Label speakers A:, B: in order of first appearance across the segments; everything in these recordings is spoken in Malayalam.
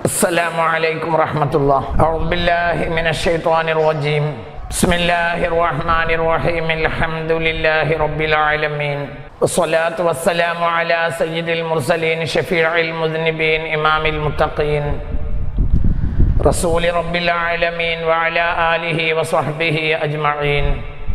A: السلام عليكم ورحمة الله أعوذ بالله من الشيطان الرجيم بسم الله الرحمن الرحيم الحمد لله رب العالمين والصلاة والسلام على سيد المرسلين شفيع المذنبين إمام المتقين رسول رب العالمين وعلى آله وصحبه أجمعين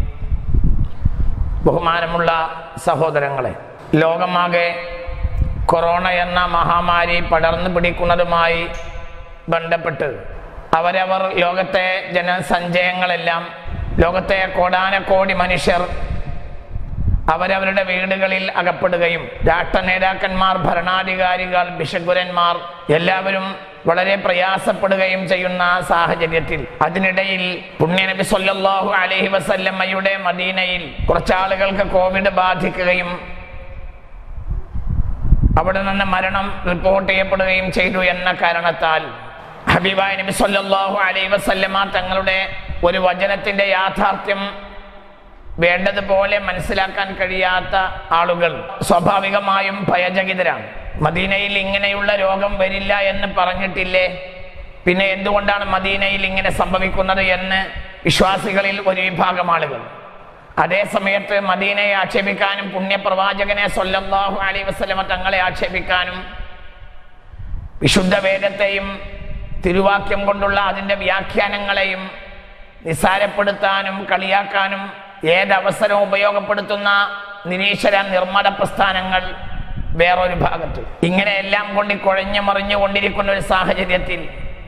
A: ബഹുമാനമുള്ള സഹോദരങ്ങളെ ലോകമാകെ കൊറോണ എന്ന മഹാമാരി പടർന്നു പിടിക്കുന്നതുമായി ബന്ധപ്പെട്ട് അവരവർ ലോകത്തെ ജനസഞ്ചയങ്ങളെല്ലാം ലോകത്തെ കോടാനക്കോടി മനുഷ്യർ അവരവരുടെ വീടുകളിൽ അകപ്പെടുകയും രാഷ്ട്ര നേതാക്കന്മാർ ഭരണാധികാരികൾ ബിഷഗുരന്മാർ എല്ലാവരും വളരെ പ്രയാസപ്പെടുകയും ചെയ്യുന്ന സാഹചര്യത്തിൽ അതിനിടയിൽ പുണ്യനബി സല്ലല്ലാഹു അലൈഹി വസല്ലമ്മയുടെ മദീനയിൽ കുറച്ചാളുകൾക്ക് കോവിഡ് ബാധിക്കുകയും അവിടെ നിന്ന് മരണം റിപ്പോർട്ട് ചെയ്യപ്പെടുകയും ചെയ്തു എന്ന കാരണത്താൽ ഹബീബായ നബി സല്ലല്ലാഹു അലൈഹി വസല്ലമ തങ്ങളുടെ ഒരു വചനത്തിന്റെ യാഥാർത്ഥ്യം വേണ്ടതുപോലെ മനസ്സിലാക്കാൻ കഴിയാത്ത ആളുകൾ സ്വാഭാവികമായും ഭയചകിതരാണ് മദീനയിൽ ഇങ്ങനെയുള്ള രോഗം വരില്ല എന്ന് പറഞ്ഞിട്ടില്ലേ പിന്നെ എന്തുകൊണ്ടാണ് മദീനയിൽ ഇങ്ങനെ സംഭവിക്കുന്നത് എന്ന് വിശ്വാസികളിൽ ഒരു വിഭാഗം ആളുകൾ അതേ സമയത്ത് മദീനയെ ആക്ഷേപിക്കാനും പുണ്യപ്രവാചകനെ സൊല്ലാഹു അലൈ വസ്ലമ തങ്ങളെ ആക്ഷേപിക്കാനും വിശുദ്ധ വേദത്തെയും തിരുവാക്യം കൊണ്ടുള്ള അതിൻ്റെ വ്യാഖ്യാനങ്ങളെയും നിസാരപ്പെടുത്താനും കളിയാക്കാനും ഏതവസരവും ഉപയോഗപ്പെടുത്തുന്ന നിരീശ്വര നിർമ്മത പ്രസ്ഥാനങ്ങൾ വേറൊരു ഭാഗത്ത് ഇങ്ങനെയെല്ലാം കൊണ്ട് കുഴഞ്ഞു മറിഞ്ഞു കൊണ്ടിരിക്കുന്ന ഒരു സാഹചര്യത്തിൽ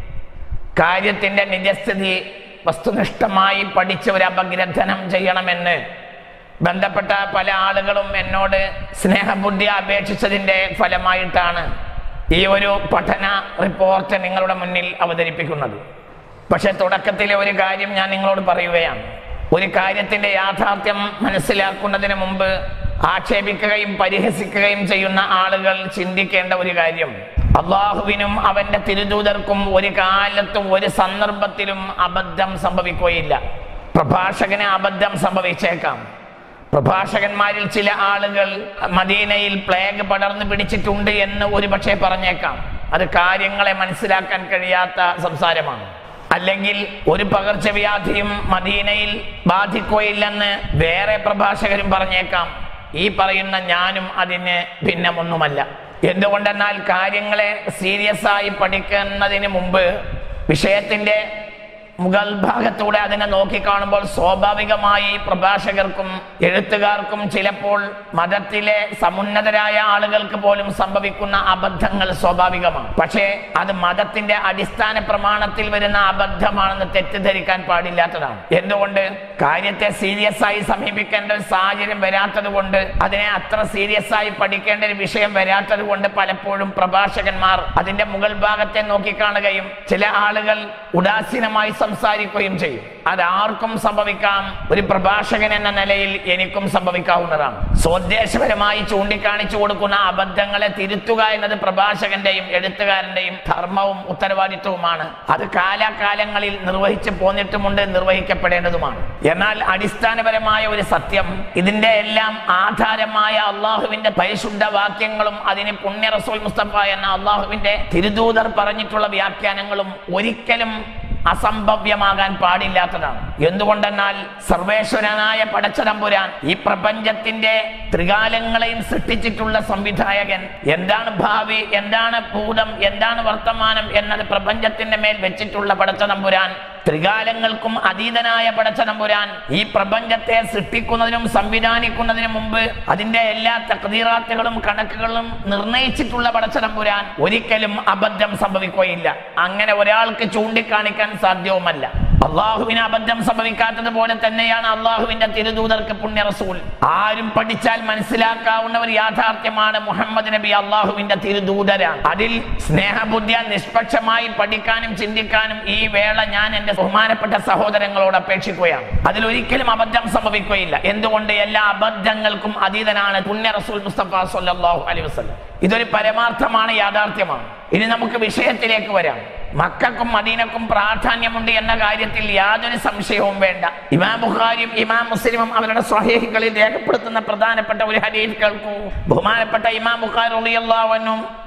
A: കാര്യത്തിന്റെ നിജസ്ഥിതി വസ്തുനിഷ്ഠമായി പഠിച്ച് ഒരു അപഗ്രഥനം ചെയ്യണമെന്ന് ബന്ധപ്പെട്ട പല ആളുകളും എന്നോട് സ്നേഹബുദ്ധി അപേക്ഷിച്ചതിൻ്റെ ഫലമായിട്ടാണ് ഈ ഒരു പഠന റിപ്പോർട്ട് നിങ്ങളുടെ മുന്നിൽ അവതരിപ്പിക്കുന്നത് പക്ഷെ തുടക്കത്തിലെ ഒരു കാര്യം ഞാൻ നിങ്ങളോട് പറയുകയാണ് ഒരു കാര്യത്തിന്റെ യാഥാർത്ഥ്യം മനസ്സിലാക്കുന്നതിന് മുമ്പ് ആക്ഷേപിക്കുകയും പരിഹസിക്കുകയും ചെയ്യുന്ന ആളുകൾ ചിന്തിക്കേണ്ട ഒരു കാര്യം അള്ളാഹുവിനും അവന്റെ തിരുദൂതർക്കും ഒരു കാലത്തും ഒരു സന്ദർഭത്തിലും അബദ്ധം സംഭവിക്കുകയില്ല പ്രഭാഷകന് അബദ്ധം സംഭവിച്ചേക്കാം പ്രഭാഷകന്മാരിൽ ചില ആളുകൾ മദീനയിൽ പ്ലേഗ് പടർന്നു പിടിച്ചിട്ടുണ്ട് എന്ന് ഒരുപക്ഷെ പറഞ്ഞേക്കാം അത് കാര്യങ്ങളെ മനസ്സിലാക്കാൻ കഴിയാത്ത സംസാരമാണ് അല്ലെങ്കിൽ ഒരു പകർച്ചവ്യാധിയും മദീനയിൽ ബാധിക്കുകയില്ലെന്ന് വേറെ പ്രഭാഷകരും പറഞ്ഞേക്കാം ഈ പറയുന്ന ഞാനും അതിന് ഭിന്നമൊന്നുമല്ല എന്തുകൊണ്ടെന്നാൽ കാര്യങ്ങളെ സീരിയസ് ആയി പഠിക്കുന്നതിന് മുമ്പ് വിഷയത്തിന്റെ മുഗൾ ഭാഗത്തൂടെ അതിനെ നോക്കിക്കാണുമ്പോൾ സ്വാഭാവികമായി പ്രഭാഷകർക്കും എഴുത്തുകാർക്കും ചിലപ്പോൾ മതത്തിലെ സമുന്നതരായ ആളുകൾക്ക് പോലും സംഭവിക്കുന്ന അബദ്ധങ്ങൾ സ്വാഭാവികമാണ് പക്ഷേ അത് മതത്തിന്റെ അടിസ്ഥാന പ്രമാണത്തിൽ വരുന്ന അബദ്ധമാണെന്ന് തെറ്റിദ്ധരിക്കാൻ പാടില്ലാത്തതാണ് എന്തുകൊണ്ട് കാര്യത്തെ സീരിയസ് ആയി സമീപിക്കേണ്ട ഒരു സാഹചര്യം വരാത്തത് കൊണ്ട് അതിനെ അത്ര സീരിയസ് ആയി പഠിക്കേണ്ട ഒരു വിഷയം വരാത്തത് കൊണ്ട് പലപ്പോഴും പ്രഭാഷകന്മാർ അതിന്റെ മുകൾ ഭാഗത്തെ നോക്കിക്കാണുകയും ചില ആളുകൾ ഉദാസീനമായി സംസാരിക്കുകയും ചെയ്യും അത് ആർക്കും സംഭവിക്കാം ഒരു പ്രഭാഷകൻ എന്ന നിലയിൽ എനിക്കും സംഭവിക്കാവുന്നതാണ് സ്വദേശപരമായി ചൂണ്ടിക്കാണിച്ചു കൊടുക്കുന്ന അബദ്ധങ്ങളെ തിരുത്തുക എന്നത് പ്രഭാഷകന്റെയും എഴുത്തുകാരന്റെയും ധർമ്മവും ഉത്തരവാദിത്വവുമാണ് അത് കാലാകാലങ്ങളിൽ നിർവഹിച്ചു പോന്നിട്ടുമുണ്ട് നിർവഹിക്കപ്പെടേണ്ടതുമാണ് എന്നാൽ അടിസ്ഥാനപരമായ ഒരു സത്യം ഇതിന്റെ എല്ലാം ആധാരമായ അള്ളാഹുവിന്റെ പരിശുദ്ധ വാക്യങ്ങളും അതിന് പുണ്യ റസൂൽ മുസ്തഫ എന്ന അള്ളാഹുവിന്റെ തിരുദൂതർ പറഞ്ഞിട്ടുള്ള വ്യാഖ്യാനങ്ങളും ഒരിക്കലും അസംഭവ്യമാകാൻ പാടില്ലാത്തതാണ് എന്തുകൊണ്ടെന്നാൽ സർവേശ്വരനായ പടച്ചതമ്പുരാൻ ഈ പ്രപഞ്ചത്തിന്റെ ത്രികാലങ്ങളെയും സൃഷ്ടിച്ചിട്ടുള്ള സംവിധായകൻ എന്താണ് ഭാവി എന്താണ് ഭൂതം എന്താണ് വർത്തമാനം എന്നത് പ്രപഞ്ചത്തിന്റെ മേൽ വെച്ചിട്ടുള്ള പടച്ചതമ്പുരാൻ ത്രികാലങ്ങൾക്കും അതീതനായ പടച്ചതമ്പുരാൻ ഈ പ്രപഞ്ചത്തെ സൃഷ്ടിക്കുന്നതിനും സംവിധാനിക്കുന്നതിനും മുമ്പ് അതിന്റെ എല്ലാ തക്തീറാത്തുകളും കണക്കുകളും നിർണയിച്ചിട്ടുള്ള പടച്ചതമ്പുരാൻ ഒരിക്കലും അബദ്ധം സംഭവിക്കുകയില്ല അങ്ങനെ ഒരാൾക്ക് ചൂണ്ടിക്കാണിക്കാൻ സാധ്യവുമല്ല അള്ളാഹുവിന് അബദ്ധം സംഭവിക്കാത്തത് പോലെ തന്നെയാണ് അള്ളാഹുവിന്റെ തിരുദൂതർക്ക് പുണ്യ റസൂൽ ആരും പഠിച്ചാൽ മനസ്സിലാക്കാവുന്ന ഒരു യാഥാർത്ഥ്യമാണ് മുഹമ്മദ് നബി അള്ളാഹുവിന്റെ തിരുദൂതരാണ് അതിൽ സ്നേഹബുദ്ധിയ നിഷ്പക്ഷമായി പഠിക്കാനും ചിന്തിക്കാനും ഈ വേള ഞാൻ എന്റെ ബഹുമാനപ്പെട്ട സഹോദരങ്ങളോട് അപേക്ഷിക്കുകയാണ് അതിൽ ഒരിക്കലും അബദ്ധം സംഭവിക്കുകയില്ല എന്തുകൊണ്ട് എല്ലാ അബദ്ധങ്ങൾക്കും അതീതനാണ് പുണ്യ റസൂൽ മുസ്തഫ സല്ലല്ലാഹു അലൈഹി വസല്ലം ഇതൊരു പരമാർത്ഥമാണ് യാഥാർത്ഥ്യമാണ് ഇനി നമുക്ക് വിഷയത്തിലേക്ക് വരാം മക്കൾക്കും മദീനക്കും പ്രാധാന്യമുണ്ട് എന്ന കാര്യത്തിൽ യാതൊരു സംശയവും വേണ്ട ഇമാം ബുഖാരിയും ഇമാം മുസ്ലിമും അവരുടെ സ്വഹീഹികളിൽ രേഖപ്പെടുത്തുന്ന പ്രധാനപ്പെട്ട ഒരു ഹദീസ് കേൾക്കൂ ബഹുമാനപ്പെട്ട ഇമാം ബുഖാരി റളിയല്ലാഹു അൻഹു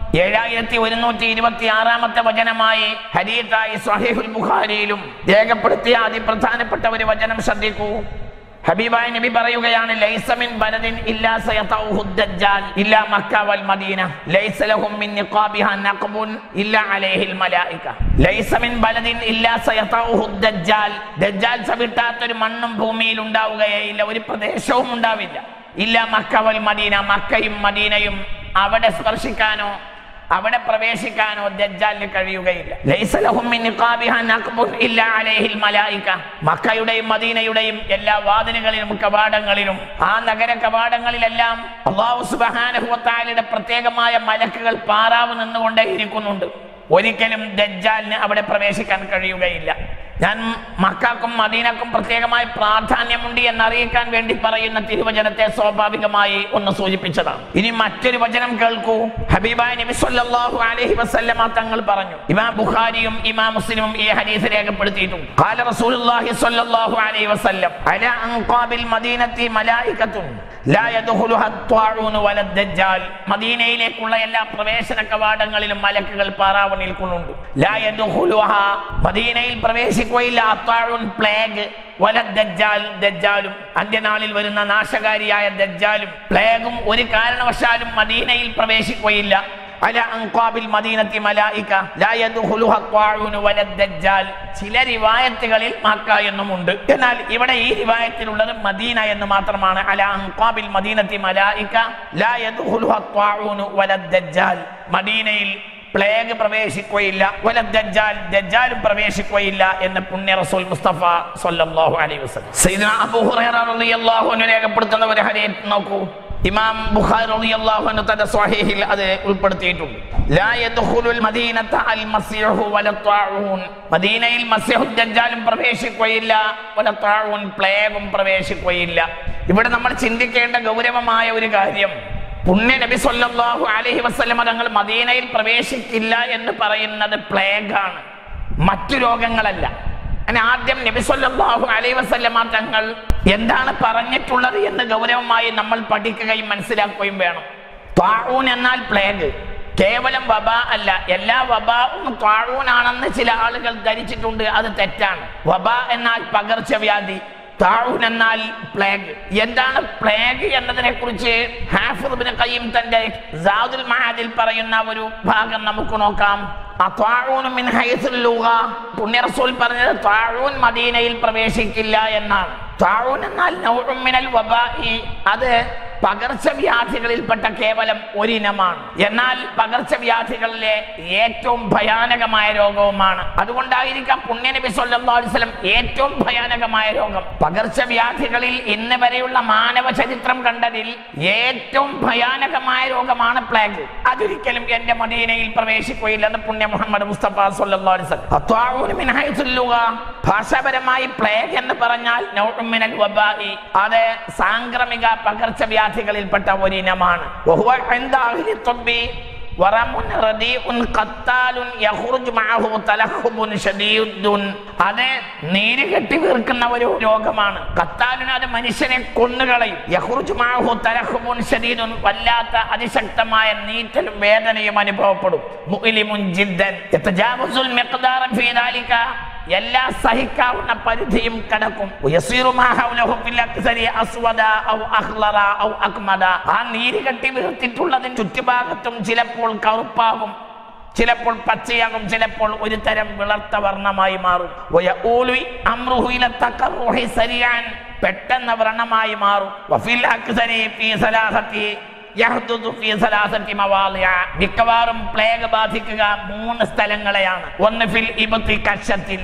A: ഏഴായിരത്തി ഒരുന്നൂറ്റി ഇരുപത്തി ആറാമത്തെ വചനമായി ഹരീതായി സ്വഹീഹുൽ ബുഖാരിയിലും രേഖപ്പെടുത്തിയ അതിപ്രധാനപ്പെട്ട ഒരു വചനം ശ്രദ്ധിക്കൂ ഹബീബായ നബി പറയുകയാണ് ലൈസമിൻ ബലദിൻ ഇല്ലാ സയതഉഹു ദജ്ജാൽ ഇല്ലാ മക്ക വൽ മദീന ലൈസ ലഹും മിൻ നിഖാബിഹ നഖബുൻ ഇല്ലാ അലൈഹിൽ മലായിക ലൈസമിൻ ബലദിൻ ഇല്ലാ സയതഉഹു ദജ്ജാൽ ദജ്ജാൽ ചവിട്ടാത്തൊരു മണ്ണും ഭൂമിയിൽ ഉണ്ടാവുകയില്ല ഒരു പ്രദേശവും ഉണ്ടാവില്ല ഇല്ല മക്ക വൽ മദീന മക്കയും മദീനയും അവിടെ സ്പർശിക്കാനോ അവിടെ പ്രവേശിക്കാനോ ദജ്ജാലിന് കഴിയുകയില്ല ലൈസ ലഹും മിൻ നിഖാബിഹ നഖബുൻ ഇല്ലാ അലൈഹിൽ മലായിക മക്കയുടെയും മദീനയുടെയും എല്ലാ വാതിലുകളിലും കവാടങ്ങളിലും ആ നഗര കവാടങ്ങളിലെല്ലാം അള്ളാഹു സുബ്ഹാനഹു വ തആലയുടെ പ്രത്യേകമായ മലക്കുകൾ പാറാവ് നിന്നുകൊണ്ടേ ഇരിക്കുന്നുണ്ട് ഒരിക്കലും ദജ്ജാലിന് അവിടെ പ്രവേശിക്കാൻ കഴിയുകയില്ല ഞാൻ മക്കാക്കും മദീനക്കും പ്രത്യേകമായ പ്രാധാന്യമുണ്ട് എന്നറിയിക്കാൻ വേണ്ടി പറയുന്ന തിരുവചനത്തെ സ്വാഭാവികമായി ഒന്ന് സൂചിപ്പിച്ചതാണ് ഇനി മറ്റൊരു വചനം കേൾക്കൂ ഹബീബായ നബി സല്ലല്ലാഹു അലൈഹി വസല്ലമ തങ്ങൾ പറഞ്ഞു ഇമാം ബുഖാരിയും ഇമാം മുസ്ലിമും ഈ ഹദീസ് രേഖപ്പെടുത്തിയിട്ടുണ്ട് ഖാല റസൂലുള്ളാഹി സ്വല്ലല്ലാഹു അലൈഹി വസല്ലം അലാ അൻഖാബിൽ മദീനത്തി മലായികത്തുൻ ലാ യദ്ഖുലുഹ അത്വാഊൻ വല ദജ്ജാൽ മദീനയിലേക്കുള്ള എല്ലാ പ്രവേശന കവാടങ്ങളിലും മലക്കുകൾ പാറാവ് നിൽക്കുന്നുണ്ട് ലാ യദ്ഖുലുഹ മദീനയിൽ പ്രവേശിക്കുകയില്ല അത്വാഊൻ പ്ലേഗ് വല ദജ്ജാൽ ദജ്ജാലും അന്ത്യനാളിൽ വരുന്ന നാശകാരിയായ ദജ്ജാലും പ്ലേഗും ഒരു കാരണവശാലും മദീനയിൽ പ്രവേശിക്കുകയില്ല അല അൻഖാബിൽ മദീനത്തി മലായിക ലാ യദ്ഖുലുഹ അത്വാഊൻ വല ദജ്ജാൽ ചില റിവായത്തുകളിൽ മക്ക എന്നുമുണ്ട് എന്നാൽ ഇവിടെ ഈ റിവായത്തിലുള്ളത് മദീന എന്ന് മാത്രമാണ് അല അൻഖാബിൽ മദീനത്തി മലായിക ലാ യദ്ഖുലുഹ അത്വാഊൻ വല ദജ്ജാൽ മദീനയിൽ പ്ലേഗ് പ്രവേശിക്കുകയില്ല വല ദജ്ജാൽ ദജ്ജാലും പ്രവേശിക്കുകയില്ല എന്ന് പുണ്യ റസൂൽ മുസ്തഫ സല്ലല്ലാഹു അലൈഹി വസല്ലം സയ്യിദന അബൂ ഹുറൈറ റളിയല്ലാഹു അൻഹു രേഖപ്പെടുത്തുന്ന ഒരു ഹദീസ് നോക്കൂ ഇമാം ബുഖാരി റളിയല്ലാഹു അൻഹു തന്റെ സ്വഹീഹിൽ അത് ഉൾപ്പെടുത്തിയിട്ടുണ്ട് ലാ യദ്ഖുലുൽ മദീനത അൽ മസീഹു വല ത്വാഊൻ മദീനയിൽ മസീഹു ദജ്ജാലും പ്രവേശിക്കുകയില്ല വല ത്വാഊൻ പ്ലേഗും പ്രവേശിക്കുകയില്ല ഇവിടെ നമ്മൾ ചിന്തിക്കേണ്ട ഗൗരവമായ ഒരു കാര്യം പുണ്യ നബി സല്ലല്ലാഹു അലൈഹി വസല്ലമ തങ്ങൾ മദീനയിൽ പ്രവേശിക്കില്ല എന്ന് പറയുന്നത് പ്ലേഗാണ് മറ്റു രോഗങ്ങളല്ല അങ്ങനെ ആദ്യം നബി സല്ലല്ലാഹു അലൈഹി വസല്ലമ തങ്ങൾ എന്താണ് പറഞ്ഞിട്ടുള്ളത് എന്ന് ഗൗരവമായി നമ്മൾ പഠിക്കുകയും മനസ്സിലാക്കുകയും വേണം ത്വാഊൻ എന്നാൽ പ്ലേഗ് കേവലം വബ അല്ല എല്ലാ വബാവും ത്വാഴൂനാണെന്ന് ചില ആളുകൾ ധരിച്ചിട്ടുണ്ട് അത് തെറ്റാണ് വബ എന്നാൽ പകർച്ചവ്യാധി താഴൂൻ എന്നാൽ പ്ലേഗ് എന്താണ് പ്ലേഗ് എന്നതിനെ കുറിച്ച് ഹാഫിദ് കയ്യും തന്റെ സാദുൽ മഹാദിൽ പറയുന്ന ഒരു ഭാഗം നമുക്ക് നോക്കാം അത്വാഴൂൻ മിൻ ഹൈസുൽ ലൂഗ പുണ്യ റസൂൽ പറഞ്ഞത് താഴൂൻ മദീനയിൽ പ്രവേശിക്കില്ല എന്നാണ് താഴൂൻ എന്നാൽ നൗഉം മിനൽ വബാഇ അത് പകർച്ചവ്യാധികളിൽപ്പെട്ട കേവലം ഒരിനമാണ് എന്നാൽ പകർച്ചവ്യാധികളിലെ ഏറ്റവും ഭയാനകമായ രോഗവുമാണ് അതുകൊണ്ടായിരിക്കാം പുണ്യനബി സല്ലല്ലാഹു അലൈഹി വസല്ലം ഏറ്റവും ഭയാനകമായ രോഗം പകർച്ചവ്യാധികളിൽ ഇന്ന് വരെയുള്ള മാനവ ചരിത്രം കണ്ടതിൽ ഏറ്റവും ഭയാനകമായ രോഗമാണ് പ്ലേഗ് അതൊരിക്കലും എന്റെ മദീനയിൽ പ്രവേശിക്കുകയില്ലെന്ന് പുണ്യ മുഹമ്മദ് മുസ്തഫ സല്ലല്ലാഹു അലൈഹി വസല്ലം അത്വാഊന മിൻ ഹൈസുൽ ലുഗ ഭാഷാപരമായി പ്ലേഗ് എന്ന് പറഞ്ഞാൽ നൗഉം മിനൽ വബാഇ അത് സാംക്രമിക പകർച്ചവ്യാധികളിൽപ്പെട്ട ഒരിനമാണ് വഹുവ ഇൻദ അഹ്ലി ത്വബ്ബി വറമുൻ റദീഉൻ ഖത്താലുൻ യഖ്റുജു മഅഹു തലഹുബുൻ ശദീദുൻ അത് നീര് കെട്ടി വീർക്കുന്ന ഒരു രോഗമാണ് ഖത്താലുൻ അത് മനുഷ്യനെ കൊന്നുകളയും യഖ്റുജു മഅഹു തലഹുബുൻ ശദീദുൻ വല്ലാത്ത അതിശക്തമായ നീറ്റലും വേദനയും അനുഭവപ്പെടും മുഅ്ലിമുൻ ജിദ്ദൻ യതജാവസുൽ മിഖ്ദാറ ഫീ ദാലിക എല്ലാ സഹിക്കാവുന്ന പരിധിയും കടക്കും യസീറു മാ ഹൗലഹു ഫിൽ അക്സരി അസ്വദ ഔ അഖ്ലറ ഔ അക്മദ ആ നീര് കെട്ടി വീർത്തിട്ടുള്ളതിന് ചുറ്റുഭാഗത്തും ചിലപ്പോൾ കറുപ്പാകും ചിലപ്പോൾ പച്ചയാകും ചിലപ്പോൾ ഒരു തരം വിളർത്ത വർണ്ണമായി മാറും വയഊലു അംറുഹു ഇല തഖറുഹി സരിയാൻ പെട്ടെന്ന് വ്രണമായി മാറും വഫിൽ അക്സരി ഫീ സലാസത്തി യഹ്ദുദു ഫീ സലാസത്തി മവാളിഅ. മിക്കവാറും പ്ലേഗ് ബാധിക്കുക മൂന്ന് സ്ഥലങ്ങളെയാണ് ഒന്ന് ഫിൽ ഇബത്തി കക്ഷത്തിൽ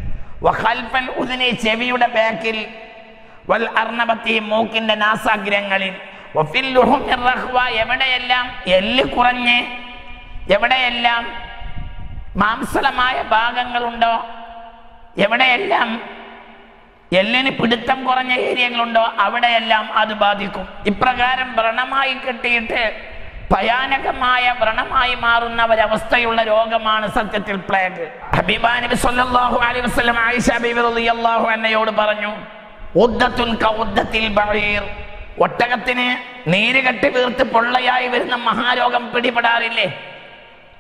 A: വഖൽഫൽ ഉദിനി ചെവിയുടെ ബാക്കിൽ വൽ അർണബത്തി മൂക്കിന്റെ നാസാഗ്രങ്ങളിൽ വഫിൽ ലുഹുമിർ റഹ്വ എവിടെയെല്ലാം എല്ല് കുറഞ്ഞ് എവിടെയെല്ലാം മാംസളമായ ഭാഗങ്ങളുണ്ടോ എവിടെയെല്ലാം എല്ലിന് പിടുത്തം കുറഞ്ഞ ഏരിയകളുണ്ടോ അവിടെയെല്ലാം അത് ബാധിക്കും ഇപ്രകാരം വ്രണമായി കെട്ടിയിട്ട് ഭയാനകമായ വ്രണമായി മാറുന്ന ഒരവസ്ഥയുള്ള രോഗമാണ് സത്യത്തിൽ പ്ലേഗ് ഹബീബാ നബി സല്ലല്ലാഹു അലൈഹി വസല്ലം ആയിഷ ബീബി റളിയല്ലാഹു അൻഹയോട് പറഞ്ഞു ഉദ്ദത്തുൻ കഉദ്ദത്തിൽ ബഈർ ഒട്ടകത്തിന് നീര് കെട്ടി വീർത്ത് പൊള്ളയായി വരുന്ന മഹാരോഗം പിടിപെടാറില്ലേ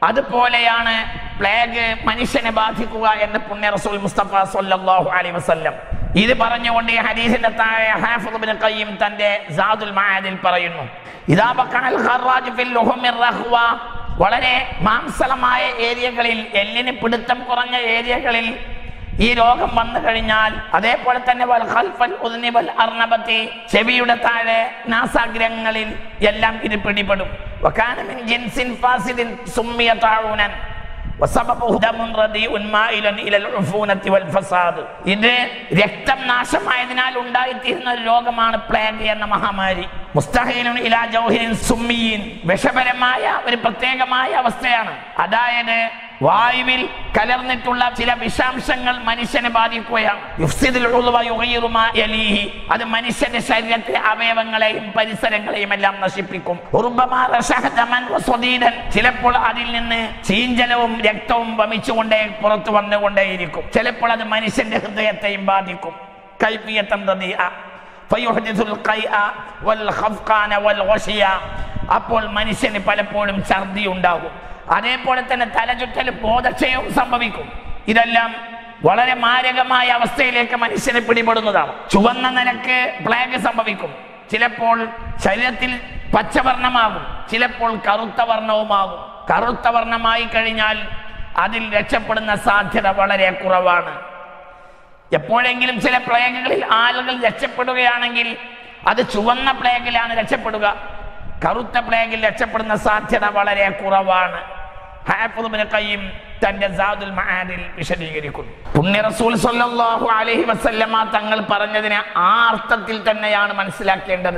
A: അതുപോലെയാണ് പ്ലേഗ് മനുഷ്യനെ ബാധിക്കുക എന്ന് പുണ്യ റസൂൽ മുസ്തഫ സല്ലല്ലാഹു അലൈഹി വസല്ലം ഇത് പറഞ്ഞുകൊണ്ട് ഈ ഹദീസിന്റെ താഴെ ഹാഫിദ് ഇബ്നു ഖയ്യിം തന്റെ സാദുൽ മആദിൽ പറയുന്നു ഇദാ ബഖഅൽ ഖറാജ് ഫിൽ ലുഹുമിർ റഹ്വ വളരെ മാംസളമായ ഏരിയകളിൽ എല്ലിന് പിടുത്തം കുറഞ്ഞ ഏരിയകളിൽ ഈ രോഗം വന്നു കഴിഞ്ഞാൽ അതേപോലെ തന്നെ വൽ ഖൽഫൽ ഉദ്നി വൽ അർണബത്തി ചെവിയുടെ താഴെ നാസാഗ്രഹങ്ങളിൽ എല്ലാം ഇത് പിടിപെടും വകാന മിൻ ജിൻസിൻ ഫാസിദിൻ സുമ്മിയ താഊനൻ വസബബുഹു ദമുൻ റദീഉൻ മായിലൻ ഇലൽ ഉഫൂനത്തി വൽ ഫസാദ് ഇത് രക്തം നാശമായതിനാൽ ഉണ്ടായിത്തീരുന്ന ഒരു രോഗമാണ് പ്ലേഗ് എന്ന മഹാമാരി മുസ്തഹീനുൻ ഇലാ ജൗഹിരിൻ സുമ്മിയീൻ വിഷപരമായ ഒരു പ്രത്യേകമായ അവസ്ഥയാണ് അതായത് വായുവിൽ കലർന്നിട്ടുള്ള ചില വിഷാംശങ്ങൾ മനുഷ്യനെ ബാധിക്കുകയാണ് യുഫ്സിദുൽ ഉളുവ യുഗയ്യിറു മാ യലീഹി. അത് മനുഷ്യന്റെ ശരീരത്തിലെ അവയവങ്ങളെയും പരിസരങ്ങളെയും എല്ലാം നശിപ്പിക്കും ഉറുബമാ റശഹ ദമൻ വസ്വദീദൻ. ചിലപ്പോൾ അതിൽ നിന്ന് ചീഞ്ചലവും രക്തവും വമിച്ചുകൊണ്ടേ പുറത്തു വന്നുകൊണ്ടേയിരിക്കും ചിലപ്പോൾ അത് മനുഷ്യന്റെ ഹൃദയത്തെയും ബാധിക്കും കൈഫിയത്തം റദിഅ. ഫയുഹ്ദിസുൽ ഖൈഅ വൽ ഖഫ്ഖാന വൽ ഗശിയ. അപ്പോൾ മനുഷ്യന് പലപ്പോഴും ഛർദി ഉണ്ടാകും അതേപോലെ തന്നെ തലചുറ്റലും ബോധക്ഷയവും സംഭവിക്കും ഇതെല്ലാം വളരെ മാരകമായ അവസ്ഥയിലേക്ക് മനുഷ്യനെ പിടിപെടുന്നതാണ് ചുവന്ന നിലക്ക് പ്ലേഗ് സംഭവിക്കും ചിലപ്പോൾ ശരീരത്തിൽ പച്ചവർണ്ണമാകും ചിലപ്പോൾ കറുത്ത വർണ്ണവുമാകും കറുത്ത വർണ്ണമായി കഴിഞ്ഞാൽ അതിൽ രക്ഷപ്പെടുന്ന സാധ്യത വളരെ കുറവാണ് എപ്പോഴെങ്കിലും ചില പ്ലേഗുകളിൽ ആളുകൾ രക്ഷപ്പെടുകയാണെങ്കിൽ അത് ചുവന്ന പ്ലേഗിലാണ് രക്ഷപ്പെടുക കറുത്ത പ്ലേഗിൽ രക്ഷപ്പെടുന്ന സാധ്യത വളരെ കുറവാണ് ഹാഫിദ് ഇബ്നു ഖയ്യിം തന്റെ സാദുൽ മആദിൽ വിശദീകരിക്കുന്നു പുണ്യ റസൂൽ സല്ലല്ലാഹു അലൈഹി വസല്ലമ തങ്ങൾ പറഞ്ഞതിനെ ആ അർത്ഥത്തിൽ തന്നെയാണ് മനസ്സിലാക്കേണ്ടത്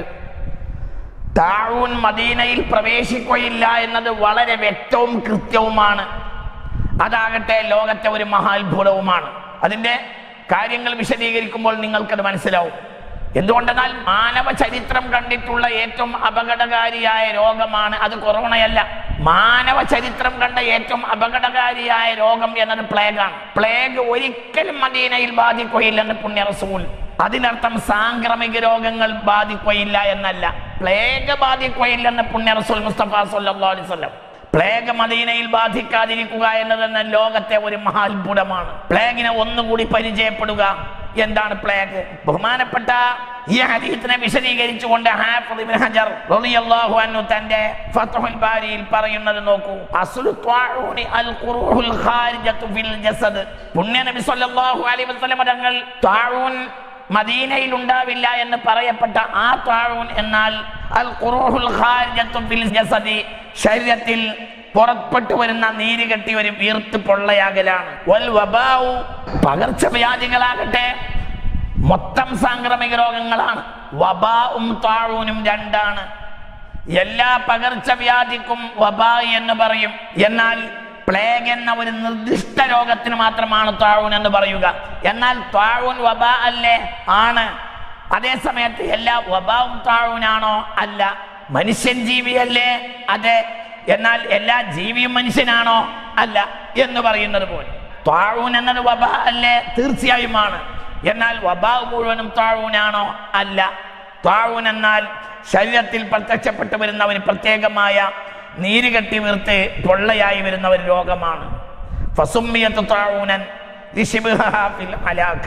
A: താഴൂൻ മദീനയിൽ പ്രവേശിക്കുകയില്ല എന്നത് വളരെ വ്യക്തവും കൃത്യവുമാണ് അതാകട്ടെ ലോകത്തെ ഒരു മഹാത്ഭുതവുമാണ് അതിന്റെ കാര്യങ്ങൾ വിശദീകരിക്കുമ്പോൾ നിങ്ങൾക്കത് മനസ്സിലാവും എന്തുകൊണ്ടെന്നാൽ മാനവ ചരിത്രം കണ്ടിട്ടുള്ള ഏറ്റവും അപകടകാരിയായ രോഗമാണ് അത് കൊറോണയല്ല മാനവ ചരിത്രം കണ്ട ഏറ്റവും അപകടകാരിയായ രോഗം എന്നത് പ്ലേഗാണ് പ്ലേഗ് ഒരിക്കലും മദീനയിൽ ബാധിക്കുകയില്ലെന്ന് പുണ്യ റസൂൽ അതിനർത്ഥം സാംക്രമിക രോഗങ്ങൾ ബാധിക്കുകയില്ല എന്നല്ല പ്ലേഗ് ബാധിക്കുകയില്ലെന്ന് പുണ്യ റസൂൽ മുസ്തഫ സല്ലല്ലാഹു അലൈഹി വസല്ലം പ്ലേഗ് മദീനയിൽ ബാധിക്കാതിരിക്കുക എന്നത് തന്നെ ലോകത്തെ ഒരു മഹാത്ഭുതമാണ് പ്ലേഗിനെ ഒന്നുകൂടി പരിചയപ്പെടുക എന്താണ് പ്ലേഗ് ബഹുമാനപ്പെട്ട ഈ ഹദീസിനെ വിശദീകരിച്ചുകൊണ്ട് ഹാഫിദ് ഇബ്നു ഹജർ റളിയല്ലാഹു അൻഹു തന്റെ ഫത്ഹുൽ ബാരിയിൽ പറയുന്നത് നോക്കൂ അസ്ലു ത്വാഊനി അൽ ഖുറൂഹുൽ ഖാരിജത്തു ഫിൽ ജസദ് പുണ്യ നബി സല്ലല്ലാഹു അലൈഹി വസല്ലം തങ്ങൾ ത്വാഊൻ മദീനയിൽ ഉണ്ടാവില്ല എന്ന് പറയപ്പെട്ട ആ താഴൂൻ എന്നാൽ അൽ ഖുറൂഹുൽ ഖാരിജത്തു ഫിൽ ജസദി ശരീരത്തിൽ പുറപ്പെട്ടു വരുന്ന നീര് കെട്ടി ഒരു വീർത്ത് പൊള്ളയാകലാണ് വൽ വബാഉ പകർച്ചവ്യാധികളാകട്ടെ മൊത്തം സാംക്രമിക രോഗങ്ങളാണ് വബാവും താഴൂനും രണ്ടാണ് എല്ലാ പകർച്ചവ്യാധിക്കും വബാ എന്ന് പറയും എന്നാൽ പ്ലേഗ് എന്ന ഒരു നിർദ്ദിഷ്ട രോഗത്തിന് മാത്രമാണ് താഴൂൻ എന്ന് പറയുക എന്നാൽ താഴൂൻ വബ അല്ലേ ആണ് അതേ സമയത്ത് എല്ലാ വബാവും താഴൂനാണോ അല്ല മനുഷ്യൻ ജീവിയല്ലേ അതെ എന്നാൽ എല്ലാ ജീവിയും മനുഷ്യനാണോ അല്ല എന്ന് പറയുന്നത് പോലെ താഴൂൻ എന്നത് വബ അല്ലേ തീർച്ചയായുമാണ് എന്നാൽ വബാവ് മുഴുവനും താഴൂനാണോ അല്ല താഴൂൻ എന്നാൽ ശരീരത്തിൽ പ്രത്യക്ഷപ്പെട്ടു വരുന്ന ഒരു പ്രത്യേകമായ നീര് കെട്ടി വീർത്ത് പൊള്ളയായി വരുന്ന ഒരു രോഗമാണ് ഫസുമ്മിയത്ത് താഴൂനൻ لشبهها في الهلاك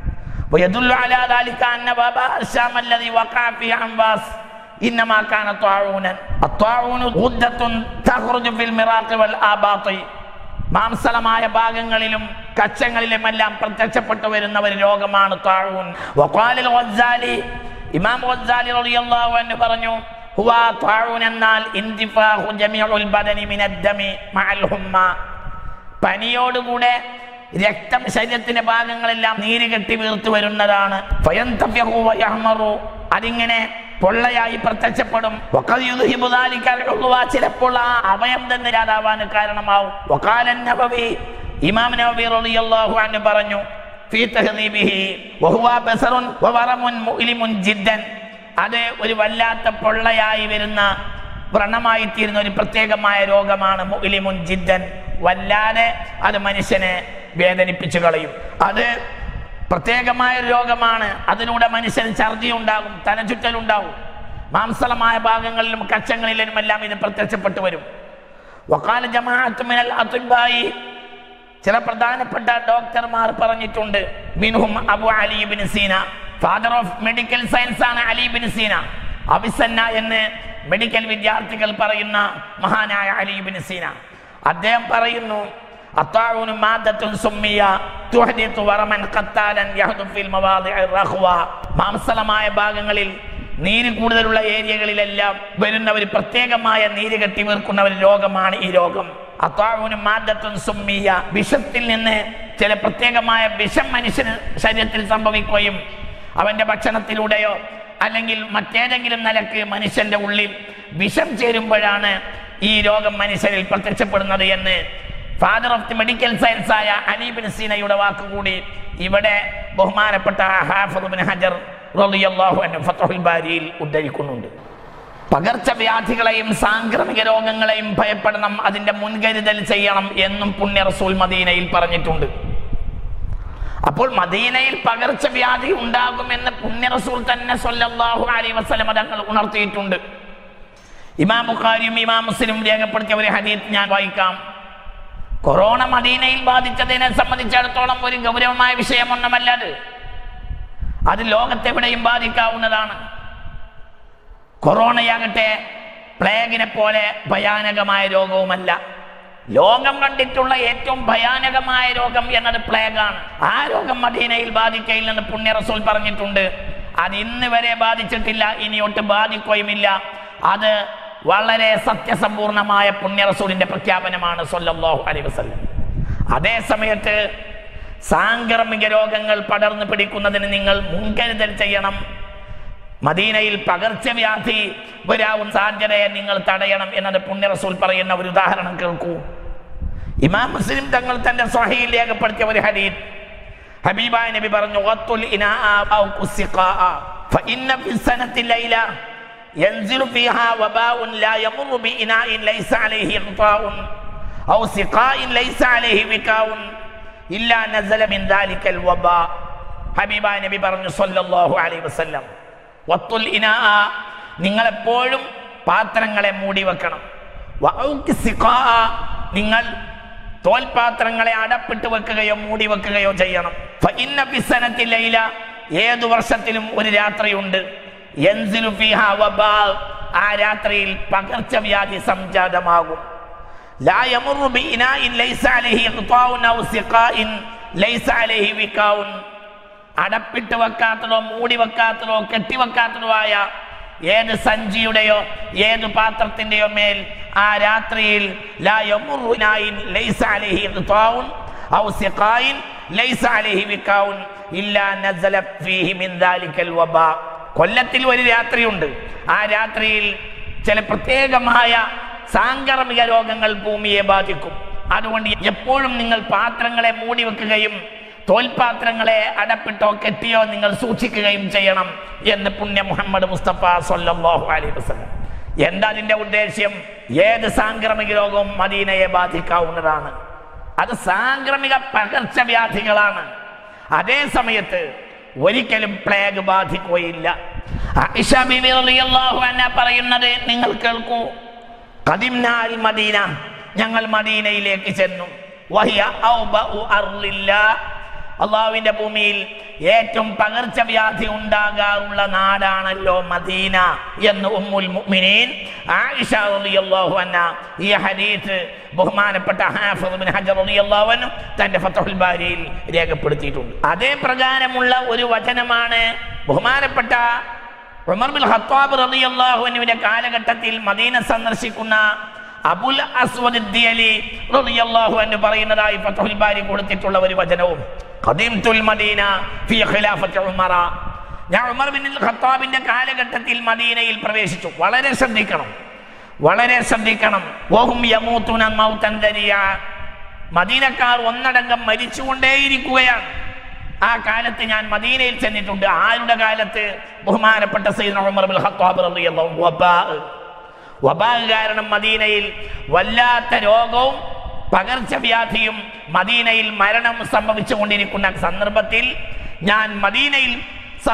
A: ويدل على ذلك أن وباء الشام الذي وقع في أنفاس إنما كان طاعونا الطاعون غدة تخرج في المراق والآباط മാംസളമായ ഭാഗങ്ങളിലും കച്ചങ്ങളിലും എല്ലാം പ്രത്യക്ഷപ്പെട്ടു വരുന്ന ഒരു രോഗമാണ് താഴൂൻ വഖാലിൽ ഗസ്സാലി ഇമാം ഗസ്സാലി റളിയല്ലാഹു അൻഹു പറഞ്ഞു ഹുവ താഴൂൻ എന്നാൽ ഇന്തിഫാഹു ജമീഉൽ ബദനി മിനദ്ദമി മഅൽ ഹുമ്മ പനിയോടുകൂടെ രക്തം ശരീരത്തിന്റെ ഭാഗങ്ങളെല്ലാം നീര് കെട്ടി വീർത്തു വരുന്നതാണ് ഫയന്തഫ്യഹു വയഹ്മറു. അതിങ്ങനെ പൊള്ളയായി പ്രത്യക്ഷപ്പെടും വഖദ് യുദ്ഹിബു ദാലിക അൽ-ഉദ്വ. ചിലപ്പോൾ ആ അവയം തന്നെ ഇല്ലാതാവാൻ കാരണമാവും വഖാലൻ നബവി ഇമാം നബവി റളിയല്ലാഹു അൻഹു പറഞ്ഞു ഫീ തഹ്ദീബിഹി വഹുവ ബസറുൻ വവറമുൻ മുഅ്ലിമുൻ ജിദ്ദൻ അത് ഒരു വല്ലാത്ത പൊള്ളയായി വരുന്ന വ്രണമായി തീരുന്ന ഒരു പ്രത്യേകമായ രോഗമാണ് മുഅ്ലിമുൻ ജിദ്ദൻ വല്ലാതെ അത് മനുഷ്യനെ വേദനിപ്പിച്ചു കളയും അത് പ്രത്യേകമായ ഒരു രോഗമാണ് അതിലൂടെ മനുഷ്യന് ഛർദി ഉണ്ടാകും തലചുറ്റലുണ്ടാകും മാംസളമായ ഭാഗങ്ങളിലും കച്ചങ്ങളിലും എല്ലാം ഇത് പ്രത്യക്ഷപ്പെട്ടു വരും വക്കാല ജമാഅത്ത് മിനൽ അത്തിബായി ചില പ്രധാനപ്പെട്ട ഡോക്ടർമാർ പറഞ്ഞിട്ടുണ്ട് മിൻഹും Abu Ali bin Sina father of medical science ആണ് അലി ബിൻ സീന അബിസന്ന എന്ന് മെഡിക്കൽ വിദ്യാർത്ഥികൾ പറയുന്ന മഹാനായ അലി ബിൻ സീന അദ്ദേഹം പറയുന്നു അത്താഊനു മാദത്തുൻ സുമ്മിയ തുഹദിത്തു വറമൻ ഖത്താലൻ യഹ്ദു ഫിൽ മവാദിഇ റഖ്വ മാംസളമായ ഭാഗങ്ങളിൽ നീര് കൂടുതലുള്ള ഏരിയകളിലെല്ലാം വരുന്ന ഒരു പ്രത്യേകമായ നീര് കെട്ടി വീർക്കുന്ന ഒരു രോഗമാണ് ഈ രോഗം അത്താഊനും മാദത്തുൻ സുമ്മിയ വിഷത്തിൽ നിന്ന് ചില പ്രത്യേകമായ വിഷം മനുഷ്യന് ശരീരത്തിൽ സംഭവിക്കുകയും അവന്റെ ഭക്ഷണത്തിലൂടെയോ അല്ലെങ്കിൽ മറ്റേതെങ്കിലും നിലക്ക് മനുഷ്യന്റെ ഉള്ളിൽ വിഷം ചേരുമ്പോഴാണ് ഈ രോഗം മനുഷ്യരിൽ പ്രത്യക്ഷപ്പെടുന്നത് എന്ന് father of the medical science ആയ അലീബിൻ സീനയുടെ വാക്കുകൂടി ഇവിടെ ബഹുമാനപ്പെട്ട ഹാഫിദ് ബിൻ ഹജർ റളിയല്ലാഹു അൻഹു ഫത്ഹുൽ ബാരിയിൽ ഉദ്ധരിക്കുന്നുണ്ട് പകർച്ചവ്യാധികളെയും സാംക്രമിക രോഗങ്ങളെയും ഭയപ്പെടണം അതിന്റെ മുൻകരുതൽ ചെയ്യണം എന്നും പുണ്യ റസൂൽ മദീനയിൽ പറഞ്ഞിട്ടുണ്ട് അപ്പോൾ മദീനയിൽ പകർച്ചവ്യാധി ഉണ്ടാകുമെന്ന് പുണ്യ റസൂൽ തന്നെ സല്ലല്ലാഹു അലൈഹി വസല്ലം തങ്ങൾ ഉണർത്തിയിട്ടുണ്ട് ഇമാം ബുഖാരിയും ഇമാം മുസ്ലിം രേഖപ്പെടുത്തിയ ഒരു ഹദീസ് ഞാൻ വായിക്കാം കൊറോണ മദീനയിൽ ബാധിച്ചതിനെ സംബന്ധിച്ചിടത്തോളം ഒരു ഗൗരവമായ വിഷയമൊന്നുമല്ല അത് അത് ലോകത്തെവിടെയും ബാധിക്കാവുന്നതാണ് കൊറോണയാകട്ടെ പ്ലേഗിനെ പോലെ ഭയാനകമായ രോഗവുമല്ല ലോകം കണ്ടിട്ടുള്ള ഏറ്റവും ഭയാനകമായ രോഗം എന്നത് പ്ലേഗാണ് ആ രോഗം മദീനയിൽ ബാധിക്കയില്ലെന്ന് പുണ്യ റസൂൽ പറഞ്ഞിട്ടുണ്ട് അത് ഇന്ന് വരെ ബാധിച്ചിട്ടില്ല ഇനിയൊട്ട് ബാധിക്കുകയുമില്ല അത് വളരെ സത്യസമ്പൂർണമായ പുണ്യ റസൂലിന്റെ പ്രഖ്യാപനമാണ് സല്ലല്ലാഹു അലൈഹി വസല്ലം അതേ സമയത്ത് സാംക്രമിക രോഗങ്ങൾ പടർന്നു പിടിക്കുന്നതിന് നിങ്ങൾ മുൻകരുതൽ ചെയ്യണം മദീനയിൽ പകർച്ചവ്യാധി വരാവുന്ന സാധ്യതയെ നിങ്ങൾ തടയണം എന്നത് പുണ്യ റസൂൽ പറയുന്ന ഒരു ഉദാഹരണം കേൾക്കൂ ഇമാം മുസ്ലിം തങ്ങൾ തന്റെ സ്വഹയിൽ രേഖപ്പെടുത്തിയ ഒരു ഹദീദ് ഹബീബായ നബി പറഞ്ഞു "വത്തുൽ ഇനാഅ ഔ കുസ്സിഖാഅ ഫഇന്ന ഫി സനത്തി ലൈല ينزل فيها وباء لا يمر بإناء ليس عليه غطاء أو سقاء ليس عليه وكاء إلا نزل من ذلك الوباء ഹബീബായ നബി പറഞ്ഞു സല്ലല്ലാഹു അലൈഹി വസല്ലം വത്തുൽ ഇനാഅ നിങ്ങൾ എപ്പോഴും പാത്രങ്ങളെ മൂടി വെക്കണം വഔക്കി സിഖാഅ നിങ്ങൾ തോൽപാത്രങ്ങളെ അടപ്പിട്ട് വെക്കുകയോ മൂടി വെക്കുകയോ ചെയ്യണം ഫഇന്ന ഫിസ്സനത്തി ലൈല ഏതു വർഷത്തിലും ഒരു രാത്രിയുണ്ട് യൻസിലു ഫീഹാ വബാ ആ രാത്രിയിൽ പകർച്ചവ്യാധി സംജാതമാകും لا يمر بإناء ليس عليه غطاء أو سقاء ليس عليه وكاء അടപ്പിട്ട് വെക്കാത്തതോ മൂടി വെക്കാത്തതോ കെട്ടിവെക്കാത്തതോ ആയ ഏത് സഞ്ചിയുടെയോ ഏത് പാത്രത്തിന്റെയോ മേൽ ആ രാത്രിയിൽ ലാ യമുറു ഇനായിൻ ലൈസ അലൈഹി ഖിതാഉൻ ഔ സിഖായിൻ ലൈസ അലൈഹി വിക്കാഉൻ ഇല്ലാ നസല ഫീഹി മിൻ ദാലിക്കൽ വബാ കൊല്ലത്തിൽ ഒരു രാത്രിയുണ്ട് ആ രാത്രിയിൽ ചില പ്രത്യേകമായ സാംക്രമിക രോഗങ്ങൾ ഭൂമിയെ ബാധിക്കും അതുകൊണ്ട് എപ്പോഴും നിങ്ങൾ പാത്രങ്ങളെ മൂടി വെക്കുകയും തോൽപാത്രങ്ങളെ അടപ്പിട്ടോ കെട്ടിയോ നിങ്ങൾ സൂക്ഷിക്കുകയും ചെയ്യണം എന്ന് പുണ്യ മുഹമ്മദ് മുസ്തഫ സല്ലല്ലാഹു അലൈഹി വസല്ലം എന്താ അതിന്റെ ഉദ്ദേശ്യം ഏത് സാംക്രമിക രോഗവും മദീനയെ ബാധിക്കാവുന്നതാണ് അത് സാംക്രമിക പകർച്ചവ്യാധികളാണ് അതേ സമയത്ത് ഒരിക്കലും പ്ലേഗ് ബാധിക്കുകയില്ല ആയിഷ ബിബി റളിയല്ലാഹു അൻഹ പറയുന്നത് നിങ്ങൾ കേൾക്കൂ ഖദിംനാൽ മദീന ഞങ്ങൾ മദീനയിലേക്ക് ചെന്നു വഹിയ ഔബഉ അർളില്ലാ അള്ളാഹുവിന്റെ ഭൂമിയിൽ ഏറ്റവും പകർച്ചവ്യാധി ഉണ്ടാകാറുള്ള നാടാണല്ലോ മദീന എന്ന് ഉമ്മുൽ മുഅ്മിനീൻ ആയിഷ റളിയല്ലാഹു അൻഹ ഈ ഹദീസ് ബഹുമാനപ്പെട്ട ഹാഫിദ് ഇബ്നു ഹജർ റളിയല്ലാഹു അൻഹു തന്റെ ഫത്ഹുൽ ബാരിയിൽ രേഖപ്പെടുത്തിയിട്ടുണ്ട് അതേ പ്രകാരമുള്ള ഒരു വചനമാണ് ബഹുമാനപ്പെട്ട ഉമർ ബിൻ ഖത്താബ് റളിയല്ലാഹു അൻഹുവിന്റെ കാലഘട്ടത്തിൽ മദീന സന്ദർശിക്കുന്ന അബുൽ അസ്വദ് ദിയലി റളിയല്ലാഹു അൻഹു പറയുന്നതായി ഫത്ഹുൽ ബാരി കൊടുത്തിട്ടുള്ള ഒരു വചനവും ഖദീംതുൽ മദീന ഫി ഖിലാഫത്തി ഉമറ ഞാൻ ഉമർ ബിൻ ഖത്താബിന്റെ കാലഘട്ടത്തിൽ മദീനയിൽ പ്രവേശിച്ചു വളരെ ശ്രദ്ധിക്കണം വളരെ ശ്രദ്ധിക്കണം വഹും യമൂത്തുന മൗതൻ ദരിയ മദീനക്കാർ ഒന്നടങ്കം മരിച്ചുകൊണ്ടേയിരിക്കുകയാണ് ആ കാലത്ത് ഞാൻ മദീനയിൽ ചെന്നിട്ടുണ്ട് ആരുടെ കാലത്ത് ബഹുമാനപ്പെട്ട സയ്യിദ്ന ഉമർ ബിൻ ഖത്താബ് റളിയല്ലാഹു വബാ വബാ കാരണം മദീനയിൽ വല്ലാത്ത രോഗവും പകർച്ചവ്യാധിയും മദീനയിൽ മരണം സംഭവിച്ചു കൊണ്ടിരിക്കുന്ന സന്ദർഭത്തിൽ ഞാൻ മദീനയിൽ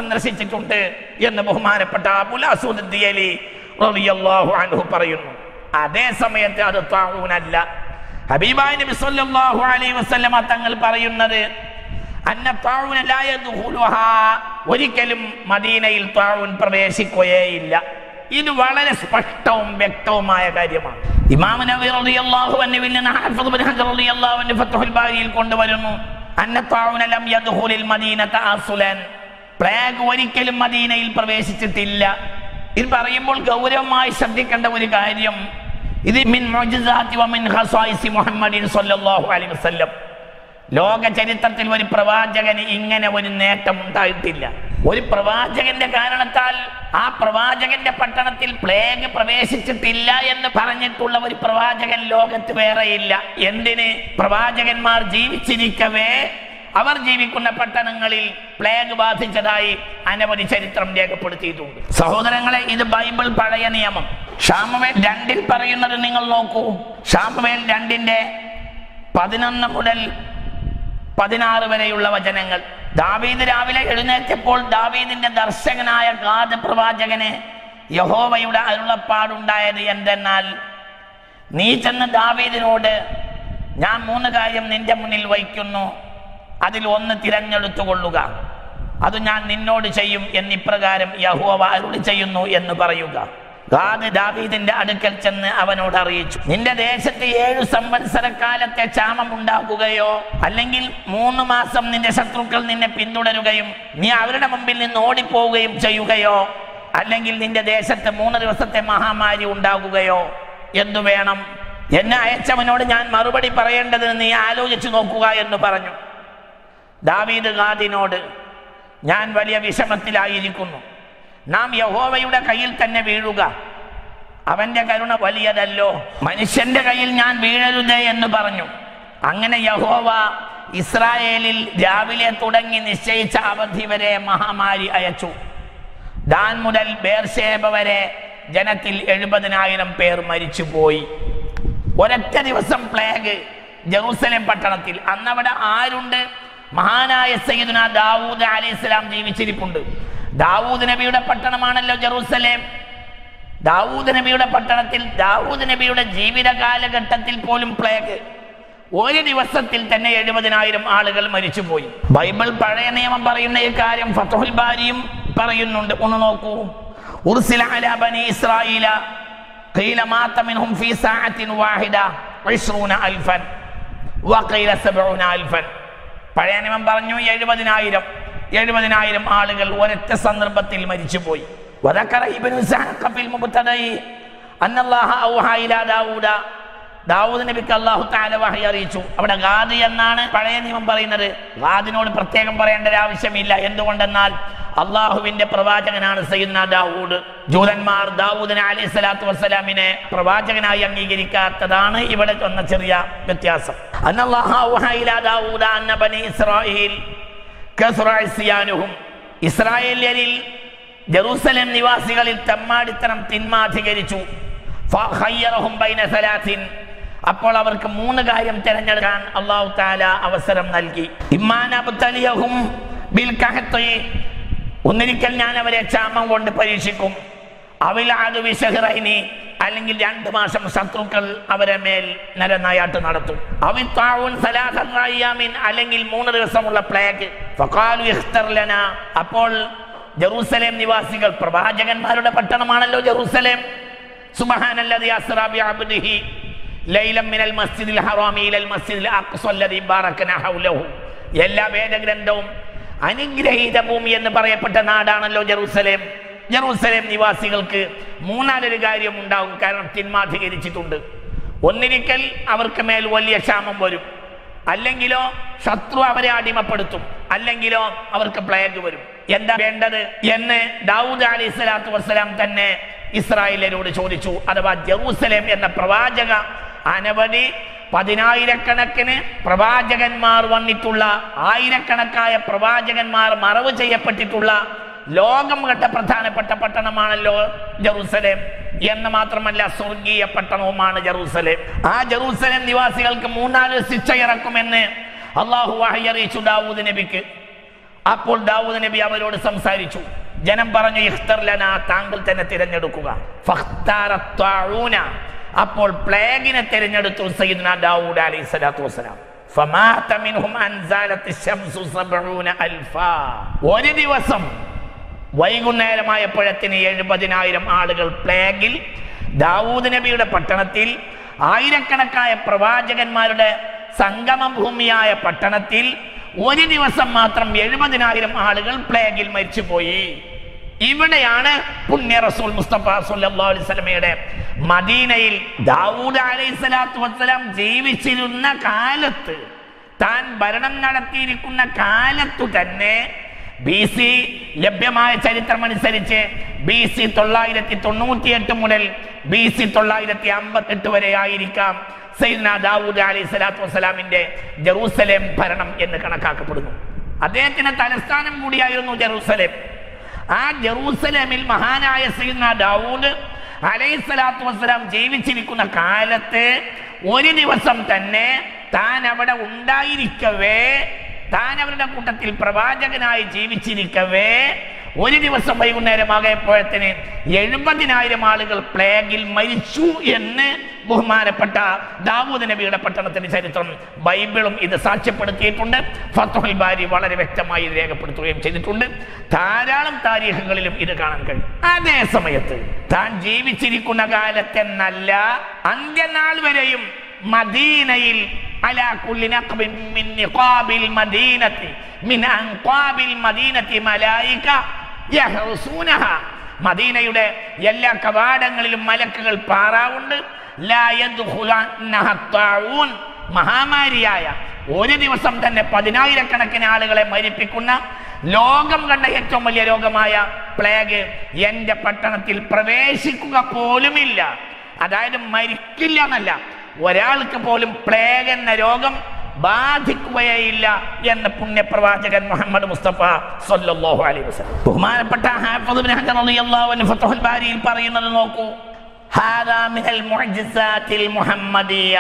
A: സന്ദർശിച്ചിട്ടുണ്ട് എന്ന് ബഹുമാനപ്പെട്ട അബുൽ അസൂദ് ദിയലി റളിയല്ലാഹു അൻഹു പറയുന്നു അതേ സമയത്ത് അത് താഴൂനല്ല ഹബീബായ് നബി സല്ലല്ലാഹു അലൈഹി വസല്ലമ തങ്ങൾ പറയുന്നത് അന്ന താഴൂന ലാ യദ്ഖുലുഹാ ഒരിക്കലും മദീനയിൽ താഴൂൻ പ്രവേശിക്കുകയില്ല ഇത് വളരെ സ്പഷ്ടവും വ്യക്തവുമായ കാര്യമാണ് ഇമാം നബി റളിയല്ലാഹു അൻഹുവിൽ നിന്ന് ഹാഫിദ് ഇബ്നു ഹജർ റളിയല്ലാഹു അൻഹു ഫത്ഹുൽ ബാരിയിൽ കൊണ്ടുവരുന്നു അന്ന താഴൂന ലം യദ്ഖുലിൽ മദീനത അസ്ലൻ പ്ലേഗ് ഒരിക്കലും മദീനയിൽ പ്രവേശിച്ചിട്ടില്ല ഇത് പറയുമ്പോൾ ഗൗരവമായി ശ്രദ്ധിക്കേണ്ട ഒരു കാര്യം ഇത് മിൻ മുഅ്ജിസാത്തി വ മിൻ ഖസായിസി മുഹമ്മദിൻ സ്വല്ലല്ലാഹു അലൈഹി വസല്ലം ലോക ചരിത്രത്തിൽ ഒരു പ്രവാചകന് ഇങ്ങനെ ഒരു നേട്ടം ഉണ്ടായിട്ടില്ല ഒരു പ്രവാചകന്റെ കാരണത്താൽ ആ പ്രവാചകന്റെ പട്ടണത്തിൽ പ്ലേഗ് പ്രവേശിച്ചിട്ടില്ല എന്ന് പറഞ്ഞിട്ടുള്ള ഒരു പ്രവാചകൻ ലോകത്ത് വേറെയില്ല എന്തിന് പ്രവാചകന്മാർ ജീവിച്ചിരിക്കവേ അവർ ജീവിക്കുന്ന പട്ടണങ്ങളിൽ പ്ലേഗ് ബാധിച്ചതായി അനവധി ചരിത്രം രേഖപ്പെടുത്തിയിട്ടുണ്ട് സഹോദരങ്ങളെ ഇത് ബൈബിൾ പഴയ നിയമം ഷാമുവേൽ രണ്ടിൽ പറയുന്നത് നിങ്ങൾ നോക്കൂ ഷാമുവേൽ രണ്ടിന്റെ പതിനൊന്ന് മുതൽ പതിനാറ് വരെയുള്ള വചനങ്ങൾ ദാവീദ് രാവിലെ എഴുന്നേറ്റപ്പോൾ ദാവീദിന്റെ ദർശകനായ ഗാദ് പ്രവാചകന് യഹോവയുടെ അരുളപ്പാടുണ്ടായത് എന്തെന്നാൽ നീ ചെന്ന് ദാവീദിനോട് ഞാൻ മൂന്ന് കാര്യം നിന്റെ മുന്നിൽ വയ്ക്കുന്നു അതിൽ ഒന്ന് തിരഞ്ഞെടുത്തു കൊള്ളുക അത് ഞാൻ നിന്നോട് ചെയ്യും എന്നിപ്രകാരം യഹോവ അരുളി ചെയ്യുന്നു എന്ന് പറയുക ഗാദ് ദാവീദിന്റെ അടുക്കൽ ചെന്ന് അവനോട് അറിയിച്ചു നിന്റെ ദേശത്ത് ഏഴു സംവത്സരക്കാലത്തെ ക്ഷാമം ഉണ്ടാക്കുകയോ അല്ലെങ്കിൽ മൂന്ന് മാസം നിന്റെ ശത്രുക്കൾ നിന്നെ പിന്തുടരുകയും നീ അവരുടെ മുമ്പിൽ നിന്ന് ഓടിപ്പോവുകയും ചെയ്യുകയോ അല്ലെങ്കിൽ നിന്റെ ദേശത്ത് മൂന്ന് ദിവസത്തെ മഹാമാരി ഉണ്ടാകുകയോ എന്തു വേണം എന്നെ അയച്ചവനോട് ഞാൻ മറുപടി പറയേണ്ടത് നീ ആലോചിച്ചു നോക്കുക എന്ന് പറഞ്ഞു ദാവീദ് ഗാദിനോട് ഞാൻ വലിയ വിഷമത്തിലായിരിക്കുന്നു നാം യഹോവയുടെ കയ്യിൽ തന്നെ വീഴുക അവന്റെ കരുണ വലിയതല്ലോ മനുഷ്യന്റെ കയ്യിൽ ഞാൻ വീഴരുതേ എന്ന് പറഞ്ഞു അങ്ങനെ യഹോവ ഇസ്രായേലിൽ രാവിലെ തുടങ്ങി നിശ്ചയിച്ച അവധി വരെ മഹാമാരി അയച്ചു ദാൻ മുതൽ ബേർഷേബ വരെ ജനത്തിൽ എഴുപതിനായിരം പേർ മരിച്ചുപോയി ഒരൊറ്റ ദിവസം പ്ലേഗ് ജെറൂസലേം പട്ടണത്തിൽ അന്നവിടെ ആരുണ്ട് മഹാനായ സയ്യിദുന ദാവൂദ് അലൈഹി ഇസ്ലാം ജീവിച്ചിരിപ്പുണ്ട് ദാവൂദ് നബിയുടെ പട്ടണമാണല്ലോ ജെറൂസലേം ദാവൂദ് നബിയുടെ പട്ടണത്തിൽ ദാവൂദ് നബിയുടെ ജീവിത കാലഘട്ടത്തിൽ പോലും പ്ലേഗ് ഒരു ദിവസത്തിൽ തന്നെ എഴുപതിനായിരം ആളുകൾ മരിച്ചുപോയി ബൈബിൾ പഴയ നിയമം പറയുന്ന ഈ കാര്യം ഫത്തുൽ ബാരിയും പറയുന്നുണ്ട് ഒന്ന് നോക്കൂ ഉർസില അലാ ബനി ഇസ്രായീല قيل مات منهم في ساعة واحدة عشرون ألفا وقيل سبعون ألفا പഴയ നിയമം പറഞ്ഞു എഴുപതിനായിരം എഴുപതിനായിരം ആളുകൾ ഒരൊറ്റ സന്ദർഭത്തിൽ മരിച്ചുപോയി وذكر ابن إسحاق في المبتدأ أن الله أوحى إلى داوود ദാവൂദ് നബിക്ക് അള്ളാഹു താല വഹി അറിയിച്ചു അവിടെ ഗാദ് എന്നാണ് പഴയ നിയമം പറയുന്നത് ഗാദിനോട് പ്രത്യേകം പറയേണ്ട ഒരു ആവശ്യമില്ല എന്തുകൊണ്ടെന്നാൽ അള്ളാഹുവിന്റെ പ്രവാചകനാണ് സയ്യിദ്ന ദാവൂദ് ജൂതന്മാർ ദാവൂദിനെ അലൈഹി സ്വലാത്തു വസ്സലാമിനെ പ്രവാചകനായി അംഗീകരിക്കാത്തതാണ് ഇവിടെ വന്ന ചെറിയ വ്യത്യാസം അന്നല്ലാഹു ഔഹാ ഇലാ ദാവൂദ അന്ന ബനി ഇസ്രായേൽ കസ്റ ഇസ്യാനുഹും ഇസ്രായേലിയരിൽ ജെറൂസലേം നിവാസികളിൽ തെമ്മാടിത്തരം തിന്മാധികരിച്ചു ഫഖയ്യറഹും ബൈന സലാത്തിൻ അപ്പോൾ അവർക്ക് മൂന്ന് കാര്യം തിരഞ്ഞെടുക്കാൻ അള്ളാഹു താല അവസരം നൽകി ഇമ്മാൻ അബ്തലിയഹും ബിൽ കഹത്വി ഒന്നിരിക്കൽ ഞാൻ അവരെ ക്ഷാമം കൊണ്ട് പരീക്ഷിക്കും അവിൽ അത് വിശഹറൈനി അല്ലെങ്കിൽ രണ്ട് മാസം ശത്രുക്കൾ അവരെ മേൽ നരനായാട്ട് നടത്തും അവിൽ താവൂൻ സലാഹറായാമിൻ അല്ലെങ്കിൽ മൂന്ന് ദിവസമുള്ള പ്ലേഗ് ഫഖാലു ഇഖ്തർ ലനാ അപ്പോൾ ജെറൂസലേം നിവാസികൾ പ്രവാചകന്മാരുടെ പട്ടണമാണല്ലോ ജെറൂസലേം സുബ്ഹാനല്ലദി അസ്റാ ബിഅബ്ദിഹി ലൈലം മിനൽ മസ്ജിദിൽ ഹറാമി ഇലൽ മസ്ജിദിൽ അഖ്സ അല്ലദി ബാറകന ഹൗലഹു എല്ലാ വേദഗ്രന്ഥവും അനുഗ്രഹീത ഭൂമി എന്ന് പറയപ്പെട്ട നാടാണല്ലോ ജെറൂസലേം ജെറൂസലേം നിവാസികൾക്ക് മൂന്നാലൊരു കാര്യം ഉണ്ടാകും കാരണം തിന്മാധികരിച്ചിട്ടുണ്ട് ഒന്നിരിക്കൽ അവർക്ക് മേൽ വലിയ ക്ഷാമം വരും അല്ലെങ്കിലോ ശത്രു അവരെ അടിമപ്പെടുത്തും അല്ലെങ്കിലോ അവർക്ക് പ്ലേഗ് വരും എന്താ വേണ്ടത് എന്ന് ദാവൂദ് അലി സ്വലാത്തു വസ്സലാം തന്നെ ഇസ്രായേലരോട് ചോദിച്ചു അഥവാ ജെറൂസലേം എന്ന പ്രവാചക അനവധി പതിനായിരക്കണക്കിന് പ്രവാചകന്മാർ വന്നിട്ടുള്ള ആയിരക്കണക്കായ പ്രവാചകന്മാർ മറവ് ചെയ്യപ്പെട്ടിട്ടുള്ള ലോകം കണ്ട പ്രധാനപ്പെട്ട പട്ടണമാണല്ലോ ജെറൂസലേം എന്ന് മാത്രമല്ല സ്വർഗീയ പട്ടണവുമാണ് ജെറൂസലേം ആ ജെറൂസലേം നിവാസികൾക്ക് മൂന്നാല് ശിക്ഷ ഇറക്കുമെന്ന് അള്ളാഹു വാഹി അറിയിച്ചു ദാവൂദ് നബിക്ക് അപ്പോൾ ദാവൂദ് നബി അവരോട് സംസാരിച്ചു ജനം പറഞ്ഞു ഇഖ്തർ ലന താങ്കൾ തന്നെ തിരഞ്ഞെടുക്കുക ഫഖ്താറ ത്വാഊന. അപ്പോൾ പ്ലേഗിനെ തിരഞ്ഞെടുത്തു സയ്യിദ്ന ദാവൂദ് അലൈഹി സ്വലാത്തു വസ്സലാം فمات منهم أن زالت الشمس سبعون ألفا ഒരു ദിവസം വൈകുന്നേരമായപ്പോഴത്തിന് എഴുപതിനായിരം ആളുകൾ പ്ലേഗിൽ ദാവൂദ് നബിയുടെ പട്ടണത്തിൽ ആയിരക്കണക്കായ പ്രവാചകന്മാരുടെ സംഗമ ഭൂമിയായ പട്ടണത്തിൽ ഒരു ദിവസം മാത്രം എഴുപതിനായിരം ആളുകൾ പ്ലേഗിൽ മരിച്ചുപോയി ഇവിടെയാണ് പുണ്യ റസൂൽ മുസ്തഫ സല്ലല്ലാഹു അലൈഹി വസല്ലമയുടെ മദീനയിൽ ദാവൂദ് അലൈഹി സ്വലാത്തു വസ്സലാം ജീവിച്ചിരുന്ന കാലത്ത് താൻ ഭരണം നടത്തിയിരിക്കുന്ന കാലത്തു തന്നെ ബി സി ലഭ്യമായ ചരിത്രം അനുസരിച്ച് ബി സി തൊള്ളായിരത്തി തൊണ്ണൂറ്റിയെട്ട് മുതൽ ബി സി തൊള്ളായിരത്തി അമ്പത്തെട്ട് വരെ ആയിരിക്കാം സൈദന ദാവൂദ് അലൈഹി സ്വലാത്തു വസ്സലാമിന്റെ ജെറൂസലേം ഭരണം എന്ന് കണക്കാക്കപ്പെടുന്നു അദ്ദേഹത്തിന്റെ തലസ്ഥാനം കൂടിയായിരുന്നു ജെറൂസലേം ആ ജെറൂസലേമിൽ മഹാനായ സൈദന ദാവൂദ് അലൈഹി സ്വലാത്തു വസ്സലാം ജീവിച്ചിരിക്കുന്ന കാലത്ത് ഒരു ദിവസം തന്നെ താൻ അവിടെ ഉണ്ടായിരിക്കവേ താൻ അവരുടെ കൂട്ടത്തിൽ പ്രവാചകനായി ജീവിച്ചിരിക്കവേ ഒരു ദിവസം വൈകുന്നേരമാകപ്പോഴത്തിന് എഴുപതിനായിരം ആളുകൾ പ്ലേഗിൽ മരിച്ചു എന്ന് ബഹുമാനപ്പെട്ട ദാവൂദ് നബിയുടെ പട്ടണത്തിന്റെ ചരിത്രം ബൈബിളും ഇത് സാക്ഷ്യപ്പെടുത്തിയിട്ടുണ്ട് ഫത്തുൽ ബാരി വളരെ വ്യക്തമായി ഇത് രേഖപ്പെടുത്തുകയും ചെയ്തിട്ടുണ്ട് ധാരാളം താരീഖുകളിലും ഇത് കാണാൻ കഴിയും അതേ സമയത്ത് താൻ ജീവിച്ചിരിക്കുന്ന കാലത്തെന്നല്ല അന്ത്യനാൾ വരെയും മദീനയിൽ على كل نقب من نقاب المدينة من أنقاب المدينة ملائكة يحرسونها മദീനയുടെ എല്ലാ കവാടങ്ങളിലും മലക്കുകൾ പാറാവുണ്ട് ലാ യദ്ഖുലന്നഹ ത്വാഊൻ. മഹാമാരിയായ ഒരു ദിവസം തന്നെ പതിനായിരക്കണക്കിന് ആളുകളെ മരിപ്പിക്കുന്ന ലോകം കണ്ട ഏറ്റവും വലിയ രോഗമായ പ്ലേഗ് എന്റെ പട്ടണത്തിൽ പ്രവേശിക്കുക പോലുമില്ല അതായത് മരിക്കില്ല എന്നല്ല ഒരാൾക്ക് പോലും പ്ലേഗ് എന്ന രോഗം ബാധിക്കുകയില്ല എന്ന് പുണ്യപ്രവാചകൻ മുഹമ്മദ് മുസ്തഫ സല്ലല്ലാഹു അലൈഹി വസല്ലം ബഹുമാനപ്പെട്ട ഹാഫിദ് ഇബ്നു ഹജർ റളിയല്ലാഹു അൻഹു ഫത്ഹുൽ ബാരിയിൽ പറയുന്നത് നോക്കൂ ഹാദാ മിനൽ മുഅ്ജിസാത്തിൽ മുഹമ്മദിയ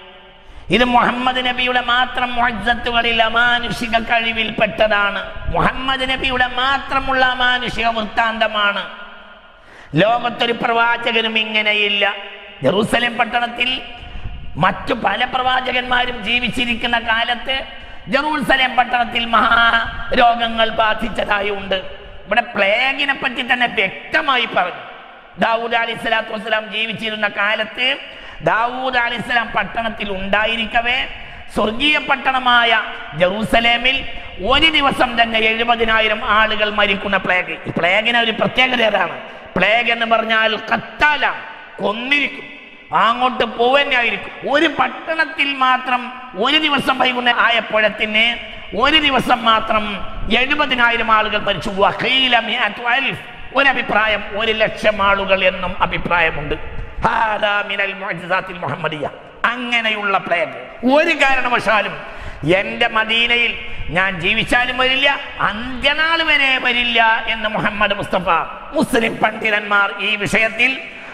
A: ഇത് മുഹമ്മദ് നബിയുടെ മാത്രം മുഅജ്ജത്തുകളിൽ അമാനുഷിക കഴിവിൽപ്പെട്ടതാണ് മുഹമ്മദ് നബിയുടെ മാത്രമുള്ള അമാനുഷിക വൃത്താന്തമാണ് ലോകത്തൊരു പ്രവാചകനും ഇങ്ങനെയില്ല ജെറൂസലേം പട്ടണത്തിൽ മറ്റു പല പ്രവാചകന്മാരും ജീവിച്ചിരിക്കുന്ന കാലത്ത് ജെറൂസലേം പട്ടണത്തിൽ മഹാരോഗങ്ങൾ ബാധിച്ചതായി ഉണ്ട് ഇവിടെ പ്ലേഗിനെ പറ്റി തന്നെ വ്യക്തമായി പറഞ്ഞു ദാവൂദ് അലി സ്വലാത്തു വസ്സലാം ജീവിച്ചിരുന്ന കാലത്ത് ദാവൂദ് അലി സ്വലാം പട്ടണത്തിൽ ഉണ്ടായിരിക്കവേ സ്വർഗീയ പട്ടണമായ ജെറൂസലേമിൽ ഒരു ദിവസം തന്നെ എഴുപതിനായിരം ആളുകൾ മരിക്കുന്ന പ്ലേഗ് ഈ പ്ലേഗിന് ഒരു പ്രത്യേകത ഏതാണ് പ്ലേഗ് എന്ന് പറഞ്ഞാൽ കത്താല കൊന്നിരിക്കും അങ്ങോട്ട് പോവന്നെയായിരിക്കും ഒരു പട്ടണത്തിൽ മാത്രം ഒരു ദിവസം വൈകുന്നേരം ആയപ്പോഴത്തിന് ഒരു ദിവസം മാത്രം എഴുപതിനായിരം ആളുകൾ മരിച്ചു വഖീല മിഅത്തു അൽഫ്. ഒരഭിപ്രായം ഒരു ലക്ഷം ആളുകൾ എന്നും അഭിപ്രായമുണ്ട് ഹാദാ മിനൽ മുഅ്ജിസാത്തിൽ മുഹമ്മദിയ അങ്ങനെയുള്ള പ്ലേഗ് ഒരു കാരണവശാലും എന്റെ മദീനയിൽ ഞാൻ ജീവിച്ചാലും വരില്ല അന്ത്യനാൾ വരെ വരില്ല എന്ന് മുഹമ്മദ് മുസ്തഫ മുസ്ലിം പണ്ഡിതന്മാർ ഈ വിഷയത്തിൽ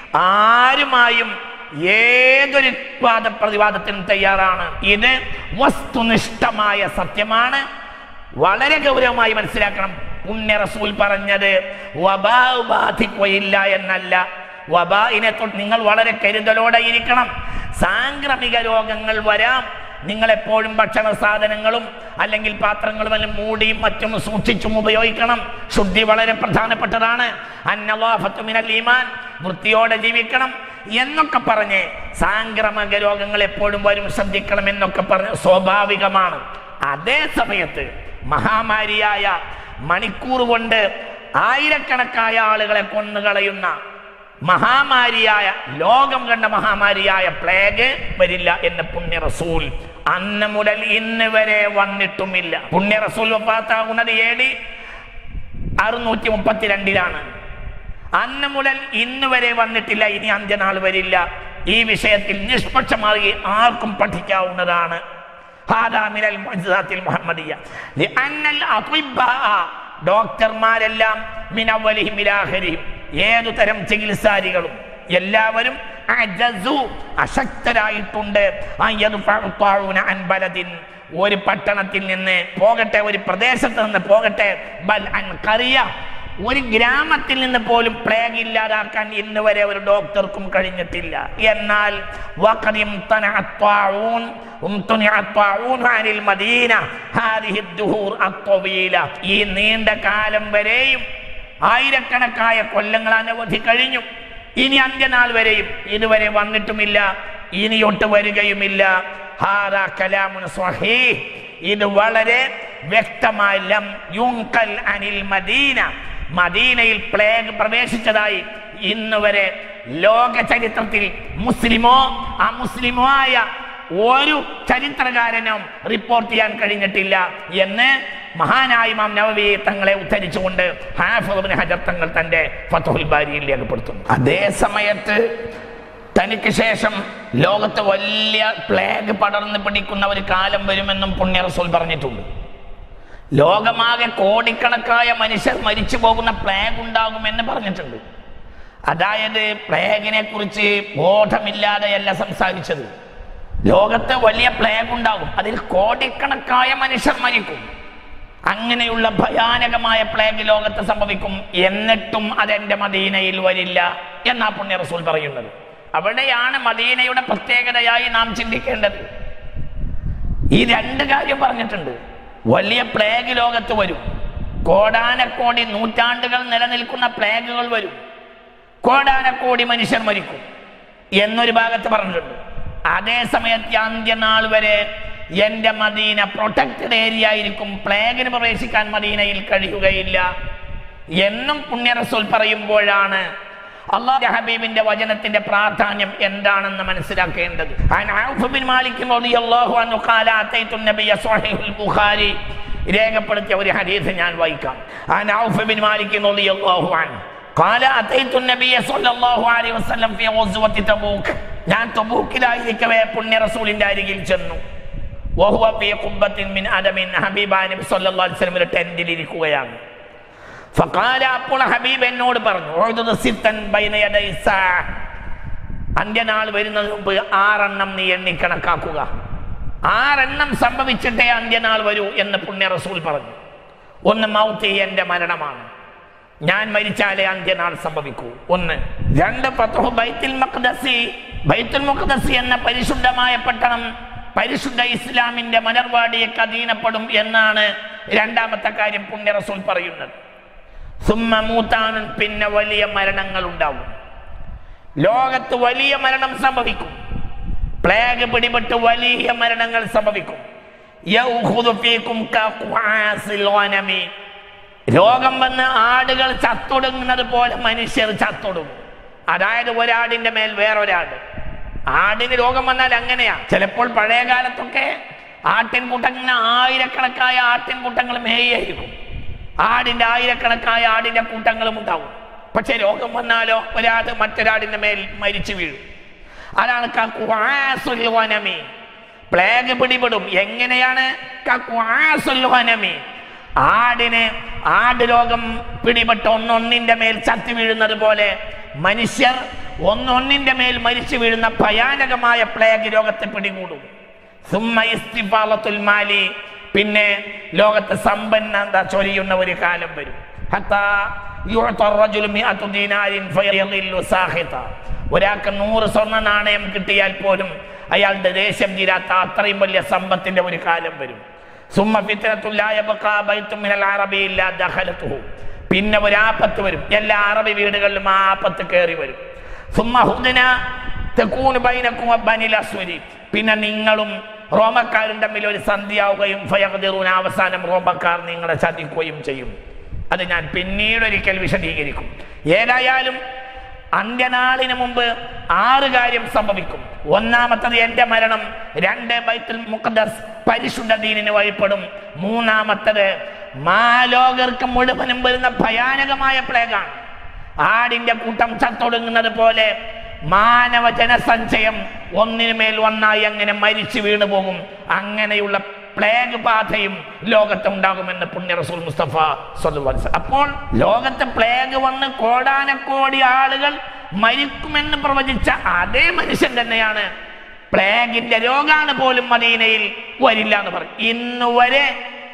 A: ആരുമായും ഏതൊരു വാദ പ്രതിവാദത്തിനും തയ്യാറാണ് ഇത് വസ്തുനിഷ്ഠമായ സത്യമാണ് വളരെ ഗൗരവമായി മനസ്സിലാക്കണം പുണ്യ റസൂൽ പറഞ്ഞത് വബാ ബാധിക്കുകയില്ല എന്നല്ല വബായിനെ തൊട്ട് നിങ്ങൾ വളരെ കരുതലോടെ ഇരിക്കണം സാംക്രമിക രോഗങ്ങൾ വരാം നിങ്ങൾ എപ്പോഴും ഭക്ഷണ സാധനങ്ങളും അല്ലെങ്കിൽ പാത്രങ്ങളും എല്ലാം മൂടിയും മറ്റും സൂക്ഷിച്ചും ഉപയോഗിക്കണം ശുദ്ധി വളരെ പ്രധാനപ്പെട്ടതാണ് അന്നവാഫത്തു മിനൽ ഈമാൻ വൃത്തിയോടെ ജീവിക്കണം എന്നൊക്കെ പറഞ്ഞ് സാംക്രമിക രോഗങ്ങൾ എപ്പോഴും വരും ശ്രദ്ധിക്കണം എന്നൊക്കെ പറഞ്ഞ് സ്വാഭാവികമാണ് അതേ സമയത്ത് മഹാമാരിയായ മണിക്കൂർ കൊണ്ട് ആയിരക്കണക്കായ ആളുകളെ കൊന്നുകളയുന്ന മഹാമാരിയായ ലോകം കണ്ട മഹാമാരിയായ പ്ലേഗ് വരില്ല എന്ന് പുണ്യ റസൂൽ അന്ന് മുതൽ ഇന്ന് വരെ വന്നിട്ടുമില്ല പുണ്യ റസൂൽ വഫാത്താകുന്നത് എ ഡി അറുന്നൂറ്റി മുപ്പത്തിരണ്ടിലാണ് അന്ന് മുതൽ ഇന്ന് വരെ വന്നിട്ടില്ല ഇനി അന്ത്യനാൾ വരില്ല ഈ വിഷയത്തിൽ നിഷ്പക്ഷമായി ആർക്കും പഠിക്കാവുന്നതാണ് ഹാദാ മിനൽ മുഅ്ജിസാത്തിൽ മുഹമ്മദിയ ലിഅന്നൽ അത്വിബ്ബാഅ ഡോക്ടർമാരെല്ലാം മിനവലിഹിം ഇലാഖരിഹിം ഏതു തരം ചികിത്സാരികളും എല്ലാവരും അജസു അശക്തരായിട്ടുണ്ട് അൻ യദ്ഫഉ ത്വാഊന അൻ ബലദിൻ ഒരു പട്ടണത്തിൽ നിന്ന് പോകട്ടെ ഒരു പ്രദേശത്ത് നിന്ന് പോകട്ടെ ബൽ അൻ ഖറിയ ഒരു ഗ്രാമത്തിൽ നിന്ന് പോലും പ്ലേഗ് ഇല്ലാതാക്കാൻ ഇന്ന് വരെ ഒരു ഡോക്ടർക്കും കഴിഞ്ഞിട്ടില്ല എന്നാൽ വഖദിം തനഅത്വാഊൻ ഉംതുനിഅത്വാഊൻ അനിൽ മദീന ഹാദിഹി ദുഹൂർ അത്വീല ഈ നീണ്ട കാലം വരെയും ആയിരക്കണക്കായ കൊല്ലങ്ങൾ അനവധി കഴിഞ്ഞു ഇനി അന്ത്യനാൾ വരെയും ഇതുവരെ വന്നിട്ടുമില്ല ഇനിയൊട്ട് വരികയുമില്ല ഹാദാ കലാമുൻ സ്വഹീഹ് ഇത് വളരെ വ്യക്തമായി ലം യുങ്കൽ അനിൽ മദീന മദീനയിൽ പ്ലേഗ് പ്രവേശിച്ചതായി ഇന്ന് വരെ ലോക ചരിത്രത്തിൽ മുസ്ലിമോ അമുസ്ലിമോ ആയ ഒരു ചരിത്രകാരനും റിപ്പോർട്ട് ചെയ്യാൻ കഴിഞ്ഞിട്ടില്ല എന്ന് മഹാനായ ഇമാം നവവി തങ്ങളെ ഉദ്ധരിച്ചുകൊണ്ട് ഹാഫിദ് ഇബ്നു ഹജർ തങ്ങൾ തന്റെ ഫത്തുൽ ബാരിയിൽ രേഖപ്പെടുത്തുന്നു അതേ സമയത്ത് തനിക്ക് ശേഷം ലോകത്ത് വലിയ പ്ലേഗ് പടർന്ന് പിടിക്കുന്ന ഒരു കാലം വരുമെന്നും പുണ്യ റസൂൽ പറഞ്ഞിട്ടുണ്ട് ലോകമാകെ കോടിക്കണക്കായ മനുഷ്യർ മരിച്ചു പോകുന്ന പ്ലേഗ് ഉണ്ടാകുമെന്ന് പറഞ്ഞിട്ടുണ്ട് അതായത് പ്ലേഗിനെ കുറിച്ച് ബോധമില്ലാതെയല്ല സംസാരിച്ചത് ലോകത്ത് വലിയ പ്ലേഗ് ഉണ്ടാകും അതിൽ കോടിക്കണക്കായ മനുഷ്യർ മരിക്കും അങ്ങനെയുള്ള ഭയാനകമായ പ്ലേഗ് ലോകത്ത് സംഭവിക്കും എന്നിട്ടും അതെന്റെ മദീനയിൽ വരില്ല എന്നാ പുണ്യ റസൂൽ പറയുന്നത് അവിടെയാണ് മദീനയുടെ പ്രത്യേകതയായി നാം ചിന്തിക്കേണ്ടത് ഈ രണ്ട് കാര്യം പറഞ്ഞിട്ടുണ്ട് വലിയ പ്ലേഗ് ലോകത്ത് വരും കോടാനക്കോടി നൂറ്റാണ്ടുകൾ നിലനിൽക്കുന്ന പ്ലേഗുകൾ വരും കോടാനക്കോടി മനുഷ്യർ മരിക്കും എന്നൊരു ഭാഗത്ത് പറഞ്ഞിട്ടുണ്ട് അതേ സമയത്ത് അന്ത്യനാൾ വരെ എന്റെ മദീന പ്രൊട്ടക്റ്റഡ് ഏരിയ ആയിരിക്കും പ്ലേഗിന് പ്രവേശിക്കാൻ മദീനയിൽ കഴിയുകയില്ല എന്നും പുണ്യ റസൂൽ പറയുമ്പോഴാണ് അള്ളാഹു ഹബീബിന്റെ വചനത്തിന്റെ പ്രാധാന്യം എന്താണെന്ന് മനസ്സിലാക്കേണ്ടത് عن عوف بن مالك رضي الله عنه قال أتيت النبي صحيح البخاري രേഖപ്പെടുത്തിയ ഒരു ഹദീസ് ഞാൻ വായിക്കാം عن عوف بن مالك رضي الله عنه قال أتيت النبي صلى الله عليه وسلم في غزوة تبوك ഞാൻ തബൂക്കിലായിരിക്കവേ പുണ്യ റസൂലിന്റെ അരികിൽ ചെന്നു വഹുവ ഫീ ഖുബ്ബത്തിൻ മിൻ അദമിൻ ഹബീബാ നബി സല്ലല്ലാഹു അലൈഹി വസല്ലം ഒരു ടെന്റിൽ ഇരിക്കുകയാണ് ഫഖാല അപ്പോൾ ഹബീബ് എന്നോട് പറഞ്ഞു ഉഅ്ദുദ സിത്തൻ ബൈന യദൈ സാ അന്ത്യനാൾ വരുന്നതിന് മുമ്പ് ആറെണ്ണം നീ എണ്ണി കണക്കാക്കുക ആറെണ്ണം സംഭവിച്ചിട്ടേ അന്ത്യനാൾ വരൂ എന്ന് പുണ്യ റസൂൽ പറഞ്ഞു ഒന്ന് മൗത്തി എന്റെ മരണമാണ് ഞാൻ മരിച്ചാലേ അന്ത്യനാൾ സംഭവിക്കൂ ഒന്ന് രണ്ട് ഫത്ഹു ബൈത്തുൽ മഖ്ദസി ബൈത്തുൽ മുഖദസി എന്ന പരിശുദ്ധമായ പട്ടണം പരിശുദ്ധ ഇസ്ലാമിന്റെ മലർവാടിയൊക്കെ അധീനപ്പെടും എന്നാണ് രണ്ടാമത്തെ കാര്യം പുണ്യ റസൂൽ പറയുന്നത് സുമ്മ മൂത്താനും പിന്നെ വലിയ മരണങ്ങൾ ഉണ്ടാവും ലോകത്ത് വലിയ മരണം സംഭവിക്കും പ്ലേഗ് പിടിപെട്ട് വലിയ മരണങ്ങൾ സംഭവിക്കും യൗഖുദു ഫീകും കഖ്വാസിൽ ഗനമി. രോഗം വന്ന് ആടുകൾ ചത്തൊടുങ്ങുന്നത് പോലെ മനുഷ്യർ ചത്തൊടുങ്ങും അതായത് ഒരാടിന്റെ മേൽ വേറൊരാട് ആടിന് രോഗം വന്നാൽ അങ്ങനെയാ ചിലപ്പോൾ പഴയ കാലത്തൊക്കെ ആട്ടിൻകൂട്ടങ്ങൾ ആയിരക്കണക്കായ ആട്ടിൻകൂട്ടങ്ങൾ മേയായിരിക്കും ആടിന്റെ ആയിരക്കണക്കായ ആടിന്റെ കൂട്ടങ്ങളും ഉണ്ടാവും പക്ഷെ രോഗം വന്നാലോ ഒരാട് മറ്റൊരാടിന്റെ മേൽ മരിച്ചു വീഴും അതാണ് കഖ്വാസുൽ ഗനമി. പ്ലേഗ് പിടിപെടും എങ്ങനെയാണ് കഖ്വാസുൽ ഗനമി. ആടിന് ആട് രോഗം പിടിപെട്ട് ഒന്നൊന്നിന്റെ മേൽ ചത്തി വീഴുന്നത് പോലെ മനുഷ്യർ ഒന്നൊന്നിന്റെ മേൽ മരിച്ചു വീഴുന്ന ഭയാനകമായ പ്ലേഗ് രോഗത്തെ പിടികൂടും സുമ്മ ഇസ്തിഫാലത്തുൽ മാലി പിന്നെ ലോകത്ത് സമ്പന്നത ചൊരിയുന്ന ഒരു കാലം വരും ഹത്താ യുഅ്ത الرجل مئة دينار فيضل ساخطا. ഒരാൾക്ക് നൂറ് സ്വർണ്ണ നാണയം കിട്ടിയാൽ പോലും അയാളുടെ ദേശം തീരാത്ത അത്രയും വലിയ സമ്പത്തിന്റെ ഒരു കാലം വരും സുമ്മ ഫിത്നത്തുല്ലായ ബഖാ ബൈത്തും മിനൽ അറബി ഇല്ലാ ദഖലതുഹു. പിന്നെ ഒരു ആപത്ത് വരും എല്ലാ അറബി വീടുകളിലും ആ ആപത്ത് കയറി വരും സുമ്മ ഹുദ്ന തെക്കൂന് ബൈനക്കും ബനിൽ അസ്വരി പിന്നെ നിങ്ങളും റോമക്കാരും തമ്മിൽ ഒരു സന്ധിയാവുകയും ഫയഖ്ദിറൂന അവസാനം റോമക്കാർ നിങ്ങളെ ചതിക്കുകയും ചെയ്യും അത് ഞാൻ പിന്നീട് ഒരിക്കൽ വിശദീകരിക്കും ഏതായാലും അന്ത്യനാളിന് മുമ്പ് ആറ് കാര്യം സംഭവിക്കും ഒന്നാമത്തത് എന്റെ മരണം രണ്ട് ബൈത്തുൽ മുഖദ്ദസ് പരിശുദ്ധ ദീനിന് വഴിപ്പെടും മൂന്നാമത്തത് മാലോകർക്ക് മുഴുവനും വരുന്ന ഭയാനകമായ പ്ലേഗാണ് ആടിന്റെ കൂട്ടം ചത്തൊടുങ്ങുന്നത് പോലെ മാനവ ജനസഞ്ചയം ഒന്നിനുമേൽ ഒന്നായി അങ്ങനെ മരിച്ചു വീണു പോകും അങ്ങനെയുള്ള പ്ലേഗ് ബാധയും ലോകത്തുണ്ടാകുമെന്ന് പുണ്യ റസൂൽ മുസ്തഫ സ്വല്ലല്ലാഹു അലൈഹി വസല്ലം. അപ്പോൾ ലോകത്ത് പ്ലേഗ് വന്ന് കോടാനക്കോടി ആളുകൾ മരിക്കുമെന്ന് പ്രവചിച്ച അതേ മനുഷ്യൻ തന്നെയാണ് പ്ലേഗിന്റെ രോഗാണ് പോലും മദീനയിൽ വരില്ല എന്ന് പറയും ഇന്ന് വരെ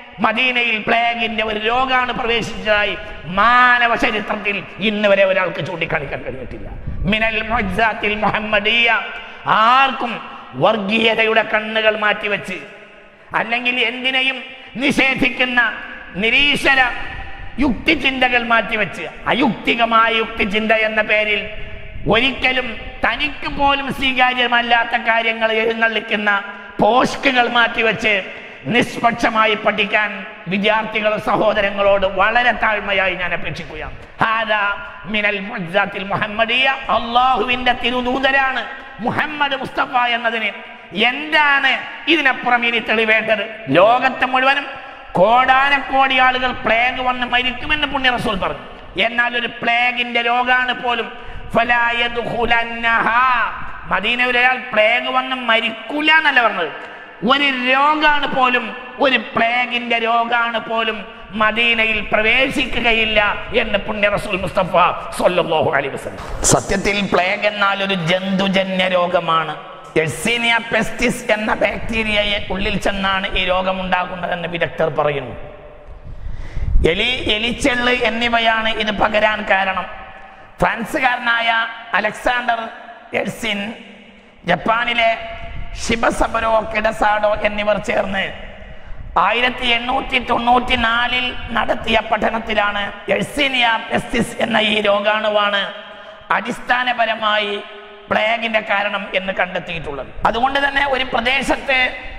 A: മദീനയിൽ പ്ലേഗിന്റെ ഒരു രോഗാണ് പ്രവേശിച്ചതായി മാനവ ചരിത്രത്തിൽ ഇന്ന് വരെ ഒരാൾക്ക് ചൂണ്ടിക്കാണിക്കാൻ കഴിഞ്ഞിട്ടില്ല മിനൽ മുഅ്ജിസാത്തിൽ മുഹമ്മദീയ ആർക്കും വർഗീയതയുടെ കണ്ണുകൾ മാറ്റിവെച്ച് അല്ലെങ്കിൽ എന്തിനേയും നിഷേധിക്കുന്ന നിരീശ്വര യുക്തിചിന്തകൾ മാറ്റിവെച്ച് അയുക്തികമായ യുക്തിചിന്ത എന്ന പേരിൽ ഒരിക്കലും തനിക്ക് പോലും സ്വീകാര്യമല്ലാത്ത കാര്യങ്ങൾ എഴുന്നള്ളിക്കുന്ന പോസ്റ്റുകൾ മാറ്റിവെച്ച് നിഷ്പക്ഷമായി പഠിക്കാൻ വിദ്യാർത്ഥികൾ സഹോദരങ്ങളോട് വളരെ താഴ്മയായി ഞാൻ അപേക്ഷിക്കുകയാണ് ഹാദാ മിനൽ മുഅ്ജിസാത്തിൽ മുഹമ്മദിയ അള്ളാഹുവിന്റെ തിരുദൂതരാണ് മുഹമ്മദ് മുസ്തഫ എന്നതിന് എന്താണ് ഇതിനപ്പുറം ഇനി തെളിവേണ്ടത് ലോകത്തെ മുഴുവനും കോടാനക്കോടി ആളുകൾ പ്ലേഗ് വന്ന് മരിക്കുമെന്ന് പുണ്യ റസൂൽ പറഞ്ഞു എന്നാൽ ഒരു പ്ലേഗിന്റെ രോഗാണ് പോലും ഫലാ യദ്ഖുലന്നഹാ. മദീനയിൽ ഒരാൾ പ്ലേഗ് വന്ന് മരിക്കൂല എന്നല്ല പറഞ്ഞത് ഒരു രോഗാണ് പോലും ഒരു പ്ലേഗിന്റെ രോഗാണ് പോലും മദീനയിൽ പ്രവേശിക്കുകയില്ല എന്ന് പുണ്യ റസൂൽ മുസ്തഫ സല്ലല്ലാഹു അലൈഹി വസല്ലം സത്യത്തിൽ പ്ലേഗ് എന്നാൽ ഒരു ജന്തുജന്യ രോഗമാണ് എഴ്സീനിയ പെസ്റ്റിസ് എന്ന ബാക്ടീരിയയെ ഉള്ളിൽ ചെന്നാണ് ഈ രോഗം ഉണ്ടാകുന്നതെന്ന് വിദഗ്ധർ പറയുന്നു എലി എലിച്ചെള്ള് എന്നിവയാണ് ഇത് പകരാൻ കാരണം ഫ്രാൻസുകാരനായ അലക്സാണ്ടർ എഴ്സിൻ ജപ്പാനിലെ ഷിബസബരോ കിഡസാഡോ എന്നിവർ ചേർന്ന് ആയിരത്തി എണ്ണൂറ്റി തൊണ്ണൂറ്റി നാലിൽ നടത്തിയ പഠനത്തിലാണ് എഴ്സീനിയ പെസ്റ്റിസ് എന്ന ഈ രോഗാണുവാണ് അടിസ്ഥാനപരമായി പ്ലേഗിന്റെ കാരണം എന്ന് കണ്ടെത്തിയിട്ടുള്ളത് അതുകൊണ്ട് തന്നെ ഒരു പ്രദേശത്ത്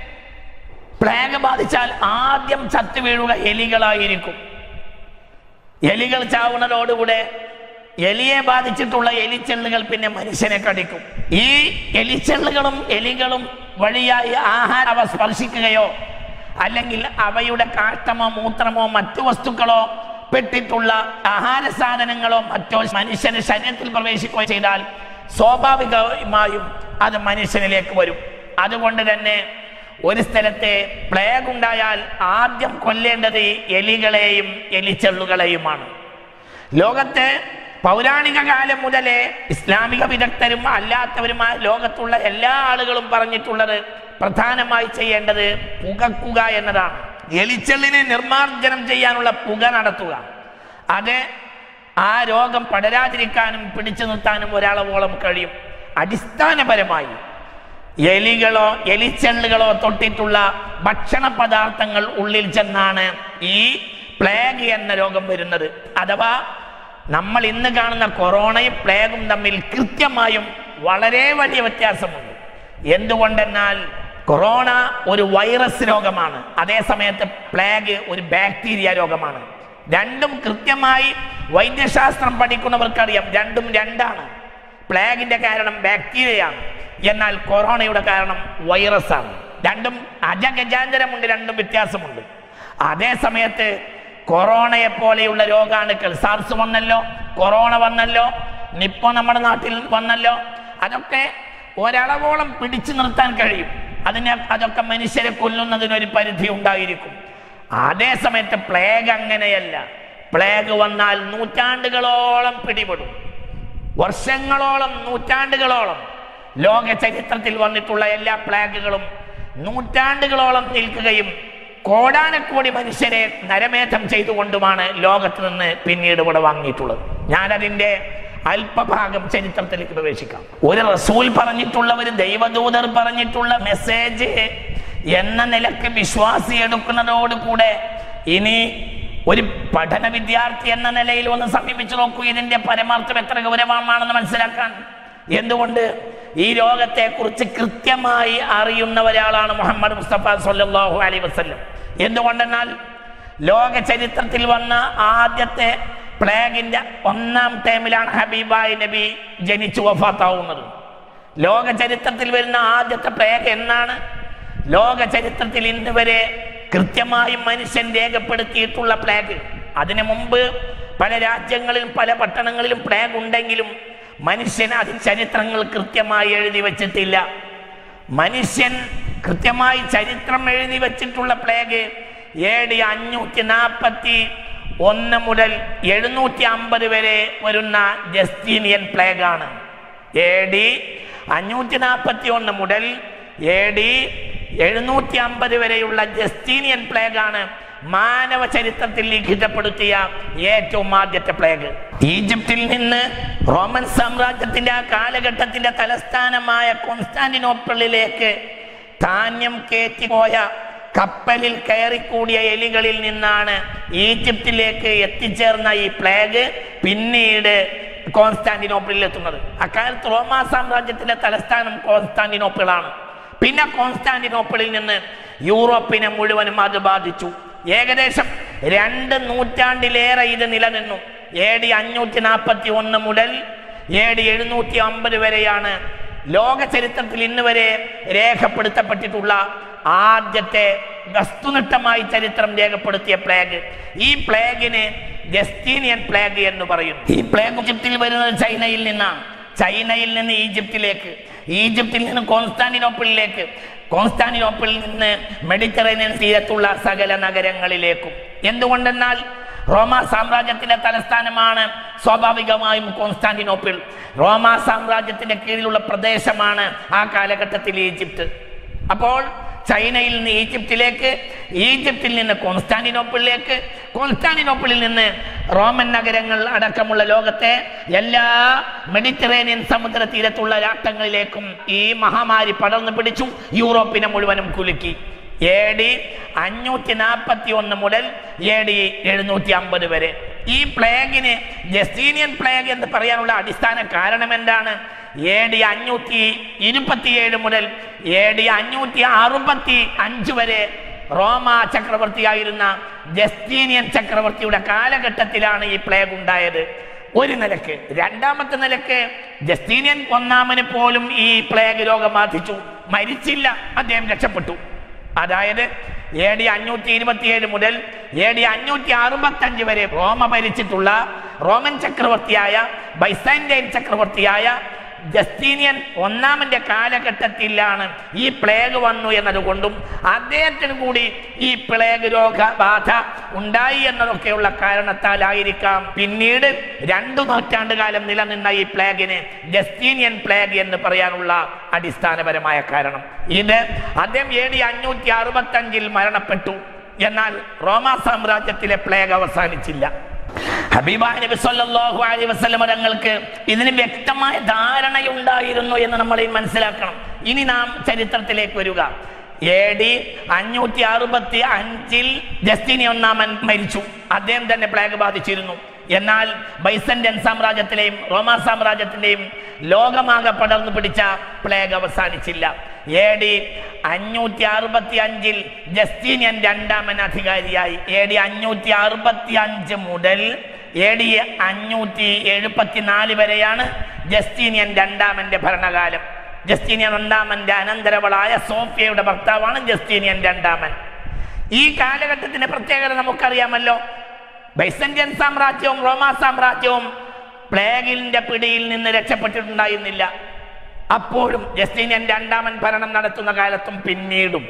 A: പ്ലേഗ് ബാധിച്ചാൽ ആദ്യം ചത്തു വീഴുക എലികളായിരിക്കും എലികൾ ചാവുന്നതോടുകൂടെ എലിയെ ബാധിച്ചിട്ടുള്ള എലിച്ചെള്ളുകൾ പിന്നെ മനുഷ്യനെ കടിക്കും ഈ എലിച്ചെള്ളുകളും എലികളും വഴിയായി ആഹാരം അവ സ്പർശിക്കുകയോ അല്ലെങ്കിൽ അവയുടെ കാഷ്ടമോ മൂത്രമോ മറ്റു വസ്തുക്കളോ പെട്ടിട്ടുള്ള ആഹാര സാധനങ്ങളോ മറ്റോ മനുഷ്യന്റെ ശരീരത്തിൽ പ്രവേശിക്കുകയോ ചെയ്താൽ സ്വാഭാവികമായും അത് മനുഷ്യനിലേക്ക് വരും അതുകൊണ്ട് തന്നെ ഒരു സ്ഥലത്തെ പ്ലേഗ് ഉണ്ടായാൽ ആദ്യം കൊല്ലേണ്ടത് ഈ എലികളെയും എലിച്ചെള്ളുകളെയുമാണ് ലോകത്ത് പൗരാണിക കാലം മുതലേ ഇസ്ലാമിക വിദഗ്ധരും അല്ലാത്തവരുമായ ലോകത്തുള്ള എല്ലാ ആളുകളും പറഞ്ഞിട്ടുള്ളത് പ്രധാനമായി ചെയ്യേണ്ടത് പുകക്കുക എന്നതാണ് എലിച്ചെള്ളിനെ നിർമ്മാർജ്ജനം ചെയ്യാനുള്ള പുക നടത്തുക അത് ആ രോഗം പടരാതിരിക്കാനും പിടിച്ചു നിർത്താനും ഒരാളോളം കഴിയും അടിസ്ഥാനപരമായി എലികളോ എലിച്ചെള്ളുകളോ തൊട്ടിട്ടുള്ള ഭക്ഷണ പദാർത്ഥങ്ങൾ ഉള്ളിൽ ചെന്നാണ് ഈ പ്ലേഗ് എന്ന രോഗം വരുന്നത് അഥവാ നമ്മൾ ഇന്ന് കാണുന്ന കൊറോണയും പ്ലേഗും തമ്മിൽ കൃത്യമായും വളരെ വലിയ വ്യത്യാസമുണ്ട് എന്തുകൊണ്ടെന്നാൽ കൊറോണ ഒരു വൈറസ് രോഗമാണ് അതേ സമയത്ത് പ്ലേഗ് ഒരു ബാക്ടീരിയ രോഗമാണ് രണ്ടും കൃത്യമായി വൈദ്യശാസ്ത്രം പഠിക്കുന്നവർക്കറിയാം രണ്ടും രണ്ടാണ് പ്ലേഗിന്റെ കാരണം ബാക്ടീരിയയാണ് എന്നാൽ കൊറോണയുടെ കാരണം വൈറസാണ് രണ്ടും അജഗജാന്തരമുണ്ട് രണ്ടും വ്യത്യാസമുണ്ട് അതേ സമയത്ത് കൊറോണയെ പോലെയുള്ള രോഗാണുക്കൾ സാർസ് വന്നല്ലോ കൊറോണ വന്നല്ലോ നിപ്പോ നമ്മുടെ നാട്ടിൽ വന്നല്ലോ അതൊക്കെ ഒരളവോളം പിടിച്ചു നിർത്താൻ കഴിയും അതിനെ അതൊക്കെ മനുഷ്യരെ കൊല്ലുന്നതിനൊരു പരിധി ഉണ്ടായിരിക്കും അതേ സമയത്ത് പ്ലേഗ് അങ്ങനെയല്ല പ്ലേഗ് വന്നാൽ നൂറ്റാണ്ടുകളോളം പിടിപെടും വർഷങ്ങളോളം നൂറ്റാണ്ടുകളോളം ലോക ചരിത്രത്തിൽ വന്നിട്ടുള്ള എല്ലാ പ്ലേഗുകളും നൂറ്റാണ്ടുകളോളം നിൽക്കുകയും കോടാനക്കോടി മനുഷ്യരെ നരമേധം ചെയ്തുകൊണ്ടുമാണ് ലോകത്ത് നിന്ന് പിന്നീട് ഇവിടെ വാങ്ങിയിട്ടുള്ളത് ഞാനതിൻ്റെ അല്പഭാഗം ചരിത്രത്തിലേക്ക് പ്രവേശിക്കാം ഒരു റസൂൽ പറഞ്ഞിട്ടുള്ള ഒരു ദൈവദൂതർ പറഞ്ഞിട്ടുള്ള മെസ്സേജ് എന്ന നിലക്ക് വിശ്വാസി എടുക്കുന്നതോടുകൂടെ ഇനി ഒരു പഠന വിദ്യാർത്ഥി എന്ന നിലയിൽ ഒന്ന് സമീപിച്ചു നോക്കൂ ഇതിന്റെ പരമാർത്ഥം എത്ര ഗൗരവമാണെന്ന് മനസ്സിലാക്കാൻ എന്തുകൊണ്ട് ഈ രോഗത്തെ കുറിച്ച് കൃത്യമായി അറിയുന്ന ഒരാളാണ് മുഹമ്മദ് മുസ്തഫ സല്ലല്ലാഹു അലൈഹി വസല്ലം എന്തുകൊണ്ടെന്നാൽ ലോക ചരിത്രത്തിൽ വന്ന ആദ്യത്തെ പ്ലേഗിന്റെ ഒന്നാം ടൈമിലാണ് ഹബീബായി നബി ജനിച്ചു വഫാത്താവുന്നത് ലോക ചരിത്രത്തിൽ വരുന്ന ആദ്യത്തെ പ്ലേഗ് എന്നാണ് ലോക ചരിത്രത്തിൽ ഇന്ന് വരെ കൃത്യമായും മനുഷ്യൻ രേഖപ്പെടുത്തിയിട്ടുള്ള പ്ലേഗ് അതിനു മുമ്പ് പല രാജ്യങ്ങളിലും പല പട്ടണങ്ങളിലും പ്ലേഗ് ഉണ്ടെങ്കിലും മനുഷ്യൻ അതിൽ ചരിത്രങ്ങൾ കൃത്യമായി എഴുതി വച്ചിട്ടില്ല മനുഷ്യൻ കൃത്യമായി ചരിത്രം എഴുതി വച്ചിട്ടുള്ള പ്ലേഗ് എ ഡി അഞ്ഞൂറ്റി നാൽപ്പത്തി ഒന്ന് മുതൽ എഴുന്നൂറ്റി അമ്പത് വരെ വരുന്ന ജസ്റ്റീനിയൻ പ്ലേഗ് ആണ് എ ഡി അഞ്ഞൂറ്റി നാൽപ്പത്തി ഒന്ന് മുതൽ എ ഡി എഴുന്നൂറ്റി അമ്പത് വരെയുള്ള ജസ്റ്റീനിയൻ പ്ലേഗ് ആണ് മാനവ ചരിത്രത്തിൽ ലിഖിതപ്പെടുത്തിയ ഏറ്റവും ആദ്യത്തെ പ്ലേഗ് ഈജിപ്തിൽ നിന്ന് റോമൻ സാമ്രാജ്യത്തിന്റെ ആ കാലഘട്ടത്തിന്റെ തലസ്ഥാനമായ കോൺസ്റ്റാന്റിനോപ്പിളിലേക്ക് ധാന്യം കയറ്റിപ്പോയ കപ്പലിൽ കയറിക്കൂടിയ എലികളിൽ നിന്നാണ് ഈജിപ്തിലേക്ക് എത്തിച്ചേർന്ന ഈ പ്ലേഗ് പിന്നീട് കോൺസ്റ്റാന്റിനോപ്പിളിൽ എത്തുന്നത് അക്കാലത്ത് റോമാ സാമ്രാജ്യത്തിന്റെ തലസ്ഥാനം കോൺസ്റ്റാന്റിനോപ്പിളാണ് പിന്നെ കോൺസ്റ്റാന്റിനോപ്പിളിൽ നിന്ന് യൂറോപ്പിനെ മുഴുവനും അത് ബാധിച്ചു ഏകദേശം രണ്ട് നൂറ്റാണ്ടിലേറെ ഇത് നിലനിന്നു എ ഡി അഞ്ഞൂറ്റി നാൽപ്പത്തി ഒന്ന് മുതൽ എ ഡി എഴുന്നൂറ്റി അമ്പത് വരെയാണ് ലോക ചരിത്രത്തിൽ ഇന്ന് വരെ രേഖപ്പെടുത്തപ്പെട്ടിട്ടുള്ള ആദ്യത്തെ വസ്തുനിഷ്ഠമായി ചരിത്രം രേഖപ്പെടുത്തിയ പ്ലേഗ് ഈ പ്ലേഗിന് ജസ്റ്റീനിയൻ പ്ലേഗ് എന്ന് പറയുന്നു ഈ പ്ലേഗ് ഈജിപ്തിൽ വരുന്നത് ചൈനയിൽ നിന്നാണ് ചൈനയിൽ നിന്ന് ഈജിപ്തിലേക്ക് ഈജിപ്തിൽ നിന്ന് കോൺസ്റ്റാന്റിനോപ്പിളിലേക്ക് കോൺസ്റ്റാന്റിനോപ്പിളിൽ നിന്ന് മെഡിറ്ററേനിയൻ തീരത്തുള്ള സകല നഗരങ്ങളിലേക്കും എന്തുകൊണ്ടെന്നാൽ റോമ സാമ്രാജ്യത്തിന്റെ തലസ്ഥാനമാണ് സ്വാഭാവികമായും കോൺസ്റ്റാന്റിനോപ്പിൾ റോമ സാമ്രാജ്യത്തിന്റെ കീഴിലുള്ള പ്രദേശമാണ് ആ കാലഘട്ടത്തിൽ ഈജിപ്ത് അപ്പോൾ ചൈനയിൽ നിന്ന് ഈജിപ്തിലേക്ക് ഈജിപ്തിൽ നിന്ന് കോൺസ്റ്റാന്റിനോപ്പിളിലേക്ക് കോൺസ്റ്റാന്റിനോപ്പിളിൽ നിന്ന് റോമൻ നഗരങ്ങൾ അടക്കമുള്ള ലോകത്തെ എല്ലാ മെഡിറ്ററേനിയൻ സമുദ്ര തീരത്തുള്ള രാഷ്ട്രങ്ങളിലേക്കും ഈ മഹാമാരി പടർന്നു പിടിച്ചു യൂറോപ്പിനെ മുഴുവനും കുലുക്കി എ ഡി അഞ്ഞൂറ്റി നാൽപ്പത്തി ഒന്ന് മുതൽ എ ഡി എഴുന്നൂറ്റി അമ്പത് വരെ ഈ പ്ലേഗിന് ജസ്റ്റീനിയൻ പ്ലേഗ് എന്ന് പറയാനുള്ള അടിസ്ഥാന കാരണം എന്താണ് എ ഡി അഞ്ഞൂറ്റി ഇരുപത്തിയേഴ് മുതൽ എ ഡി അഞ്ഞൂറ്റി അറുപത്തി അഞ്ച് വരെ റോമ ചക്രവർത്തിയായിരുന്ന ജസ്റ്റീനിയൻ ചക്രവർത്തിയുടെ കാലഘട്ടത്തിലാണ് ഈ പ്ലേഗ് ഉണ്ടായത് ഒരു നിലക്ക് രണ്ടാമത്തെ നിലക്ക് ജസ്റ്റീനിയൻ ഒന്നാമന് പോലും ഈ പ്ലേഗ് രോഗം ബാധിച്ചു മരിച്ചില്ല അദ്ദേഹം രക്ഷപ്പെട്ടു അതായത് എ ഡി അഞ്ഞൂറ്റി ഇരുപത്തിയേഴ് മുതൽ എ ഡി അഞ്ഞൂറ്റി അറുപത്തി അഞ്ച് വരെ റോമ ഭരിച്ചിട്ടുള്ള റോമൻ ചക്രവർത്തിയായ ബൈസാൻറ്റൈൻ ചക്രവർത്തിയായ ജസ്റ്റീനിയൻ ഒന്നാമന്റെ കാലഘട്ടത്തിലാണ് ഈ പ്ലേഗ് വന്നു എന്നതുകൊണ്ടും അദ്ദേഹത്തിന് കൂടി ഈ പ്ലേഗ് രോഗബാധ ഉണ്ടായി എന്നതൊക്കെയുള്ള കാരണത്താലായിരിക്കാം പിന്നീട് രണ്ടു നൂറ്റാണ്ട് കാലം നിലനിന്ന ഈ പ്ലേഗിന് ജസ്റ്റീനിയൻ പ്ലേഗ് എന്ന് പറയാനുള്ള അടിസ്ഥാനപരമായ കാരണം ഇത് അദ്ദേഹം എ ഡി അഞ്ഞൂറ്റി അറുപത്തി അഞ്ചിൽ മരണപ്പെട്ടു എന്നാൽ റോമാ സാമ്രാജ്യത്തിലെ പ്ലേഗ് അവസാനിച്ചില്ല ഹബീബായ നബി സല്ലല്ലാഹു അലൈഹി വസല്ലം തങ്ങൾക്ക് ഇതിന് വ്യക്തമായ ധാരണയുണ്ടായിരുന്നു എന്ന് നമ്മൾ ഈ മനസ്സിലാക്കണം ഇനി നാം ചരിത്രത്തിലേക്ക് വരിക എ ഡി അഞ്ഞൂറ്റി അറുപത്തി അഞ്ചിൽ ജസ്റ്റിനി ഒന്നാമൻ മരിച്ചു അദ്ദേഹം തന്നെ പ്ലേഗ് ബാധിച്ചിരുന്നു എന്നാൽ ബൈസന്റൻ സാമ്രാജ്യത്തിലെയും റോമാ സാമ്രാജ്യത്തിന്റെയും ലോകമാകെ പടർന്നു പിടിച്ച പ്ലേഗ് അവസാനിച്ചില്ല എ ഡി അഞ്ഞൂറ്റി അറുപത്തി അഞ്ചിൽ ജസ്റ്റീനിയൻ രണ്ടാമൻ അധികാരിയായി എ ഡി അഞ്ഞൂറ്റി അറുപത്തി അഞ്ച് മുതൽ എ ഡി അഞ്ഞൂറ്റി എഴുപത്തിനാല് വരെയാണ് ജസ്റ്റീനിയൻ രണ്ടാമന്റെ ഭരണകാലം ജസ്റ്റീനിയൻ രണ്ടാമന്റെ അനന്തരവളായ സോഫിയയുടെ ഭർത്താവാണ് ജസ്റ്റീനിയൻ രണ്ടാമൻ ഈ കാലഘട്ടത്തിന്റെ പ്രത്യേകത നമുക്കറിയാമല്ലോ ബൈസന്റിയൻ സാമ്രാജ്യവും റോമാ സാമ്രാജ്യവും പ്ലേഗിന്റെ പിടിയിൽ നിന്ന് രക്ഷപ്പെട്ടിട്ടുണ്ടായിരുന്നില്ല അപ്പോഴും ജസ്റ്റീനിയൻ രണ്ടാമൻ ഭരണം നടത്തുന്ന കാലത്തും പിന്നീടും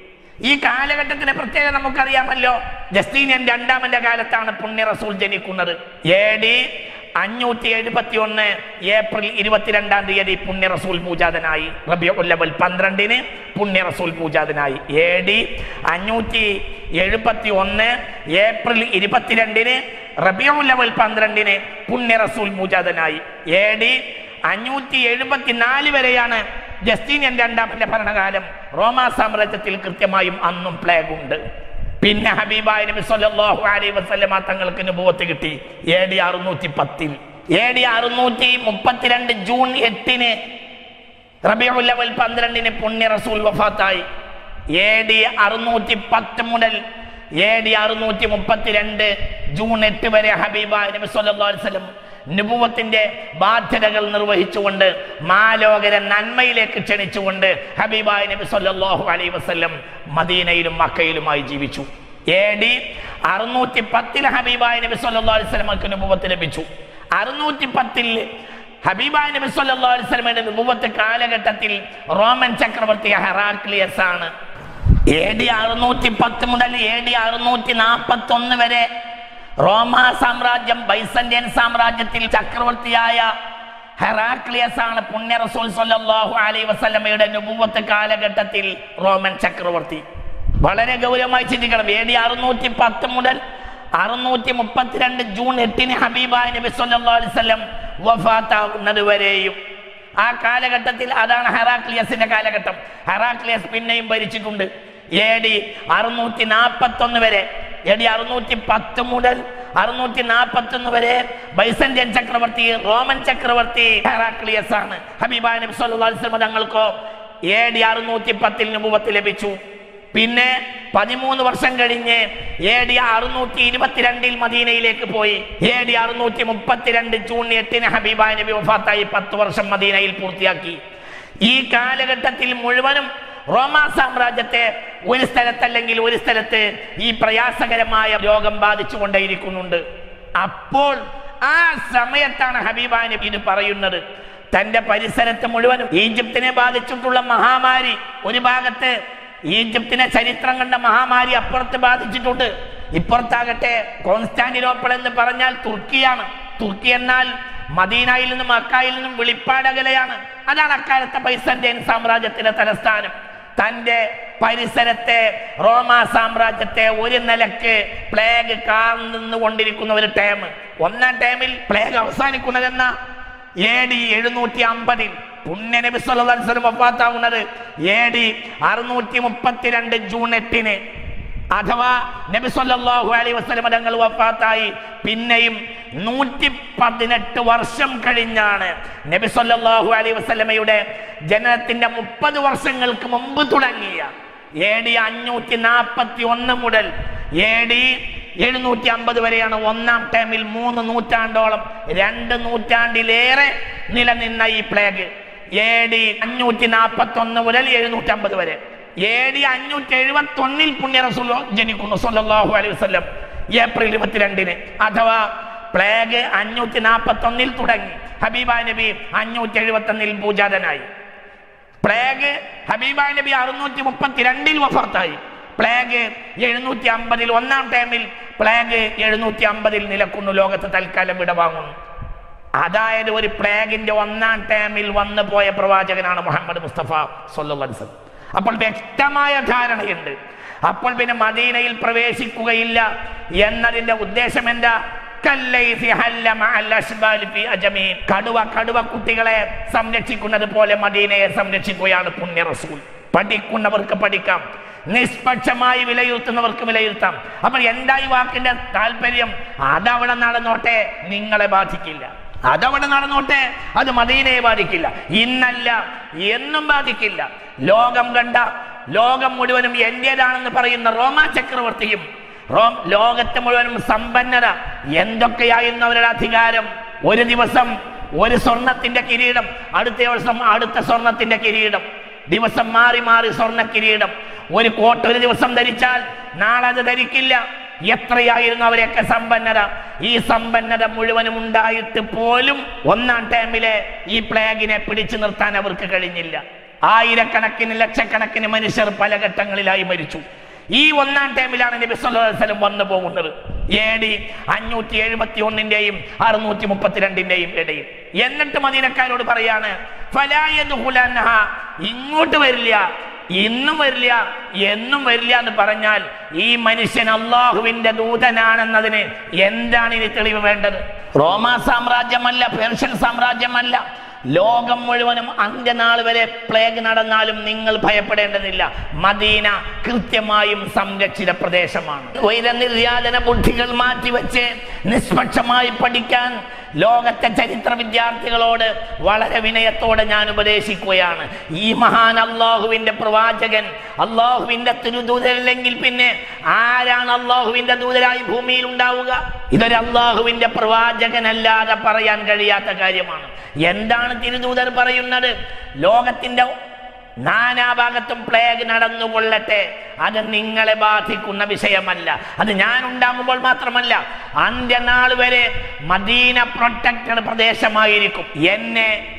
A: ഈ കാലഘട്ടത്തിന്റെ പ്രത്യേകത നമുക്കറിയാമല്ലോ ജസ്റ്റീനിയൻ രണ്ടാമന്റെ കാലത്താണ് പുണ്യ റസൂൽ ജനിക്കുന്നത് എ ഡി അഞ്ഞൂറ്റി എഴുപത്തി ഒന്ന് ഏപ്രിൽ ഇരുപത്തിരണ്ടാം തീയതി പുണ്യ റസൂൽ പൂജാതനായി റബിയുൽ പന്ത്രണ്ടിന് പുണ്യ റസൂൽ പൂജാതനായി എ ഡി അഞ്ഞൂറ്റി എഴുപത്തി ഒന്ന് ഏപ്രിൽ ഇരുപത്തിരണ്ടിന് റബിയുൽ പന്ത്രണ്ടിന് പുണ്യ റസൂൽ പൂജാതനായി എ ഡി അഞ്ഞൂറ്റി എഴുപത്തിനാല് വരെയാണ് ജസ്റ്റീനിയൻ രണ്ടാമന്റെ ഭരണകാലം റോമാ സാമ്രാജ്യത്തിൽ കൃത്യമായും അന്നും പ്ലേഗ് ഉണ്ട് പിന്നെ ഹബീബായ നബി സല്ലല്ലാഹു അലൈഹി വസല്ലമ തങ്ങൾക്ക് അനുഭവത്ത് കിട്ടി എ ഡി അറുന്നൂറ്റി പത്തിൽ എ ഡി അറുന്നൂറ്റി മുപ്പത്തിരണ്ട് ജൂൺ എട്ടിന് റബിയുൽ അവൽ പന്ത്രണ്ടിന് പുണ്യ റസൂൽ വഫാത്തായി എ ഡി അറുന്നൂറ്റി പത്ത് മുതൽ എ ഡി അറുന്നൂറ്റി മുപ്പത്തിരണ്ട് ജൂൺ എട്ട് വരെ ഹബീബായ നബി സല്ലല്ലാഹു അലൈഹി വസല്ലം നുപുവത്തിന്റെ ബാധ്യതകൾ നിർവഹിച്ചുകൊണ്ട് മാലോകരെ നന്മയിലേക്ക് ക്ഷണിച്ചുകൊണ്ട് ഹബീബായ നബി സല്ലല്ലാഹു അലൈഹി വസല്ലം മദീനയിലും മക്കയിലുമായി ജീവിച്ചു എ ഡി അറുന്നൂറ്റി പത്തിൽ ഹബീബായ നബി സല്ലല്ലാഹു അലൈഹി വസല്ലമക്ക് നുപുവത്ത് ലഭിച്ചു അറുന്നൂറ്റി പത്തിൽ ഹബീബായ നബി സല്ലല്ലാഹു അലൈഹി വസല്ലമയുടെ നുപുവത്ത് കാലഘട്ടത്തിൽ റോമൻ ചക്രവർത്തി ഹെറാക്ലിയസ് ആണ് എ ഡി അറുന്നൂറ്റി പത്ത് മുതൽ എ ഡി അറുന്നൂറ്റി നാൽപ്പത്തി ഒന്ന് വരെ റോമ സാമ്രാജ്യം ബൈസന്റിയൻ സാമ്രാജ്യത്തിൽ ചക്രവർത്തിയായ ഹെറാക്ലിയസ് ആണ് പുണ്യ റസൂൽ സല്ലല്ലാഹു അലൈഹി വസല്ലമയുടെ നുബുവത്ത് കാലഘട്ടത്തിൽ റോമൻ ചക്രവർത്തി വളരെ ഗൗരവമായി ചിന്തിക്കണം എ ഡി അറുന്നൂറ്റി പത്ത് മുതൽ അറുന്നൂറ്റി മുപ്പത്തിരണ്ട് ജൂൺ എട്ടിന് ഹബീബായ നബി സല്ലല്ലാഹു അലൈഹി വസല്ലം വഫാത്താകുന്നത് വരെയും ആ കാലഘട്ടത്തിൽ അതാണ് ഹെറാക്ലിയസിന്റെ കാലഘട്ടം ഹെറാക്ലിയസ് പിന്നെയും ഭരിച്ചിട്ടുണ്ട് എ ഡി അറുന്നൂറ്റി നാൽപ്പത്തൊന്ന് വരെ എ ഡി അറുന്നൂറ്റി പത്ത് മുതൽ അറുന്നൂറ്റി നാൽപ്പത്തി ഒന്ന് വരെ ബൈസന്റിയൻ ചക്രവർത്തി റോമൻ ചക്രവർത്തി ഹെറാക്ലിയസ് ആണ് ഹബീബായ നബി സല്ലല്ലാഹു അലൈഹി വസല്ലം തങ്ങൾക്കോ എ ഡി അറുന്നൂറ്റി പത്തിൽ നുപുവത്ത് ലഭിച്ചു പിന്നെ പതിമൂന്ന് വർഷം കഴിഞ്ഞ് എ ഡി അറുന്നൂറ്റി ഇരുപത്തിരണ്ടിൽ മദീനയിലേക്ക് പോയി എ ഡി അറുന്നൂറ്റി മുപ്പത്തിരണ്ട് ജൂൺ എട്ടിന് ഹബീബായ നബി വഫാത്തായി പത്ത് വർഷം മദീനയിൽ പൂർത്തിയാക്കി ഈ കാലഘട്ടത്തിൽ മുഴുവനും റോമാ സാമ്രാജ്യത്തെ ഒരു സ്ഥലത്തല്ലെങ്കിൽ ഒരു സ്ഥലത്ത് ഈ പ്രയാസകരമായ രോഗം ബാധിച്ചു കൊണ്ടേയിരിക്കുന്നുണ്ട് അപ്പോൾ ആ സമയത്താണ് ഹബീബായ നബി ഇത് പറയുന്നത് തന്റെ പരിസരത്ത് മുഴുവനും ഈജിപ്തിനെ ബാധിച്ചിട്ടുള്ള മഹാമാരി ഒരു ഭാഗത്ത് ഈജിപ്തിനെ ചരിത്രം കണ്ട മഹാമാരി അപ്പുറത്ത് ബാധിച്ചിട്ടുണ്ട് ഇപ്പുറത്താകട്ടെ കോൺസ്റ്റാന്റിനോപ്പിൾ എന്ന് പറഞ്ഞാൽ തുർക്കിയാണ് തുർക്കി എന്നാൽ മദീനയിൽ നിന്നും മക്കായിൽ നിന്നും വെളിപ്പാടകലയാണ് അതാണ് അക്കാലത്തെ ബൈസന്റൈൻ സാമ്രാജ്യത്തിന്റെ തലസ്ഥാനം തന്റെ പരിസരത്തെ റോമാ സാമ്രാജ്യത്തെ ഒരു നിലക്ക് പ്ലേഗ് കാർന്നു കൊണ്ടിരിക്കുന്ന ഒരു ടൈം ഒന്നാം ടൈമിൽ പ്ലേഗ് അവസാനിക്കുന്നതെന്ന എ ഡി എഴുന്നൂറ്റി അമ്പതിൽ പുണ്യ നബി സല്ലല്ലാഹു അലൈഹി വസല്ലം വഫാത്താവുന്നത് എ ഡി അറുന്നൂറ്റി മുപ്പത്തിരണ്ട് ജൂൺ എട്ടിന് അഥവാ നബി സല്ലല്ലാഹു അലൈഹി വസല്ലം തങ്ങൾ വഫാത്തായി പിന്നെയും നൂറ്റി പതിനെട്ട് വർഷം കഴിഞ്ഞാണ് നബി സല്ലല്ലാഹു അലൈഹി വസല്ലമയുടെ ജനനത്തിന്റെ മുപ്പത് വർഷങ്ങൾക്ക് മുമ്പ് തുടങ്ങിയ എ ഡി അഞ്ഞൂറ്റി നാൽപ്പത്തി ഒന്ന് മുതൽ എ ഡി എഴുന്നൂറ്റി അമ്പത് വരെയാണ് ഒന്നാം ടൈമിൽ മൂന്ന് നൂറ്റാണ്ടോളം രണ്ട് നൂറ്റാണ്ടിലേറെ നിലനിന്ന ഈ പ്ലേഗ് എ ഡി അഞ്ഞൂറ്റി നാൽപ്പത്തി ഒന്ന് മുതൽ എഴുന്നൂറ്റി അമ്പത് വരെ എ ഡി അഞ്ഞൂറ്റി എഴുപത്തി ഒന്നിൽ പുണ്യ റസൂൽ ജനിക്കുന്നു സല്ലല്ലാഹു അലൈഹി വസല്ലം ഏപ്രിൽ ഇരുപത്തിരണ്ടിന് അഥവാ പ്ലേഗ് അഞ്ഞൂറ്റി നാൽപ്പത്തി ഒന്നിൽ തുടങ്ങി ഹബീബ നബി അഞ്ഞൂറ്റി എഴുപത്തി ഒന്നിൽ പൂജാതനായി പ്ലേഗ് ഹബീബ നബി അറുന്നൂറ്റി മുപ്പത്തിരണ്ടിൽ വഫാത്തായി പ്ലേഗ് എഴുന്നൂറ്റി അമ്പതിൽ ഒന്നാം ടൈമിൽ പ്ലേഗ് എഴുന്നൂറ്റി അമ്പതിൽ നിലക്കുന്നു ലോകത്ത് തൽക്കാലം വിടവാങ്ങുന്നു അതായത് ഒരു പ്ലേഗിന്റെ ഒന്നാം ടൈമിൽ വന്നു പോയ പ്രവാചകനാണ് മുഹമ്മദ് മുസ്തഫ സല്ലല്ലാഹു അലൈഹി വസല്ലം അപ്പോൾ വ്യക്തമായ ധാരണയുണ്ട് അപ്പോൾ പിന്നെ മദീനയിൽ പ്രവേശിക്കുകയില്ല എന്നതിന്റെ ഉദ്ദേശം എന്താ കല്ലൈസി ഹല്ല മഅൽ അശ്ബാലി ഫി അജമീൻ. കടുവ കടുവ കുട്ടികളെ സംരക്ഷിക്കുന്നത് പോലെ മദീനയെ സംരക്ഷിക്കുകയാണ് പുണ്യ റസൂൽ പഠിക്കുന്നവർക്ക് പഠിക്കാം നിഷ്പക്ഷമായി വിലയിരുത്തുന്നവർക്ക് വിലയിരുത്താം അപ്പോൾ എന്താ ഈ വാക്കിന്റെ താല്പര്യം അതവിടെ നടന്നോട്ടെ നിങ്ങളെ ബാധിക്കില്ല അതവിടെ നടന്നോട്ടെ അത് മദീനയെ ബാധിക്കില്ല ഇന്നല്ല എന്നും ബാധിക്കില്ല ലോകം കണ്ട ലോകം മുഴുവനും എന്റേതാണെന്ന് പറയുന്ന റോമാ ചക്രവർത്തിയും റോം ലോകത്തെ മുഴുവനും സമ്പന്നത എന്തൊക്കെയായിരുന്നു അവരുടെ അധികാരം ഒരു ദിവസം ഒരു സ്വർണത്തിന്റെ കിരീടം അടുത്ത ദിവസം അടുത്ത സ്വർണത്തിന്റെ കിരീടം ദിവസം മാറി മാറി സ്വർണ്ണ കിരീടം ഒരു കോട്ട് ഒരു ദിവസം ധരിച്ചാൽ നാളെ അത് ധരിക്കില്ല എത്രയായിരുന്നു അവരെയൊക്കെ സമ്പന്നത ഈ സമ്പന്നത മുഴുവനും ഉണ്ടായിട്ട് പോലും ഒന്നാം ടൈമിലെ ഈ പ്ലേഗിനെ പിടിച്ചു നിർത്താൻ അവർക്ക് കഴിഞ്ഞില്ല ആയിരക്കണക്കിന് ലക്ഷക്കണക്കിന് മനുഷ്യർ പല ഘട്ടങ്ങളിലായി മരിച്ചു ഈ ഒന്നാം ടൈമിലാണ് നബി സല്ലല്ലാഹു അലൈഹി വസല്ലം വന്നു പോകുന്നത് എ ഡി അഞ്ഞൂറ്റി എഴുപത്തി ഒന്നിന്റെയും അറുന്നൂറ്റി മുപ്പത്തിരണ്ടിന്റെയും ഇടയിൽ എന്നിട്ട് മദീനക്കാരോട് പറയാണ് ഫലായതുഹുലൻഹ ഇങ്ങോട്ട് വരില്ല ഇന്നും വരില്ല എന്നും വരില്ല എന്ന് പറഞ്ഞാൽ ഈ മനുഷ്യൻ അള്ളാഹുവിന്റെ ദൂതനാണെന്നതിന് എന്താണ് ഇനി തെളിവ് വേണ്ടത് റോമാ സാമ്രാജ്യമല്ല പേർഷ്യൻ സാമ്രാജ്യമല്ല ലോകം മുഴുവനും അന്ത്യനാൾ വരെ പ്ലേഗ് നടന്നാലും നിങ്ങൾ ഭയപ്പെടേണ്ടതില്ല മദീന കൃത്യമായും സംരക്ഷിത പ്രദേശമാണ് വൈരനിര്യാതന ബുദ്ധികൾ മാറ്റിവെച്ച് നിഷ്പക്ഷമായി പഠിക്കാൻ ലോകത്തെ ചരിത്ര വിദ്യാർത്ഥികളോട് വളരെ വിനയത്തോടെ ഞാൻ ഉപദേശിക്കുകയാണ് ഈ മഹാൻ അള്ളാഹുവിന്റെ പ്രവാചകൻ അള്ളാഹുവിന്റെ തിരുദൂതരല്ലെങ്കിൽ പിന്നെ ആരാണ് അള്ളാഹുവിന്റെ ദൂതരായി ഭൂമിയിൽ ഉണ്ടാവുക ഇതൊരു അള്ളാഹുവിന്റെ പ്രവാചകനല്ലാതെ പറയാൻ കഴിയാത്ത കാര്യമാണ് എന്താണ് തിരുദൂതർ പറയുന്നത് ലോകത്തിന്റെ നാനാഭാഗത്തും പ്ലേഗ് നടന്നുകൊള്ളട്ടെ അത് നിങ്ങളെ ബാധിക്കുന്ന വിഷയമല്ല അത് ഞാൻ ഉണ്ടാകുമ്പോൾ മാത്രമല്ല അന്ത്യനാൾ വരെ മദീന പ്രൊട്ടക്റ്റഡ് പ്രദേശമായിരിക്കും എന്നെ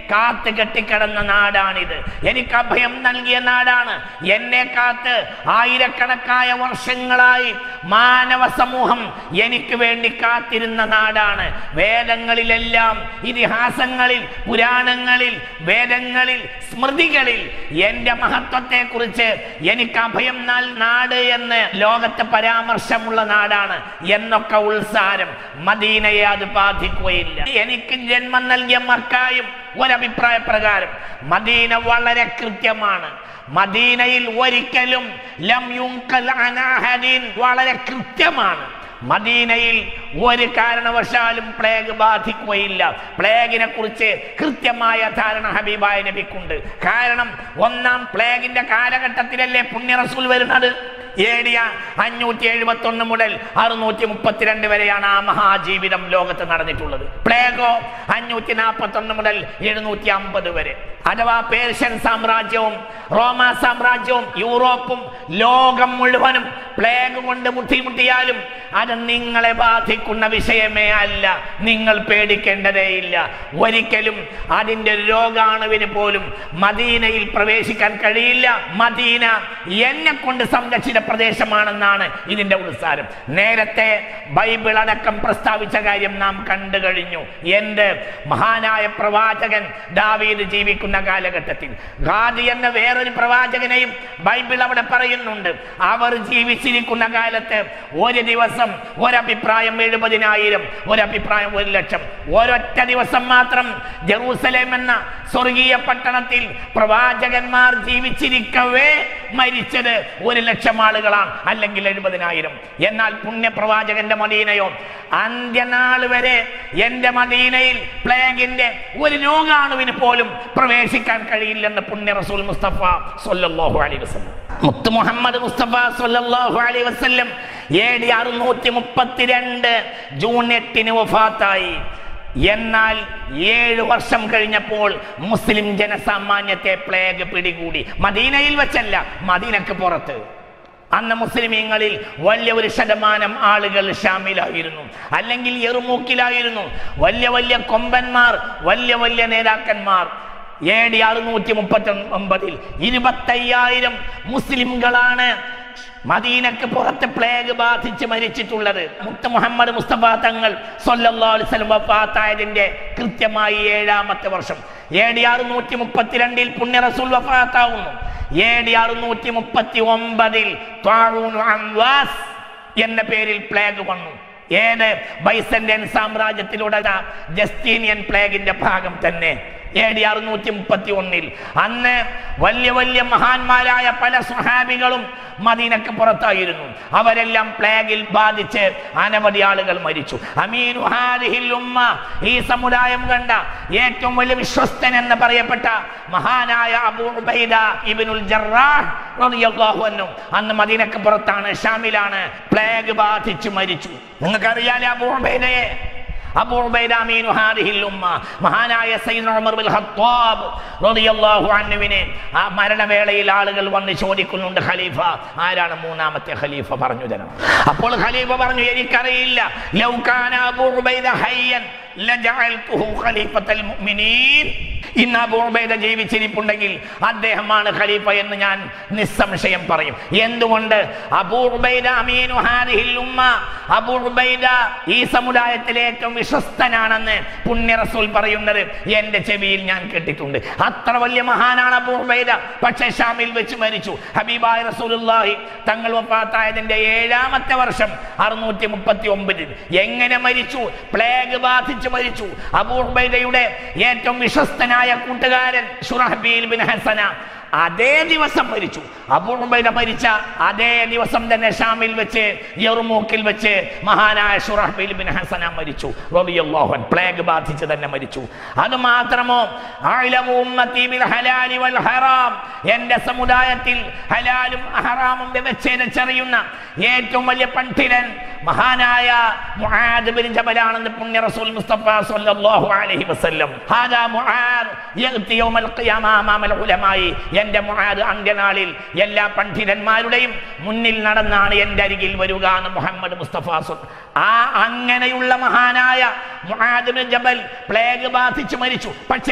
A: കാത്ത് കെട്ടിക്കിടന്ന നാടാണിത് എനിക്ക് അഭയം നൽകിയ നാടാണ് എന്നെ കാത്ത് ആയിരക്കണക്കായ വർഷങ്ങളായി മാനവ സമൂഹം എനിക്ക് വേണ്ടി കാത്തിരുന്ന നാടാണ് വേദങ്ങളിലെല്ലാം ഇതിഹാസങ്ങളിൽ പുരാണങ്ങളിൽ വേദങ്ങളിൽ സ്മൃതികളിൽ എൻ്റെ മഹത്വത്തെ കുറിച്ച് എനിക്ക് അഭയം നൽ നാട് എന്ന് ലോകത്ത് പരാമർശമുള്ള നാടാണ് എന്നൊക്കെ ഉത്സാരം മദീനയെ അത് ബാധിക്കുകയില്ല എനിക്ക് ജന്മം നൽകിയ മക്കായും ഒരഭിപ്രായ പ്രകാരം മദീന വളരെ കൃത്യമാണ് മദീനയിൽ ഒരിക്കലും ലം യുങ്കൽ അനാഹദീൻ വളരെ കൃത്യമാണ് മദീനയിൽ ഒരു കാരണവശാലും പ്ലേഗ് ബാധിക്കുകയില്ല പ്ലേഗിനെ കുറിച്ച് കൃത്യമായ ധാരണ ഹബീബായ നബിക്കുണ്ട് കാരണം ഒന്നാം പ്ലേഗിന്റെ കാലഘട്ടത്തിലല്ലേ പുണ്യ റസൂൽ വരുന്നത് ഏടിയ അഞ്ഞൂറ്റി എഴുപത്തി ഒന്ന് മുതൽ അറുന്നൂറ്റി മുപ്പത്തിരണ്ട് വരെയാണ് ആ മഹാജീവിതം ലോകത്ത് നടന്നിട്ടുള്ളത് പ്ലേഗോ അഞ്ഞൂറ്റി നാൽപ്പത്തി ഒന്ന് മുതൽ എഴുന്നൂറ്റി അമ്പത് വരെ അഥവാ പേർഷ്യൻ സാമ്രാജ്യവും റോമ സാമ്രാജ്യവും യൂറോപ്പും ലോകം മുഴുവനും പ്ലേഗ് കൊണ്ട് ബുദ്ധിമുട്ടിയാലും അത് നിങ്ങളെ ബാധിക്കുന്ന വിഷയമേ അല്ല നിങ്ങൾ പേടിക്കേണ്ടതേയില്ല ഒരിക്കലും അതിൻ്റെ രോഗാണുവിന് പോലും മദീനയിൽ പ്രവേശിക്കാൻ കഴിയില്ല മദീന എന്നെ കൊണ്ട് സംരക്ഷിത പ്രദേശമാണെന്നാണ് ഇതിന്റെ ഉത്സാരം നേരത്തെ ബൈബിൾ അടക്കം പ്രസ്താവിച്ച കാര്യം നാം കണ്ടു കഴിഞ്ഞു എന്ത് മഹാനായ പ്രവാചകൻ ദാവീദ് ജീവിക്കുന്ന കാലഘട്ടത്തിൽ ഗാദി എന്ന വേറൊരു പ്രവാചകനെയും ബൈബിൾ അവിടെ പറയുന്നുണ്ട് അവർ ജീവിച്ചിരിക്കുന്ന കാലത്ത് ഒരു ദിവസം ഒരഭിപ്രായം എഴുപതിനായിരം ഒരഭിപ്രായം ഒരു ലക്ഷം ഒരൊറ്റ ദിവസം മാത്രം ജെറൂസലേം എന്ന സ്വർഗീയ പട്ടണത്തിൽ പ്രവാചകന്മാർ ജീവിച്ചിരിക്കവേ മരിച്ചത് ഒരു ലക്ഷം ആളുകളാണ് അല്ലെങ്കിൽ എഴുപതിനായിരം എന്നാൽ പുണ്യപ്രവാചകന്റെ മദീനയോ അന്ത്യനാൾ വരെ എന്റെ മദീനയിൽ പ്ലേഗിന്റെ ഒരു രോഗാണുവിന് പോലും പ്രവേശിക്കാൻ കഴിയില്ലെന്ന് പുണ്യ റസൂൽ മുസ്തഫ സല്ലല്ലാഹു അലൈഹി വസല്ലം മുത്ത് മുഹമ്മദ് മുസ്തഫ സല്ലല്ലാഹു അലൈഹി വസല്ലം എ ഡി അറുന്നൂറ്റി മുപ്പത്തിരണ്ട് ജൂൺ എട്ടിന് വഫാത്തായി എന്നാൽ ഏഴ് വർഷം കഴിഞ്ഞപ്പോൾ മുസ്ലിം ജനസാമാന്യത്തെ പ്ലേഗ് പിടികൂടി മദീനയിൽ വെച്ചല്ല മദീനക്ക് പുറത്ത് അന്ന് മുസ്ലിമീങ്ങളിൽ വലിയ ഒരു ശതമാനം ആളുകൾ ഷാമിലായിരുന്നു അല്ലെങ്കിൽ എറുമൂക്കിലായിരുന്നു വലിയ വലിയ കൊമ്പന്മാർ വലിയ വലിയ നേതാക്കന്മാർ എ ഡി അറുന്നൂറ്റി മുപ്പത്തി ഒമ്പതിൽ ഇരുപത്തയ്യായിരം മുസ്ലിംകളാണ് മദീനക്ക് പുറത്ത് പ്ലേഗ് ബാധിച്ച് മരിച്ചിട്ടുള്ളത് മുത്ത് മുഹമ്മദ് മുസ്തഫ തങ്ങൾ സല്ലല്ലാഹു അലൈഹി വസല്ലം വഫാത്തായതിന്റെ കൃത്യമായി ഏഴാമത്തെ വർഷം എ ഡി അറുന്നൂറ്റി മുപ്പത്തിരണ്ടിൽ പുണ്യ റസൂൽ വഫാത്താവുന്നു എ ഡി അറുന്നൂറ്റി മുപ്പത്തി ഒമ്പതിൽ ത്വാഊൻ അംവാസ് എന്ന പേരിൽ പ്ലേഗ് വന്നു ഏത് ബൈസന്റൻ സാമ്രാജ്യത്തിലൂടെ ജസ്റ്റീനിയൻ പ്ലേഗിന്റെ ഭാഗം തന്നെ എ ഡി അറുന്നൂറ്റി മുപ്പത്തി ഒന്നിൽ അന്ന് വലിയ വലിയ മഹാന്മാരായ പല സ്വഹാബികളും മദീനക്ക് പുറത്തായിരുന്നു അവരെല്ലാം പ്ലേഗിൽ ബാധിച്ച് അനവധി ആളുകൾ മരിച്ചു അമീനു ഹാദിഹിൽ ഉമ്മ ഈ സമുദായം കണ്ട ഏറ്റവും വലിയ വിശ്വസ്തൻ എന്ന് പറയപ്പെട്ട മഹാനായ അബൂ ഉബൈദ ഇബ്നുൽ ജറാഹ് റളിയല്ലാഹു അൻഹു അന്ന് മദീനക്ക് പുറത്താണ് ഷാമിലാണ് പ്ലേഗ് ബാധിച്ച് മരിച്ചു നിങ്ങൾക്കറിയാലേ അബൂ ഉബൈദയെ അബൂ ഉബൈദ അമീനു ഹാദിഹിൽ ഉമ്മ മഹാനായ സയ്യിദ് ഉമർ ബിൻ ഖത്താബ് റളിയല്ലാഹു അൻഹുവിനെ ആ മരണവേളയിൽ ആളുകൾ വന്ന് ചോദിക്കുന്നുണ്ട് ഖലീഫ ആരാണ് മൂന്നാമത്തെ ഖലീഫ പറഞ്ഞു തരണം അപ്പോൾ ഖലീഫ പറഞ്ഞു എനിക്കറിയില്ല ലൗ കാന അബൂ ഉബൈദ ഹയ്യൻ ലജഅൽതുഹു ഖലീഫത്തൽ മുഅ്മിനീൻ ഇന്ന് അബൂ ഉബൈദ ജീവിച്ചിരിപ്പുണ്ടെങ്കിൽ അദ്ദേഹമാണ് ഖലീഫ എന്ന് ഞാൻ നിസ്സംശയം പറയും എന്തുകൊണ്ട് അബൂ ഉബൈദ അമീനു ഹാദിഹിൽ ഉമ്മ അബൂ ഉബൈദ ഈ സമുദായത്തിലെ ഏറ്റവും വിശ്വസ്തനാണെന്ന് പുണ്യ റസൂൽ പറയുന്നത് എന്റെ ചെവിയിൽ ഞാൻ കേട്ടിട്ടുണ്ട് അത്ര വലിയ മഹാനാണ് അബൂ ഉബൈദ പക്ഷേ ഷാമിൽ വെച്ച് മരിച്ചു ഹബീബായ റസൂലുള്ളാഹി തങ്ങൾ വഫാത്തായതിന്റെ ഏഴാമത്തെ വർഷം അറുന്നൂറ്റി മുപ്പത്തി ഒമ്പതിൽ എങ്ങനെ മരിച്ചു പ്ലേഗ് ബാധിച്ച് മരിച്ചു അബൂ ഉബൈദയുടെ ഏറ്റവും വിശ്വസ്തനായ കൂട്ടുകാരൻ ഷുറഹബീൽ ബിൻ ഹസന അതേ ദിവസം മരിച്ചു അബൂബൈദ മരിച്ച അതേ ദിവസം തന്നെ ഷാമിൽ വെച്ച് യറുമൂക്കിൽ വെച്ച് മഹാനായ ഷുറഹബീൽ ബിൻ ഹസന മരിച്ചു റളിയല്ലാഹു അൻഹു പ്ലേഗ് ബാധിച്ച് തന്നെ മരിച്ചു അത് മാത്രമോ അഅലമു ഉമ്മത്തി ബിൽ ഹലാലി വൽ ഹറാം എൻ്റെ സമുദായത്തിൽ ഹലാലും ഹറാമും വ്യവച്ഛേദിച്ചറിയുന്ന ഏറ്റവും വലിയ പണ്ഡിതൻ മഹാനായ മുആദ് ബിൻ ജബലാണെന്ന് പുണ്യ റസൂൽ മുസ്തഫ സല്ലല്ലാഹു അലൈഹി വസല്ലം ഹാദാ മുആദ് യഅതി യൗമൽ ഖിയാമ അമാമൽ ഉലമായി എൻ്റെ മുആദ് അന്ത്യനാളിൽ എല്ലാ പണ്ഡിതന്മാരുടെയും മുന്നിൽ നടന്നാണ് എൻ്റെ അരികിൽ വരിക എന്ന് മുഹമ്മദ് മുസ്തഫ സു- ആ അങ്ങനെയുള്ള മഹാനായ മുആദ് ബിൻ ജബൽ പ്ലേഗ് ബാധിച്ച് മരിച്ചു പക്ഷേ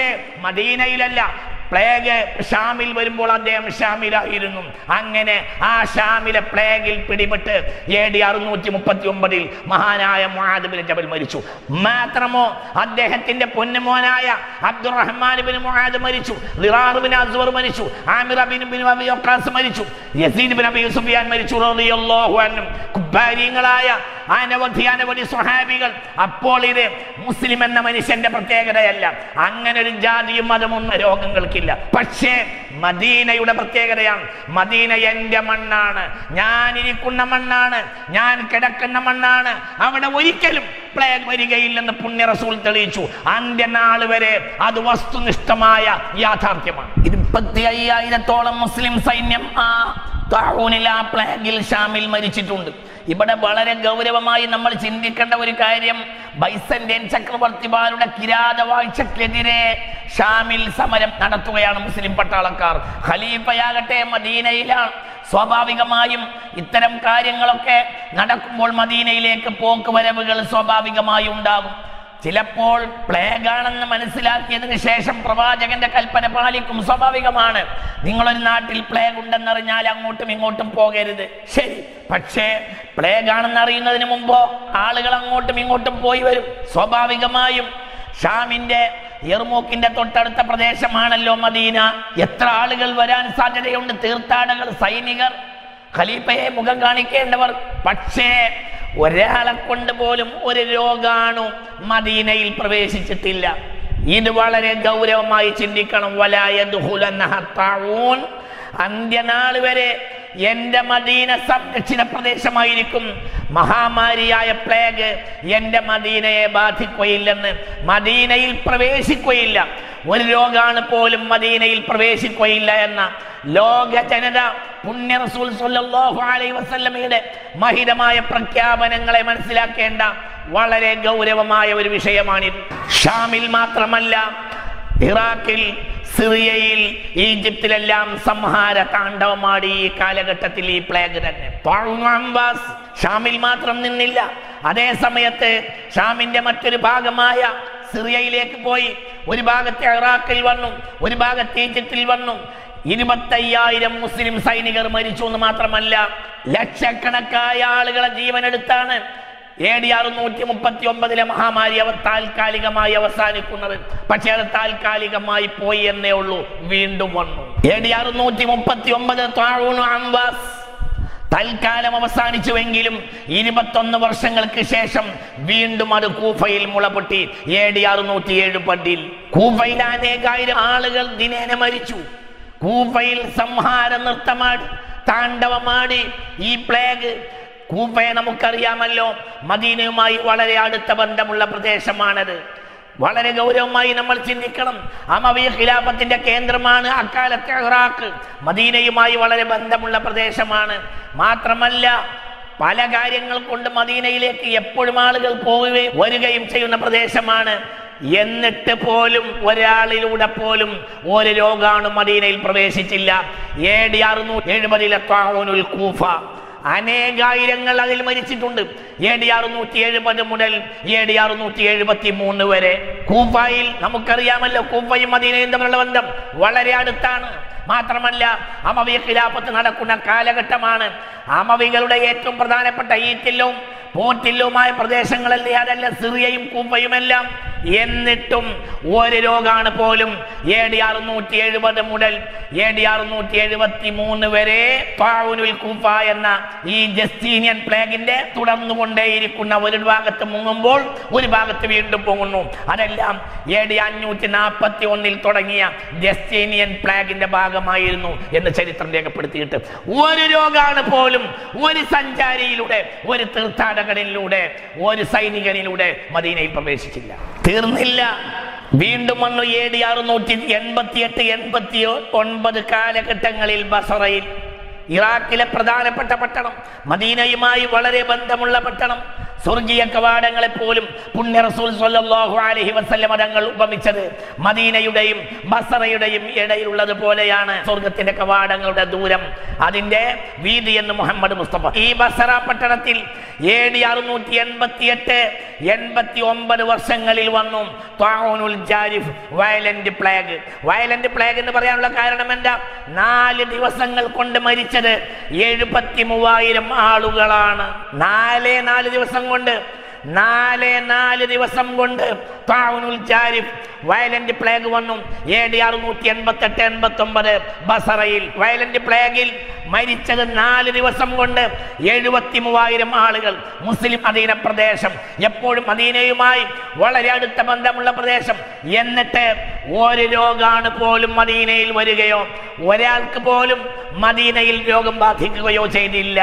A: മദീനയിലല്ല പ്ലേഗ് ഷാമിൽ വരുമ്പോൾ അദ്ദേഹം ഷാമിലായിരുന്നു അങ്ങനെ ആ ഷാമിലെ പ്ലേഗിൽ പിടിപെട്ട് എ ഡി അറുന്നൂറ്റി മുപ്പത്തി ഒമ്പതിൽ മഹാനായ മുഹാദിബിൻ ജബൽ മരിച്ചു മാത്രമോ അദ്ദേഹത്തിന്റെ പൊന്നുമോനായ അബ്ദുറഹ്മാൻ ബിൻ മുഹാദ് മരിച്ചു ലിറാർ ബിൻ അസ്വർ മരിച്ചു Amir bin bin Abi Waqqas മരിച്ചു യസീദ് ബിൻ അബി സുഫിയാൻ മരിച്ചു റളിയല്ലാഹു അൻഹും കുബ്ബാരിങ്ങളായ അനവധി അനവധി സ്വഹാബികൾ അപ്പോൾ ഇത് മുസ്ലിം എന്ന മനുഷ്യന്റെ പ്രത്യേകതയല്ല അങ്ങനെ ഒരു ജാതിയും മതമൊന്നും രോഗങ്ങൾക്കില്ല പക്ഷേ മദീനയുടെ പ്രത്യേകതയാണ് മദീന എന്റെ മണ്ണാണ് ഞാൻ ഇരിക്കുന്ന മണ്ണാണ് ഞാൻ കിടക്കുന്ന മണ്ണാണ് അവിടെ ഒരിക്കലും പ്ലേഗ് വരികയില്ലെന്ന് പുണ്യ റസൂൽ തെളിയിച്ചു അന്ത്യനാൾ വരെ അത് വസ്തുനിഷ്ഠമായ യാഥാർത്ഥ്യമാണ് ഇരുപത്തി അയ്യായിരത്തോളം മുസ്ലിം സൈന്യം ആ താഴൂനിൽ ആ പ്ലേഗിൽ ഷാമിൽ മരിച്ചിട്ടുണ്ട് ഇവിടെ വളരെ ഗൗരവമായി നമ്മൾ ചിന്തിക്കേണ്ട ഒരു കാര്യം ബൈസന്റൈൻ ചക്രവർത്തിമാരുടെ കിരാത വാഴ്ചക്കെതിരെ ഷാമിൽ സമരം നടത്തുകയാണ് മുസ്ലിം പട്ടാളക്കാർ ഖലീഫയാകട്ടെ മദീനയിലാണ് സ്വാഭാവികമായും ഇത്തരം കാര്യങ്ങളൊക്കെ നടക്കുമ്പോൾ മദീനയിലേക്ക് പോക്ക് വരവുകൾ സ്വാഭാവികമായി ഉണ്ടാകും ചിലപ്പോൾ പ്ലേഗ് ആണെന്ന് മനസ്സിലാക്കിയതിന് ശേഷം പ്രവാചകന്റെ കൽപ്പന പാലിക്കും സ്വാഭാവികമാണ് നിങ്ങളൊരു നാട്ടിൽ പ്ലേഗ് ഉണ്ടെന്നറിഞ്ഞാൽ അങ്ങോട്ടും ഇങ്ങോട്ടും പോകരുത് ശരി പക്ഷേ പ്ലേഗ് ആണെന്ന് അറിയുന്നതിന് മുമ്പോ ആളുകൾ അങ്ങോട്ടും ഇങ്ങോട്ടും പോയി വരും സ്വാഭാവികമായും ഷാമിന്റെ എർമൂക്കിന്റെ തൊട്ടടുത്ത പ്രദേശമാണല്ലോ മദീന എത്ര ആളുകൾ വരാൻ സാധ്യതയുണ്ട് തീർത്ഥാടകർ സൈനികർ ഖലീഫയെ മുഖം കാണിക്കേണ്ടവർ പക്ഷേ ഒരാളെ കൊണ്ട് പോലും ഒരു രോഗാണു മദീനയിൽ പ്രവേശിച്ചിട്ടില്ല ഇത് വളരെ ഗൗരവമായി ചിന്തിക്കണം വലായൂൻ അന്ത്യനാൾ വരെ എന്റെ മദീന സംരക്ഷിത പ്രദേശമായിരിക്കും മഹാമാരിയായ പ്ലേഗ് എന്റെ മദീനയെ ബാധിക്കുകയില്ലെന്ന് മദീനയിൽ പ്രവേശിക്കുകയില്ല ഒരു രോഗാണ് പോലും മദീനയിൽ പ്രവേശിക്കുകയില്ല എന്ന ലോക ജനത പുണ്യ റസൂൽ സല്ലല്ലാഹു അലൈഹി വസല്ലമയുടെ മഹിതമായ പ്രഖ്യാപനങ്ങളെ മനസ്സിലാക്കേണ്ട വളരെ ഗൗരവമായ ഒരു വിഷയമാണിത് ഷാമിൽ മാത്രമല്ല ഇറാഖിൽ സിറിയയിൽ ഈജിപ്തിലെല്ലാം സംഹാര താണ്ഡവമാടി ഈ കാലഘട്ടത്തിൽ ഈ പ്ലേഗ് തന്നെ താഴ്ന്നു അംബാസ് ഷാമിൽ മാത്രം നിന്നില്ല അതേ സമയത്ത് ഷാമിന്റെ മറ്റൊരു ഭാഗമായ സിറിയയിലേക്ക് പോയി ഒരു ഭാഗത്ത് ഇറാഖിൽ വന്നു ഒരു ഭാഗത്ത് ഈജിപ്തിൽ വന്നു ഇരുപത്തയ്യായിരം മുസ്ലിം സൈനികർ മരിച്ചു എന്ന് മാത്രമല്ല ലക്ഷക്കണക്കായ ആളുകളെ ജീവനെടുത്താണ് എ ഡി അറുന്നൂറ്റി മുപ്പത്തി ഒമ്പതിലെ മഹാമാരി അവ താൽക്കാലികമായി അവസാനിക്കുന്നത് പക്ഷെ അത് താൽക്കാലികമായി പോയി എന്നേ ഉള്ളൂ വീണ്ടും വന്നു എ ഡി അറുന്നൂറ്റി മുപ്പത്തി ഒമ്പത് താഴൂണു അംബാസ് തൽക്കാലം അവസാനിച്ചുവെങ്കിലും ഇരുപത്തൊന്ന് വർഷങ്ങൾക്ക് ശേഷം വീണ്ടും അത് കൂഫയിൽ മുളപൊട്ടി എ ഡി അറുന്നൂറ്റി ഏഴ് പണ്ടിൽ കൂഫയിൽ അനേകായിരം ആളുകൾ ദിനേന മരിച്ചു കൂഫയിൽ സംഹാര നൃത്തമാടി താണ്ഡവമാടി ഈ പ്ലേഗ് കൂഫയെ നമുക്കറിയാമല്ലോ മദീനയുമായി വളരെ അടുത്ത ബന്ധമുള്ള പ്രദേശമാണത് വളരെ ഗൗരവമായി നമ്മൾ ചിന്തിക്കണം അമവിയ ഖിലാഫത്തിന്റെ കേന്ദ്രമാണ് അക്കാലത്തെ ഇറാഖ് മദീനയുമായി വളരെ ബന്ധമുള്ള പ്രദേശമാണ് മാത്രമല്ല പല കാര്യങ്ങൾ കൊണ്ട് മദീനയിലേക്ക് എപ്പോഴും ആളുകൾ പോവുകയും വരികയും ചെയ്യുന്ന പ്രദേശമാണ് എന്നിട്ട് പോലും ഒരാളിലൂടെ പോലും ഒരു രോഗാണു മദീനയിൽ പ്രവേശിച്ചില്ല എ ഡി അറുന്നൂറ്റി എഴുപതിലെ താവൂനുൽ കൂഫ അനേകായിരങ്ങൾ അതിൽ മരിച്ചിട്ടുണ്ട് എ ഡി അറുന്നൂറ്റി എഴുപത് മുതൽ എ ഡി അറുന്നൂറ്റി എഴുപത്തി മൂന്ന് വരെ കൂഫയിൽ നമുക്കറിയാമല്ലോ കൂഫയും മദീനയും തമ്മിലുള്ള ബന്ധം വളരെ അടുത്താണ് മാത്രമല്ല അമവിയ ഖിലാഫത്ത് നടക്കുന്ന കാലഘട്ടമാണ് അമവികളുടെ ഏറ്റവും പ്രധാനപ്പെട്ട ഈറ്റില്ലും പോറ്റില്ലുമായ പ്രദേശങ്ങളല്ലേ അതല്ല സിറിയയും കൂഫയുമെല്ലാം എന്നിട്ടും ഒരു രോഗാണ് പോലും എ ഡി അറുന്നൂറ്റി എഴുപത് മുതൽ എ ഡി അറുന്നൂറ്റി എഴുപത്തി മൂന്ന് വരെ പാവുനുൽ കൂഫ എന്ന ഈ ജസ്റ്റീനിയൻ പ്ലേഗിന്റെ തുടർന്നുകൊണ്ടേയിരിക്കുന്ന ഒരു ഭാഗത്ത് മുങ്ങുമ്പോൾ ഒരു ഭാഗത്ത് വീണ്ടും പൊങ്ങുന്നു അതെല്ലാം എ ഡി അഞ്ഞൂറ്റി നാൽപ്പത്തി ഒന്നിൽ തുടങ്ങിയ ജസ്റ്റീനിയൻ പ്ലേഗിന്റെ ഭാഗമായിരുന്നു എന്ന് ചരിത്രം രേഖപ്പെടുത്തിയിട്ട് ഒരു രോഗാണ് പോലും ഒരു സഞ്ചാരിയിലൂടെ ഒരു തീർത്ഥാടകനിലൂടെ ഒരു സൈനികനിലൂടെ മദീനയിൽ പ്രവേശിച്ചില്ല തീർന്നില്ല വീണ്ടും വന്നു എ ഡി അറുന്നൂറ്റി എൺപത്തി എട്ട് എൺപത്തി ഒൻപത് കാലഘട്ടങ്ങളിൽ ബസറയിൽ ഇറാഖിലെ പ്രധാനപ്പെട്ട പട്ടണം മദീനയുമായി വളരെ ബന്ധമുള്ള പട്ടണം സ്വർഗീയ കവാടങ്ങളെ പോലും പുണ്യ റസൂൽ സ്വല്ലല്ലാഹു അലൈഹി വസല്ലമ തങ്ങൾ ഉപമിച്ചത് മദീനയുടെയും ബസറയുടെയും ഇടയിലുള്ളത് പോലെയാണ് സ്വർഗത്തിന്റെ കവാടങ്ങളുടെ ദൂരം അതിന്റെ വീതി എന്ന് മുഹമ്മദ് മുസ്തഫ ഈ ബസറ പട്ടണത്തിൽ എ ഡി അറുന്നൂറ്റി എൺപത്തി എട്ട് എൺപത്തി ഒമ്പത് വർഷങ്ങളിൽ വന്നു ത്വാഊനുൽ ജാരിഫ് വയലന്റ് പ്ലേഗ് വയലന്റ് പ്ലേഗ് എന്ന് പറയാനുള്ള കാരണം എന്താ നാല് ദിവസങ്ങൾ കൊണ്ട് മരിച്ചത് എഴുപത്തി മൂവായിരം ആളുകളാണ് നാലേ നാല് ദിവസം കൊണ്ട് നാല് നാല് ദിവസം കൊണ്ട് താവുനുൽ ജാരിഫ് വയലന്റ് പ്ലേഗ് വന്നു എ ഡി അറുന്നൂറ്റി എൺപത്തി എട്ട് എൺപത്തി ഒമ്പത് ബസറയിൽ വയലന്റ് പ്ലേഗിൽ മരിച്ചത് നാല് ദിവസം കൊണ്ട് എഴുപത്തി മൂവായിരം ആളുകൾ മുസ്ലിം അധീന പ്രദേശം എപ്പോഴും മദീനയുമായി വളരെ അടുത്ത ബന്ധമുള്ള പ്രദേശം എന്നിട്ട് ഒരു രോഗാണ് പോലും മദീനയിൽ വരികയോ ഒരാൾക്ക് പോലും മദീനയിൽ രോഗം ബാധിക്കുകയോ ചെയ്തില്ല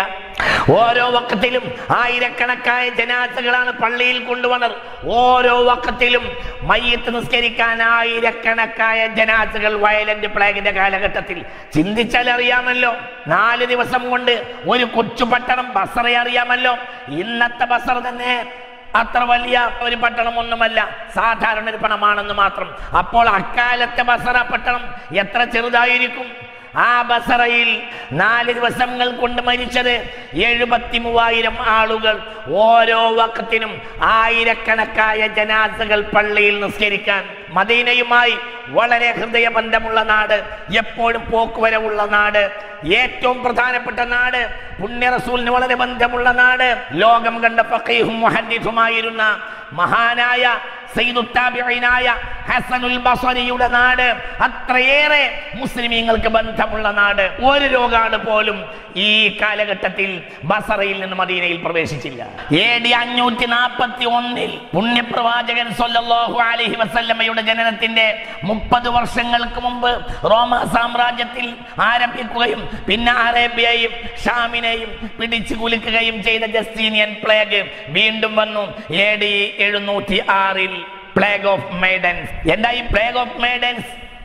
A: ഓരോ വക്കത്തിലും ആയിരക്കണക്കായ ജനാസകളാണ് പള്ളിയിൽ കൊണ്ടുവന്നത് ഓരോ വക്കത്തിലും മയ്യത്ത് നിസ്കരിക്കാൻ ആയിരക്കണക്കായ ജനാസകൾ വയലന്റ് പ്ലേഗിന്റെ കാലഘട്ടത്തിൽ ചിന്തിച്ചാൽ അറിയാമല്ലോ നാല് ദിവസം കൊണ്ട് ഒരു കൊച്ചു പട്ടണം ബസറ അറിയാമല്ലോ ഇന്നത്തെ ബസറ തന്നെ അത്ര വലിയ ഒരു പട്ടണം ഒന്നുമല്ല സാധാരണ ഒരു പണമാണെന്ന് മാത്രം അപ്പോൾ അക്കാലത്തെ ബസറ പട്ടണം എത്ര ചെറുതായിരിക്കും ആ ബസറയിൽ നാല് ദിവസങ്ങൾ കൊണ്ട് മരിച്ചത് എഴുപത്തി മൂവായിരം ആളുകൾ ഓരോ വക്കത്തിനും ആയിരക്കണക്കായ ജനാസകൾ പള്ളിയിൽ നിസ്കരിക്കാൻ മദീനയുമായി വളരെ ഹൃദയബന്ധമുള്ള നാട് എപ്പോഴും പോക്കുവരവുള്ള നാട് ഏറ്റവും പ്രധാനപ്പെട്ട നാട് പുണ്യ റസൂലിന് വളരെ ബന്ധമുള്ള നാട് ലോകം കണ്ട ഫഖീഹും മുഹദ്ദിസുമായിരുന്ന മഹാനായ സയ്യിദുത്താബിഈനായ ഹസനുൽ ബസരിയുടെ നാട് അത്രയേറെ മുസ്ലിമീങ്ങൾക്ക് ബന്ധമുള്ള നാട് ഒരു രോഗാണ് പോലും ഈ കാലഘട്ടത്തിൽ ബസറയിൽ നിന്ന് മദീനയിൽ പ്രവേശിച്ചില്ല എ ഡി അഞ്ഞൂറ്റി നാൽപ്പത്തി ഒന്നിൽ പുണ്യപ്രവാചകൻ സല്ലല്ലാഹു അലൈഹി വസല്ലമയുടെ ജനനത്തിന്റെ മുപ്പത് വർഷങ്ങൾക്ക് മുമ്പ് റോമ സാമ്രാജ്യത്തിൽ ആരംഭിക്കുകയും പിന്നെ അറേബ്യയും ഷാമിനെയും പിടിച്ചു കുലുക്കുകയും ചെയ്ത ജസ്റ്റീനിയൻ പ്ലേഗ് വീണ്ടും വന്നു എ ഡി എഴുന്നൂറ്റി ആറിൽ പ്ലേഗ് ഓഫ് മെയ്ഡൻസ് എന്താ ഈ പ്ലേഗ് ഓഫ് മെയ്ഡൻസ്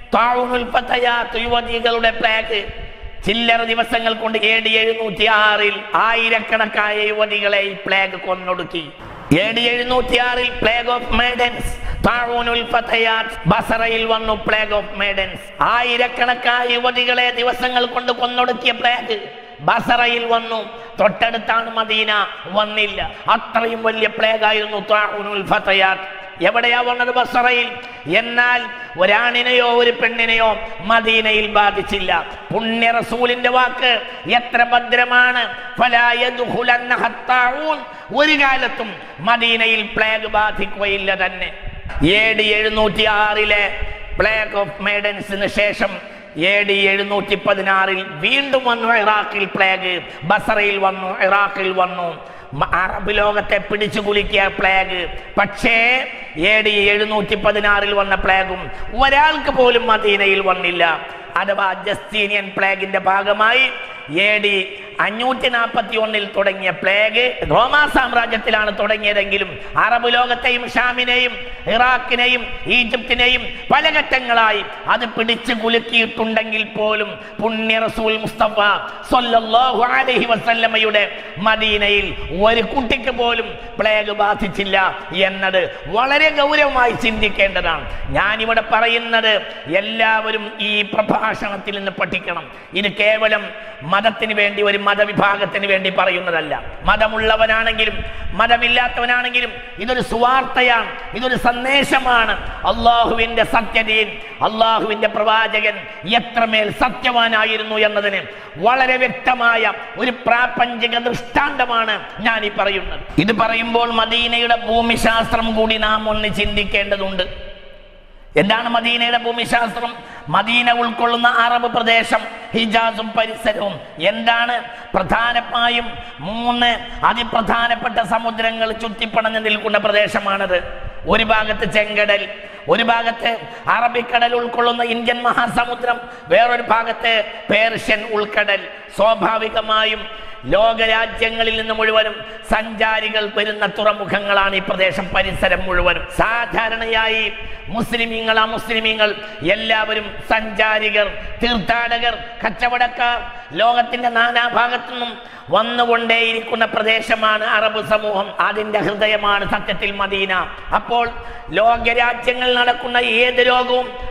A: യുവതികളുടെ പ്ലേഗ് ചില്ലറ ദിവസങ്ങൾ കൊണ്ട് എ ഡി എഴുന്നൂറ്റി ആറിൽ ആയിരക്കണക്കായ യുവതികളെ ഈ പ്ലേഗ് കൊന്നൊടുക്കി എ ഡി എഴുന്നൂറ്റി ആറിൽ പ്ലേഗ് ഓഫ് മേഡൻസ് താഴൂനുൽ ഫതയാത്ത് ബസറയിൽ വന്നു പ്ലേഗ് ഓഫ് മേഡൻസ് ആയിരക്കണക്കായ യുവതികളെ ദിവസങ്ങൾ കൊണ്ട് കൊന്നൊടുക്കിയ പ്ലേഗ് ബസറയിൽ വന്നു തൊട്ടടുത്താണ് മദീന വന്നില്ല അത്രയും വലിയ പ്ലേഗ് ആയിരുന്നു താഴൂനുൽ ഫതയാത്ത് എവിടെയാ വന്നത് ബസറയിൽ എന്നാൽ ഒരാണിനെയോ ഒരു പെണ്ണിനെയോ മദീനയിൽ ബാധിച്ചില്ല പുണ്യ റസൂലിന്റെ വാക്ക് എത്ര ഭദ്രമാണ് ഫലാ യദ്ഖുലന്ന ഹത്താഊൻ. ഒരു കാലത്തും മദീനയിൽ പ്ലേഗ് ബാധിക്കുകയില്ല തന്നെ എ ഡി എഴുന്നൂറ്റി ആറിലെ പ്ലേഗ് ഓഫ് മേഡൻസിന് ശേഷം എ ഡി എഴുന്നൂറ്റി പതിനാറിൽ വീണ്ടും വന്നു ഇറാഖിൽ പ്ലേഗ് ബസറയിൽ വന്നു ഇറാഖിൽ വന്നു മ- അറബ് ലോകത്തെ പിടിച്ചു കുലുക്കിയ പ്ലേഗ് പക്ഷേ എ ഡി എഴുന്നൂറ്റി പതിനാറിൽ വന്ന പ്ലേഗും ഒരാൾക്ക് പോലും മദീനയിൽ വന്നില്ല അഥവാ ജസ്റ്റീനിയൻ പ്ലേഗിന്റെ ഭാഗമായി എ ഡി അഞ്ഞൂറ്റി നാൽപ്പത്തി ഒന്നിൽ തുടങ്ങിയ പ്ലേഗ് റോമാ സാമ്രാജ്യത്തിലാണ് തുടങ്ങിയതെങ്കിലും അറബ് ലോകത്തെയും ഷാമിനെയും ഇറാഖിനെയും ഈജിപ്തിനെയും പല ഘട്ടങ്ങളായി അത് പിടിച്ചു കുലുക്കിയിട്ടുണ്ടെങ്കിൽ പോലും പുണ്യ റസൂൽ മുസ്തഫ സല്ലല്ലാഹു അലൈഹി വസല്ലമയുടെ മദീനയിൽ ഒരു കുട്ടിക്ക് പോലും പ്ലേഗ് ബാധിച്ചില്ല എന്നത് വളരെ ഗൗരവമായി ചിന്തിക്കേണ്ടതാണ് ഞാനിവിടെ പറയുന്നത് എല്ലാവരും ഈ പ്രഭാഷണത്തിൽ നിന്ന് പഠിക്കണം ഇത് കേവലം മതത്തിന് വേണ്ടി ഒരു മതവിഭാഗത്തിന് വേണ്ടി പറയുന്നതല്ല മതമുള്ളവനാണെങ്കിലും മതമില്ലാത്തവനാണെങ്കിലും ഇതൊരു സുവാർത്തയാണ് ഇതൊരു സന്ദേശമാണ് അള്ളാഹുവിന്റെ സത്യദീൻ അള്ളാഹുവിന്റെ പ്രവാചകൻ എത്രമേൽ സത്യവാനായിരുന്നു എന്നതിന് വളരെ വ്യക്തമായ ഒരു പ്രാപഞ്ചിക ദൃഷ്ടാന്തമാണ് ഞാൻ ഈ പറയുന്നത് ഇത് പറയുമ്പോൾ മദീനയുടെ ഭൂമിശാസ്ത്രം കൂടി നാം ഒന്ന് ചിന്തിക്കേണ്ടതുണ്ട് എന്താണ് മദീനയുടെ ഭൂമിശാസ്ത്രം മദീന ഉൾക്കൊള്ളുന്ന അറബ് പ്രദേശം ഹിജാസും പരിസരവും എന്താണ് പ്രധാനമായും മൂന്ന് അതിപ്രധാനപ്പെട്ട സമുദ്രങ്ങൾ ചുറ്റിപ്പണഞ്ഞു നിൽക്കുന്ന പ്രദേശമാണത് ഒരു ഭാഗത്ത് ചെങ്കടൽ ഒരു ഭാഗത്ത് അറബിക്കടൽ ഉൾക്കൊള്ളുന്ന ഇന്ത്യൻ മഹാസമുദ്രം വേറൊരു ഭാഗത്ത് പേർഷ്യൻ ഉൾക്കടൽ സ്വാഭാവികമായും ലോകരാജ്യങ്ങളിൽ നിന്ന് മുഴുവനും സഞ്ചാരികൾ വരുന്ന തുറമുഖങ്ങളാണ് ഈ പ്രദേശം പരിസരം മുഴുവനും സാധാരണയായി മുസ്ലിമീങ്ങൾ അമുസ്ലിമീങ്ങൾ എല്ലാവരും സഞ്ചാരികർ തീർത്ഥാടകർ കച്ചവടക്കാർ ലോകത്തിന്റെ നാനാഭാഗത്തു നിന്നും വന്നുകൊണ്ടേയിരിക്കുന്ന പ്രദേശമാണ് അറബ് സമൂഹം അതിന്റെ ഹൃദയമാണ് സത്യത്തിൽ മദീന അപ്പോൾ ലോകരാജ്യങ്ങളിൽ നടക്കുന്ന ഏത് രോഗവും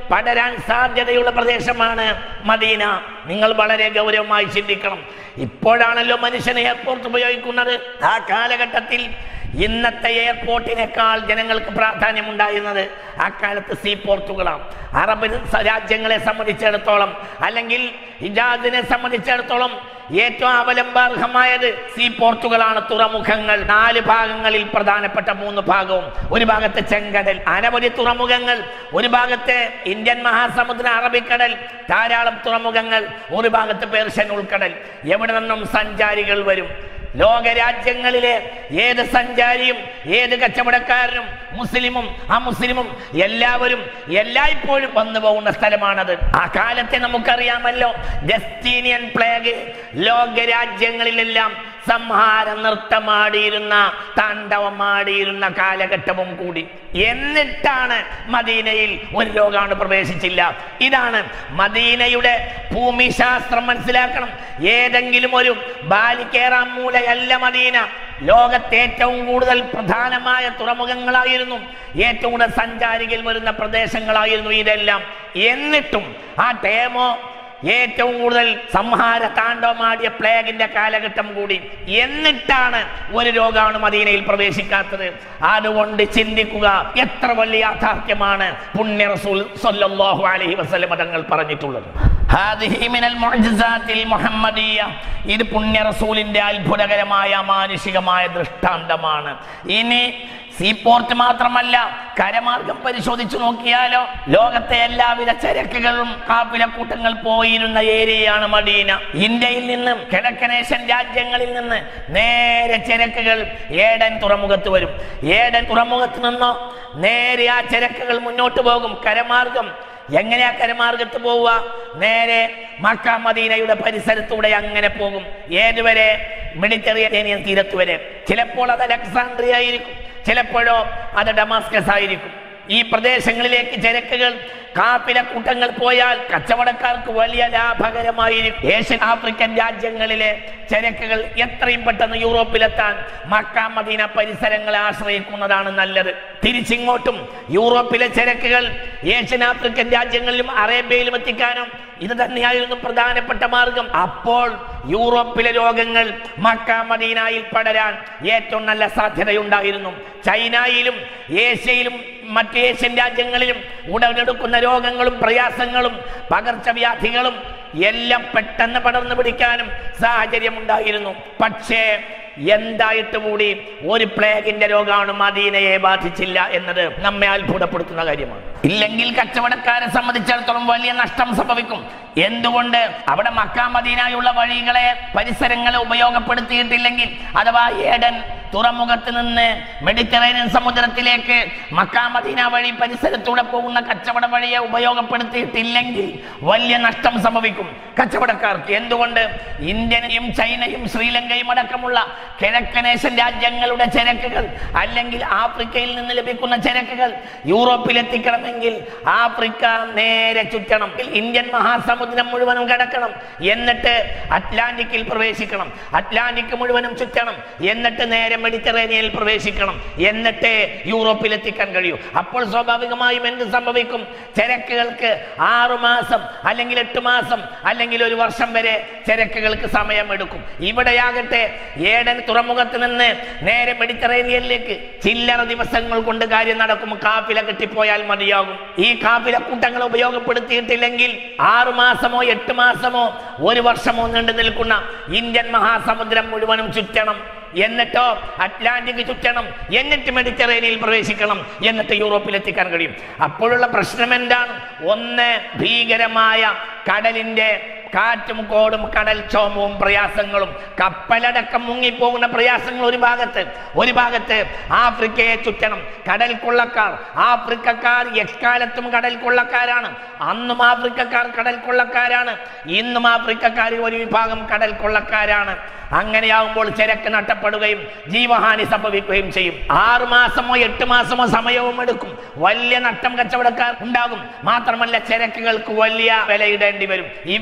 B: പടരാൻ സാധ്യതയുള്ള പ്രദേശമാണ് മദീന നിങ്ങൾ വളരെ ഗൗരവമായി ചിന്തിക്കണം ഇപ്പോഴാണല്ലോ മനുഷ്യൻ എയർപോർട്ട് ഉപയോഗിക്കുന്നത് ആ കാലഘട്ടത്തിൽ ഇന്നത്തെ എയർപോർട്ടിനേക്കാൾ ജനങ്ങൾക്ക് പ്രാധാന്യമുണ്ടായിരുന്നത് ആ കാലത്ത് സീ പോർട്ടുകളാണ് അറബ് സ- രാജ്യങ്ങളെ സംബന്ധിച്ചിടത്തോളം അല്ലെങ്കിൽ ഇജാദിനെ സംബന്ധിച്ചിടത്തോളം ഏറ്റവും അവലംബാർഹമായത് സീ പോർട്ടുകളാണ് തുറമുഖങ്ങൾ നാല് ഭാഗങ്ങളിൽ പ്രധാനപ്പെട്ട മൂന്ന് ഭാഗവും ഒരു ഭാഗത്ത് ചെങ്കടൽ അനവധി തുറമുഖങ്ങൾ ഒരു ഭാഗത്ത് ഇന്ത്യൻ മഹാസമുദ്ര അറബിക്കടൽ ധാരാളം തുറമുഖങ്ങൾ ഒരു ഭാഗത്ത് പേർഷ്യൻ ഉൾക്കടൽ എവിടെ നിന്നും സഞ്ചാരികൾ വരും ലോകരാജ്യങ്ങളിലെ ഏത് സഞ്ചാരിയും ഏത് കച്ചവടക്കാരനും മുസ്ലിമും അമുസ്ലിമും എല്ലാവരും എല്ലായ്പ്പോഴും വന്നു പോകുന്ന സ്ഥലമാണത് ആ കാലത്തെ നമുക്കറിയാമല്ലോ ജസ്റ്റീനിയൻ പ്ലേഗ് ലോകരാജ്യങ്ങളിലെല്ലാം സംഹാര നൃത്തമാടിയിരുന്ന താണ്ഡവമാടിയിരുന്ന കാലഘട്ടവും കൂടി എന്നിട്ടാണ് മദീനയിൽ ഒരു രോഗാണു പ്രവേശിച്ചില്ല ഇതാണ് മദീനയുടെ ഭൂമിശാസ്ത്രം മനസ്സിലാക്കണം ഏതെങ്കിലും ഒരു ബാലിക്കേറാം മൂലയല്ല മദീന ലോകത്തെ ഏറ്റവും കൂടുതൽ പ്രധാനമായ തുറമുഖങ്ങളായിരുന്നു ഏറ്റവും കൂടുതൽ സഞ്ചാരികൾ വരുന്ന പ്രദേശങ്ങളായിരുന്നു ഇതെല്ലാം എന്നിട്ടും ആ ടേമോ ഏറ്റവും കൂടുതൽ സംഹാര താണ്ഡവമാടിയ പ്ലേഗിന്റെ കാലഘട്ടം കൂടി എന്നിട്ടാണ് ഒരു രോഗാണു മദീനയിൽ പ്രവേശിക്കാത്തത് അതുകൊണ്ട് ചിന്തിക്കുക എത്ര വലിയ യാഥാർത്ഥ്യമാണ് പുണ്യ റസൂൽ സല്ലല്ലാഹു അലൈഹി വസല്ലം തങ്ങൾ പറഞ്ഞിട്ടുള്ളത് ഹാദിഹി മിനൽ മുഅ്ജിസാത്തിൽ മുഹമ്മദിയ ഇത് പുണ്യ റസൂലിന്റെ അത്ഭുതകരമായ മാനുഷികമായ ദൃഷ്ടാന്തമാണ് ഇനി സീപോർട്ട് മാത്രമല്ല കരമാർഗം പരിശോധിച്ചു നോക്കിയാലോ ലോകത്തെ എല്ലാവിധ ചരക്കുകളും കാപ്പിലക്കൂട്ടങ്ങൾ പോയിരുന്ന ഏരിയയാണ് മദീന ഇന്ത്യയിൽ നിന്നും കിഴക്കനേഷ്യൻ രാജ്യങ്ങളിൽ നിന്ന് നേരെ ചരക്കുകൾ ഏടൻ തുറമുഖത്ത് വരും ഏടൻ തുറമുഖത്ത് നിന്നോ നേരെ ആ ചരക്കുകൾ മുന്നോട്ട് പോകും കരമാർഗം എങ്ങനെയാ കരമാർഗത്ത് പോവുക നേരെ മക്ക മദീനയുടെ പരിസരത്തൂടെ അങ്ങനെ പോകും ഏതുവരെ മെഡിറ്ററേനിയൻ തീരത്ത് വരെ ചിലപ്പോൾ അത് അലക്സാണ്ട്രിയ ആയിരിക്കും ചിലപ്പോഴോ അത് ഡമാസ്കസ് ആയിരിക്കും ഈ പ്രദേശങ്ങളിലേക്ക് ചരക്കുകൾ കാപ്പില കൂട്ടങ്ങൾ പോയാൽ കച്ചവടക്കാർക്ക് വലിയ ലാഭകരമായിരിക്കും ഏഷ്യൻ ആഫ്രിക്കൻ രാജ്യങ്ങളിലെ ചരക്കുകൾ എത്രയും പെട്ടെന്ന് യൂറോപ്പിലെത്താൻ മക്ക മദീന പരിസരങ്ങളെ ആശ്രയിക്കുന്നതാണ് നല്ലത് തിരിച്ചിങ്ങോട്ടും യൂറോപ്പിലെ ചരക്കുകൾ ഏഷ്യൻ ആഫ്രിക്കൻ രാജ്യങ്ങളിലും അറേബ്യയിലും എത്തിക്കാനും ഇത് തന്നെയായിരുന്നു പ്രധാനപ്പെട്ട മാർഗം അപ്പോൾ യൂറോപ്പിലെ രോഗങ്ങൾ മക്ക മദീനയിൽ പടരാൻ ഏറ്റവും നല്ല സാധ്യതയുണ്ടായിരുന്നു ചൈനയിലും ഏഷ്യയിലും മറ്റ് ഏഷ്യൻ രാജ്യങ്ങളിലും ഉടലെടുക്കുന്ന രോഗങ്ങളും പ്രയാസങ്ങളും പകർച്ചവ്യാധികളും എല്ലാം പെട്ടെന്ന് പടർന്നു പിടിക്കാനും സാഹചര്യമുണ്ടായിരുന്നു പക്ഷേ എന്തായിട്ട് കൂടി ഒരു പ്ലേഗിന്റെ രോഗമാണ് മദീനയെ ബാധിച്ചില്ല എന്നത് നമ്മെ അത്ഭുതപ്പെടുത്തുന്ന കാര്യമാണ് ഇല്ലെങ്കിൽ കച്ചവടക്കാരെ സംബന്ധിച്ചിടത്തോളം വലിയ നഷ്ടം സംഭവിക്കും എന്തുകൊണ്ട് അവിടെ മക്ക മദീനായുള്ള വഴികളെ പരിസരങ്ങളെ ഉപയോഗപ്പെടുത്തിയിട്ടില്ലെങ്കിൽ അഥവാ ഏഡൻ തുറമുഖത്ത് നിന്ന് മെഡിറ്ററേനിയൻ സമുദ്രത്തിലേക്ക് മക്ക മദീന വഴി പരിസരത്തൂടെ പോകുന്ന കച്ചവട വഴിയെ ഉപയോഗപ്പെടുത്തിയിട്ടില്ലെങ്കിൽ വലിയ നഷ്ടം സംഭവിക്കും കച്ചവടക്കാർക്ക് എന്തുകൊണ്ട് ഇന്ത്യയും ചൈനയും ശ്രീലങ്കയും അടക്കമുള്ള കിഴക്കനേഷ്യൻ രാജ്യങ്ങളുടെ ചരക്കുകൾ അല്ലെങ്കിൽ ആഫ്രിക്കയിൽ നിന്ന് ലഭിക്കുന്ന ചരക്കുകൾ യൂറോപ്പിൽ എത്തിക്കണമെങ്കിൽ ആഫ്രിക്ക നേരെ ചുറ്റണം ഇന്ത്യൻ മഹാസമുദ്രം മുഴുവനും കിടക്കണം എന്നിട്ട് അറ്റ്ലാന്റിക്കിൽ പ്രവേശിക്കണം അറ്റ്ലാന്റിക് മുഴുവനും ചുറ്റണം എന്നിട്ട് നേരെ മെഡിറ്ററേനിയനിൽ പ്രവേശിക്കണം എന്നിട്ട് യൂറോപ്പിൽ എത്തിക്കാൻ കഴിയൂ അപ്പോൾ സ്വാഭാവികമായും എന്ത് സംഭവിക്കും ചരക്കുകൾക്ക് ആറു മാസം അല്ലെങ്കിൽ എട്ട് മാസം അല്ലെങ്കിൽ ഒരു വർഷം വരെ ചരക്കുകൾക്ക് സമയമെടുക്കും ഇവിടെയാകട്ടെ ഏടൻ തുറമുഖത്ത് നിന്ന് നേരെ മെഡിറ്ററേനിയനിലേക്ക് ചില്ലറ ദിവസങ്ങൾ കൊണ്ട് കാര്യം നടക്കും കാപ്പില കെട്ടിപ്പോയാൽ മതിയാകും ഈ കാപ്പില കൂട്ടങ്ങൾ ഉപയോഗപ്പെടുത്തിയിട്ടില്ലെങ്കിൽ ആറു മാസമോ എട്ട് മാസമോ ഒരു വർഷമോ നീണ്ടു നിൽക്കുന്ന ഇന്ത്യൻ മഹാസമുദ്രം മുഴുവനും ചുറ്റണം എന്നിട്ടോ അറ്റ്ലാന്റിക് ചുറ്റണം എന്നിട്ട് മെഡിറ്ററേനിയയിൽ പ്രവേശിക്കണം എന്നിട്ട് യൂറോപ്പിൽ എത്തിക്കാൻ കഴിയും അപ്പോഴുള്ള പ്രശ്നം എന്താണ് ഒന്ന് ഭീകരമായ കടലിന്റെ കാറ്റും കോടും കടൽക്ഷോഭവും പ്രയാസങ്ങളും കപ്പലടക്കം മുങ്ങിപ്പോകുന്ന പ്രയാസങ്ങൾ ഒരു ഭാഗത്ത് ഒരു ഭാഗത്ത് ആഫ്രിക്കയെ ചുറ്റണം കടൽ കൊള്ളക്കാർ ആഫ്രിക്കക്കാർ എക്കാലത്തും കടൽ കൊള്ളക്കാരാണ് അന്നും ആഫ്രിക്കക്കാർ കടൽ കൊള്ളക്കാരാണ് ഇന്നും ആഫ്രിക്കക്കാർ ഒരു വിഭാഗം കടൽ കൊള്ളക്കാരാണ് അങ്ങനെയാകുമ്പോൾ ചരക്ക് നഷ്ടപ്പെടുകയും ജീവഹാനി സംഭവിക്കുകയും ചെയ്യും ആറു മാസമോ എട്ട് മാസമോ സമയവും എടുക്കും വലിയ നഷ്ടം കച്ചവടക്കാർ ഉണ്ടാകും മാത്രമല്ല ചരക്കുകൾക്ക് വലിയ വിലയിടേണ്ടി വരും ഇവിടെയോ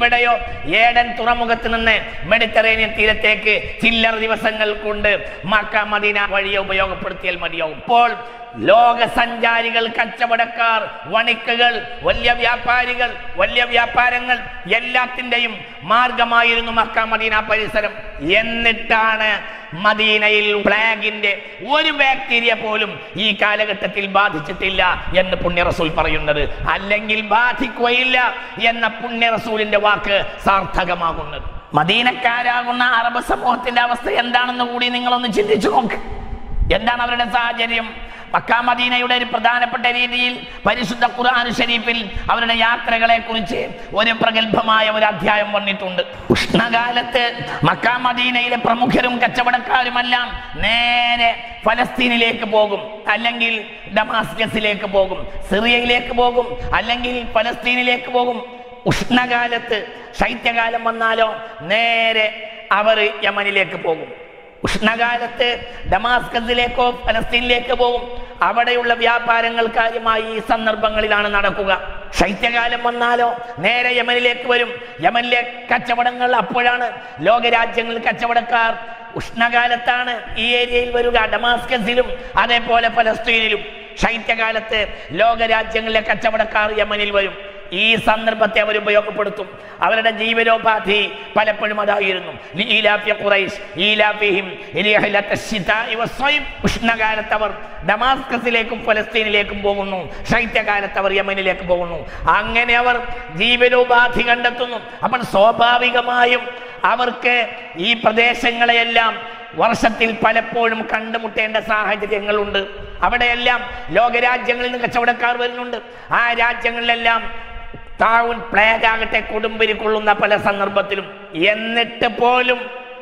B: ഏടൻ തുറമുഖത്ത് നിന്ന് മെഡിറ്ററേനിയൻ തീരത്തേക്ക് ചില്ലറ ദിവസങ്ങൾ കൊണ്ട് മക്ക മദീന വഴിയെ ഉപയോഗപ്പെടുത്തിയാൽ മതിയാവും ഇപ്പോൾ ലോക സഞ്ചാരികൾ കച്ചവടക്കാർ വണിക്കുകൾ വലിയ വ്യാപാരികൾ വലിയ വ്യാപാരങ്ങൾ എല്ലാത്തിൻ്റെയും മാർഗമായിരുന്നു മക്ക മദീന പരിസരം എന്നിട്ടാണ് മദീനയിൽ പ്ലാഗിന്റെ ഒരു ബാക്ടീരിയ പോലും ഈ കാലഘട്ടത്തിൽ ബാധിച്ചിട്ടില്ല എന്ന് പുണ്യ റസൂൽ പറയുന്നത് അല്ലെങ്കിൽ ബാധിക്കുകയില്ല എന്ന പുണ്യ റസൂലിന്റെ വാക്ക് സാർത്ഥകമാകുന്നത് മദീനക്കാരാകുന്ന അറബ് സമൂഹത്തിന്റെ അവസ്ഥ എന്താണെന്ന് കൂടി നിങ്ങളൊന്ന് ചിന്തിച്ചു നോക്ക് എന്താണ് അവരുടെ സാഹചര്യം മക്ക മദീനയുടെ ഒരു പ്രധാനപ്പെട്ട രീതിയിൽ പരിശുദ്ധ ഖുർആൻ ഷരീഫിൽ അവരുടെ യാത്രകളെ കുറിച്ച് ഒരു പ്രഗത്ഭമായ ഒരു അധ്യായം വന്നിട്ടുണ്ട് ഉഷ്ണകാലത്ത് മക്ക മദീനയിലെ പ്രമുഖരും കച്ചവടക്കാരുമെല്ലാം നേരെ ഫലസ്തീനിലേക്ക് പോകും അല്ലെങ്കിൽ ഡമാസ്കസിലേക്ക് പോകും സിറിയയിലേക്ക് പോകും അല്ലെങ്കിൽ ഫലസ്തീനിലേക്ക് പോകും ഉഷ്ണകാലത്ത് ശൈത്യകാലം വന്നാലോ നേരെ അവർ യമനിലേക്ക് പോകും ഉഷ്ണകാലത്ത് ഡമാസ്കസിലേക്കോ ഫലസ്തീനിലേക്ക് പോകും അവിടെയുള്ള വ്യാപാരങ്ങൾ കാര്യമായി ഈ സന്ദർഭങ്ങളിലാണ് നടക്കുക ശൈത്യകാലം വന്നാലോ നേരെ യമനിലേക്ക് വരും യമനിലെ കച്ചവടങ്ങൾ അപ്പോഴാണ് ലോകരാജ്യങ്ങളിൽ കച്ചവടക്കാർ ഉഷ്ണകാലത്താണ് ഈ ഏരിയയിൽ വരിക ഡമാസ്കസിലും അതേപോലെ ഫലസ്തീനിലും ശൈത്യകാലത്ത് ലോകരാജ്യങ്ങളിലെ കച്ചവടക്കാർ യമനിൽ വരും ഈ സന്ദർഭത്തെ അവർ ഉപയോഗപ്പെടുത്തും അവരുടെ ജീവനോപാധി പലപ്പോഴും അതായിരുന്നു ലീലാഫ്യ ഖുറൈശ്, ഈലാഫിഹിം റിഹ്ലത്ത ശിതാഇ വസ്സൈഫ്. ഉഷ്ണകാലത്ത് അവർ ഡമാസ്കസിലേക്കും ഫലസ്തീനിലേക്കും പോകുന്നു ശൈത്യകാലത്ത് അവർ യമനിലേക്ക് പോകുന്നു അങ്ങനെ അവർ ജീവനോപാധി കണ്ടെത്തുന്നു അപ്പോൾ സ്വാഭാവികമായും അവർക്ക് ഈ പ്രദേശങ്ങളെയെല്ലാം വർഷത്തിൽ പലപ്പോഴും കണ്ടുമുട്ടേണ്ട സാഹചര്യങ്ങളുണ്ട് അവിടെയെല്ലാം ലോകരാജ്യങ്ങളിൽ നിന്ന് കച്ചവടക്കാർ വരുന്നുണ്ട് ആ രാജ്യങ്ങളിലെല്ലാം താവൂൻ പ്ലേഗ് ആകട്ടെ കൊടുമ്പിരി കൊള്ളുന്ന പല സന്ദർഭത്തിലും എന്നിട്ട് പോലും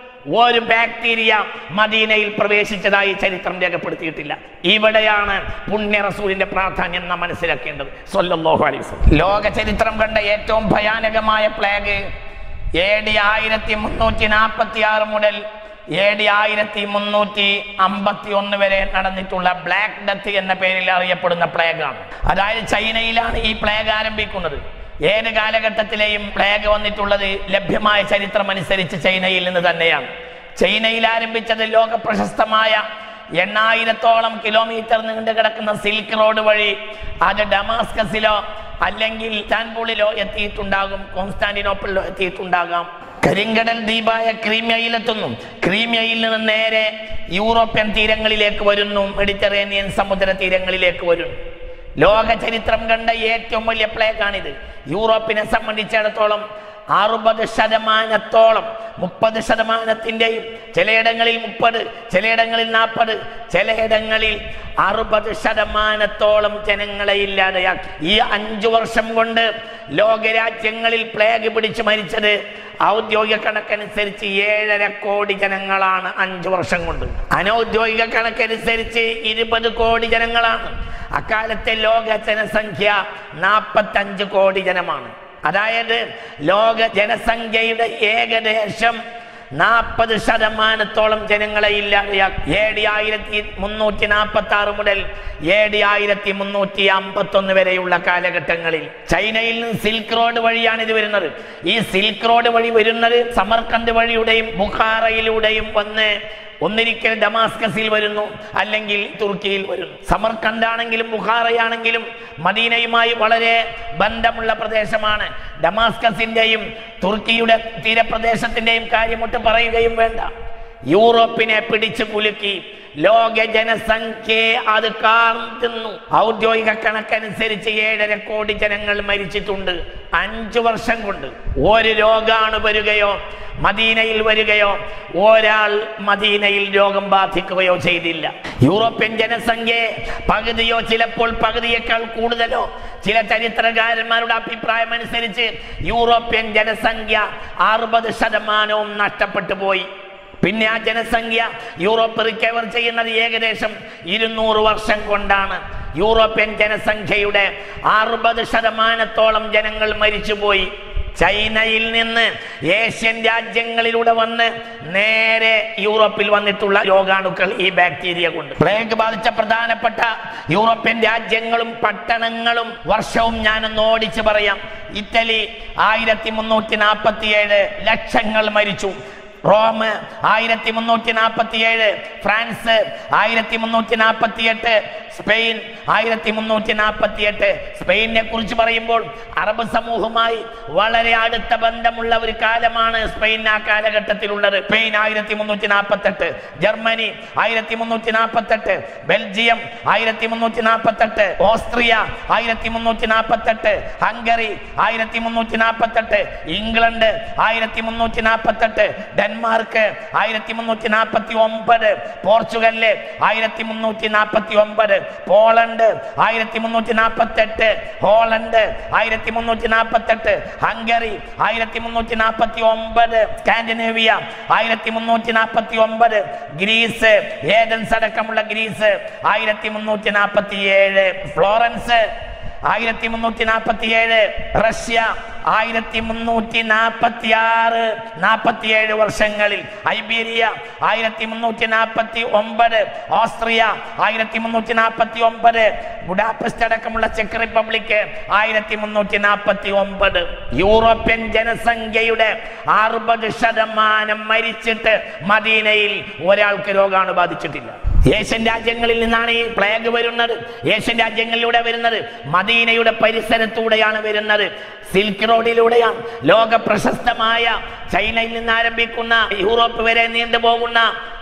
B: ഒരു ബാക്ടീരിയ മദീനയിൽ പ്രവേശിച്ചതായി ചരിത്രം രേഖപ്പെടുത്തിയിട്ടില്ല ഇവിടെയാണ് പുണ്യ റസൂലിന്റെ പ്രാധാന്യം നാം മനസ്സിലാക്കേണ്ടത് സല്ലല്ലാഹു അലൈഹി വസല്ലം
A: ലോക ചരിത്രം കണ്ട ഏറ്റവും ഭയാനകമായ പ്ലേഗ് എ ഡി ആയിരത്തി മുന്നൂറ്റി നാൽപ്പത്തി ആറ് മുതൽ എ ഡി ആയിരത്തി മുന്നൂറ്റി അമ്പത്തി ഒന്ന് വരെ നടന്നിട്ടുള്ള ബ്ലാക്ക് ഡെത്ത് എന്ന പേരിൽ അറിയപ്പെടുന്ന പ്ലേഗാണ് അതായത് ചൈനയിലാണ് ഈ പ്ലേഗ് ആരംഭിക്കുന്നത് ഏത് കാലഘട്ടത്തിലെയും പ്ലേഗ് വന്നിട്ടുള്ളത് ലഭ്യമായ ചരിത്രം അനുസരിച്ച് ചൈനയിൽ നിന്ന് തന്നെയാണ് ചൈനയിൽ ആരംഭിച്ചത് ലോക പ്രശസ്തമായ എണ്ണായിരത്തോളം കിലോമീറ്റർ നീണ്ടു കിടക്കുന്ന സിൽക്ക് റോഡ് വഴി അത് ഡമാസ്കസിലോ അല്ലെങ്കിൽ ഇസ്താൻബുളിലോ എത്തിയിട്ടുണ്ടാകും കോൺസ്റ്റാന്റിനോപ്പിളിലോ എത്തിയിട്ടുണ്ടാകാം കരിങ്കടൽ ദ്വീപായ ക്രീമിയയിലെത്തുന്നു ക്രീമിയയിൽ നിന്ന് നേരെ യൂറോപ്യൻ തീരങ്ങളിലേക്ക് വരുന്നു മെഡിറ്ററേനിയൻ സമുദ്ര തീരങ്ങളിലേക്ക് വരുന്നു ലോക ചരിത്രം കണ്ട ഏറ്റവും വലിയ പ്ലേക്കാണിത് യൂറോപ്പിനെ സംബന്ധിച്ചിടത്തോളം അറുപത് ശതമാനത്തോളം മുപ്പത് ശതമാനത്തിൻ്റെയും ചിലയിടങ്ങളിൽ മുപ്പത് ചിലയിടങ്ങളിൽ നാൽപ്പത് ചിലയിടങ്ങളിൽ അറുപത് ശതമാനത്തോളം ജനങ്ങളെ ഇല്ലാതെയാക്കി ഈ അഞ്ചു വർഷം കൊണ്ട് ലോകരാജ്യങ്ങളിൽ പ്ലേഗ് പിടിച്ച് മരിച്ചത് ഔദ്യോഗിക കണക്കനുസരിച്ച് ഏഴര കോടി ജനങ്ങളാണ് അഞ്ചു വർഷം കൊണ്ട് അനൗദ്യോഗിക കണക്കനുസരിച്ച് ഇരുപത് കോടി ജനങ്ങളാണ് അക്കാലത്തെ ലോക ജനസംഖ്യ നാൽപ്പത്തഞ്ച് കോടി ജനമാണ് അതായത് ലോക ജനസംഖ്യയുടെ ഏകദേശം നാൽപ്പത് ശതമാനത്തോളം ജനങ്ങളെ ഇല്ലാതെയാക്കി എ ഡി ആയിരത്തി മുന്നൂറ്റി നാൽപ്പത്തി ആറ് മുതൽ എ ഡി ആയിരത്തി മുന്നൂറ്റി അമ്പത്തി ഒന്ന് വരെയുള്ള കാലഘട്ടങ്ങളിൽ ചൈനയിൽ നിന്ന് സിൽക്ക് റോഡ് വഴിയാണ് ഇത് വരുന്നത് ഈ സിൽക്ക് റോഡ് വഴി വരുന്നത് സമർക്കന്ത് വഴിയുടെയും ബുഖാറയിലൂടെയും വന്ന് ഒന്നിരിക്കൽ ഡമാസ്കസിൽ വരുന്നു അല്ലെങ്കിൽ തുർക്കിയിൽ വരുന്നു സമർക്കന്താണെങ്കിലും ബുഖാറയാണെങ്കിലും മദീനയുമായി വളരെ ബന്ധമുള്ള പ്രദേശമാണ് ഡമാസ്കസിന്റെയും തുർക്കിയുടെ തീരപ്രദേശത്തിന്റെയും കാര്യമൊട്ട് പറയുകയും വേണ്ട യൂറോപ്പിനെ പിടിച്ചു കുലുക്കി ലോക ജനസംഖ്യയെ അത് കാർന്നു ഔദ്യോഗിക കണക്കനുസരിച്ച് ഏഴര കോടി ജനങ്ങൾ മരിച്ചിട്ടുണ്ട് അഞ്ചു വർഷം കൊണ്ട് ഒരു രോഗാണു വരികയോ മദീനയിൽ വരികയോ ഒരാൾ മദീനയിൽ രോഗം ബാധിക്കുകയോ ചെയ്തില്ല യൂറോപ്യൻ ജനസംഖ്യയെ പകുതിയോ ചിലപ്പോൾ പകുതിയേക്കാൾ കൂടുതലോ ചില ചരിത്രകാരന്മാരുടെ അഭിപ്രായം അനുസരിച്ച് യൂറോപ്യൻ ജനസംഖ്യ അറുപത് ശതമാനവും നഷ്ടപ്പെട്ടു പോയി പിന്നെ ആ ജനസംഖ്യ യൂറോപ്പ് റിക്കവർ ചെയ്യുന്നത് ഏകദേശം ഇരുന്നൂറ് വർഷം കൊണ്ടാണ് യൂറോപ്യൻ ജനസംഖ്യയുടെ അറുപത് ശതമാനത്തോളം ജനങ്ങൾ മരിച്ചുപോയി ചൈനയിൽ നിന്ന് ഏഷ്യൻ രാജ്യങ്ങളിലൂടെ വന്ന് നേരെ യൂറോപ്പിൽ വന്നിട്ടുള്ള രോഗാണുക്കൾ ഈ ബാക്ടീരിയ കൊണ്ട് പ്ലേഗ് ബാധിച്ച പ്രധാനപ്പെട്ട യൂറോപ്യൻ രാജ്യങ്ങളും പട്ടണങ്ങളും വർഷവും ഞാനൊന്ന് ഓടിച്ച് പറയാം
B: ഇറ്റലി ആയിരത്തി മുന്നൂറ്റി നാൽപ്പത്തിയേഴ് ലക്ഷങ്ങൾ മരിച്ചു റോം ആയിരത്തി മുന്നൂറ്റി നാൽപ്പത്തിയേഴ് ഫ്രാൻസ് ആയിരത്തി മുന്നൂറ്റി നാൽപ്പത്തിയെട്ട് സ്പെയിൻ ആയിരത്തി മുന്നൂറ്റി നാൽപ്പത്തിയെട്ട് സ്പെയിനെ കുറിച്ച് പറയുമ്പോൾ അറബ് സമൂഹവുമായി വളരെ അടുത്ത ബന്ധമുള്ള ഒരു കാലമാണ് സ്പെയിൻ ആ കാലഘട്ടത്തിലുള്ളത് സ്പെയിൻ ആയിരത്തി മുന്നൂറ്റി നാൽപ്പത്തെട്ട് ജർമ്മനി ആയിരത്തി മുന്നൂറ്റി നാൽപ്പത്തെട്ട് ബെൽജിയം ആയിരത്തി മുന്നൂറ്റി നാൽപ്പത്തെട്ട് ഓസ്ട്രിയ ആയിരത്തി മുന്നൂറ്റി നാൽപ്പത്തെട്ട് ഹംഗറി ആയിരത്തി മുന്നൂറ്റി നാൽപ്പത്തെട്ട് ഇംഗ്ലണ്ട് ആയിരത്തി മുന്നൂറ്റി നാൽപ്പത്തെട്ട് ഡെൻമാർക്ക് ആയിരത്തി മുന്നൂറ്റി നാൽപ്പത്തി ഒമ്പത് പോർച്ചുഗല് ആയിരത്തി മുന്നൂറ്റി നാൽപ്പത്തി ഒമ്പത് പോളണ്ട് ആയിരത്തി മുന്നൂറ്റി നാൽപ്പത്തെട്ട് ഹോളണ്ട് ആയിരത്തി മുന്നൂറ്റി നാൽപ്പത്തെട്ട് ഹംഗറി ആയിരത്തി മുന്നൂറ്റി നാൽപ്പത്തി ഒമ്പത് സ്കാൻഡിനേവിയ ആയിരത്തി മുന്നൂറ്റി നാൽപ്പത്തി ഒമ്പത് ഗ്രീസ് ഏതൻസ് അടക്കമുള്ള ഗ്രീസ് ആയിരത്തി മുന്നൂറ്റി നാൽപ്പത്തി ഏഴ് ഫ്ലോറൻസ് ആയിരത്തി മുന്നൂറ്റി നാൽപ്പത്തി ഏഴ് റഷ്യ ആയിരത്തി മുന്നൂറ്റി നാൽപ്പത്തി ആറ് നാൽപ്പത്തിയേഴ് വർഷങ്ങളിൽ ഐബീരിയ ആയിരത്തി മുന്നൂറ്റി നാൽപ്പത്തി ഒമ്പത് ഓസ്ട്രിയ ആയിരത്തി മുന്നൂറ്റി നാൽപ്പത്തി ഒമ്പത് ബുഡാപെസ്റ്റ് അടക്കമുള്ള ചെക്ക് റിപ്പബ്ലിക് ആയിരത്തി മുന്നൂറ്റി നാൽപ്പത്തി ഒമ്പത് യൂറോപ്യൻ ജനസംഖ്യയുടെ അറുപത് ശതമാനം മരിച്ചിട്ട് മദീനയിൽ ഒരാൾക്ക് രോഗാണു ബാധിച്ചിട്ടില്ല ഏഷ്യൻ രാജ്യങ്ങളിൽ നിന്നാണ് ഈ പ്ലേഗ് വരുന്നത് ഏഷ്യൻ രാജ്യങ്ങളിലൂടെ വരുന്നത് മദീനയുടെ പരിസരത്തൂടെയാണ് വരുന്നത് സിൽക്ക് റോഡിലൂടെയാണ് ലോക പ്രശസ്തമായ ചൈനയിൽ നിന്ന് ആരംഭിക്കുന്ന യൂറോപ്പ് വരെ നീണ്ടുപോകുന്ന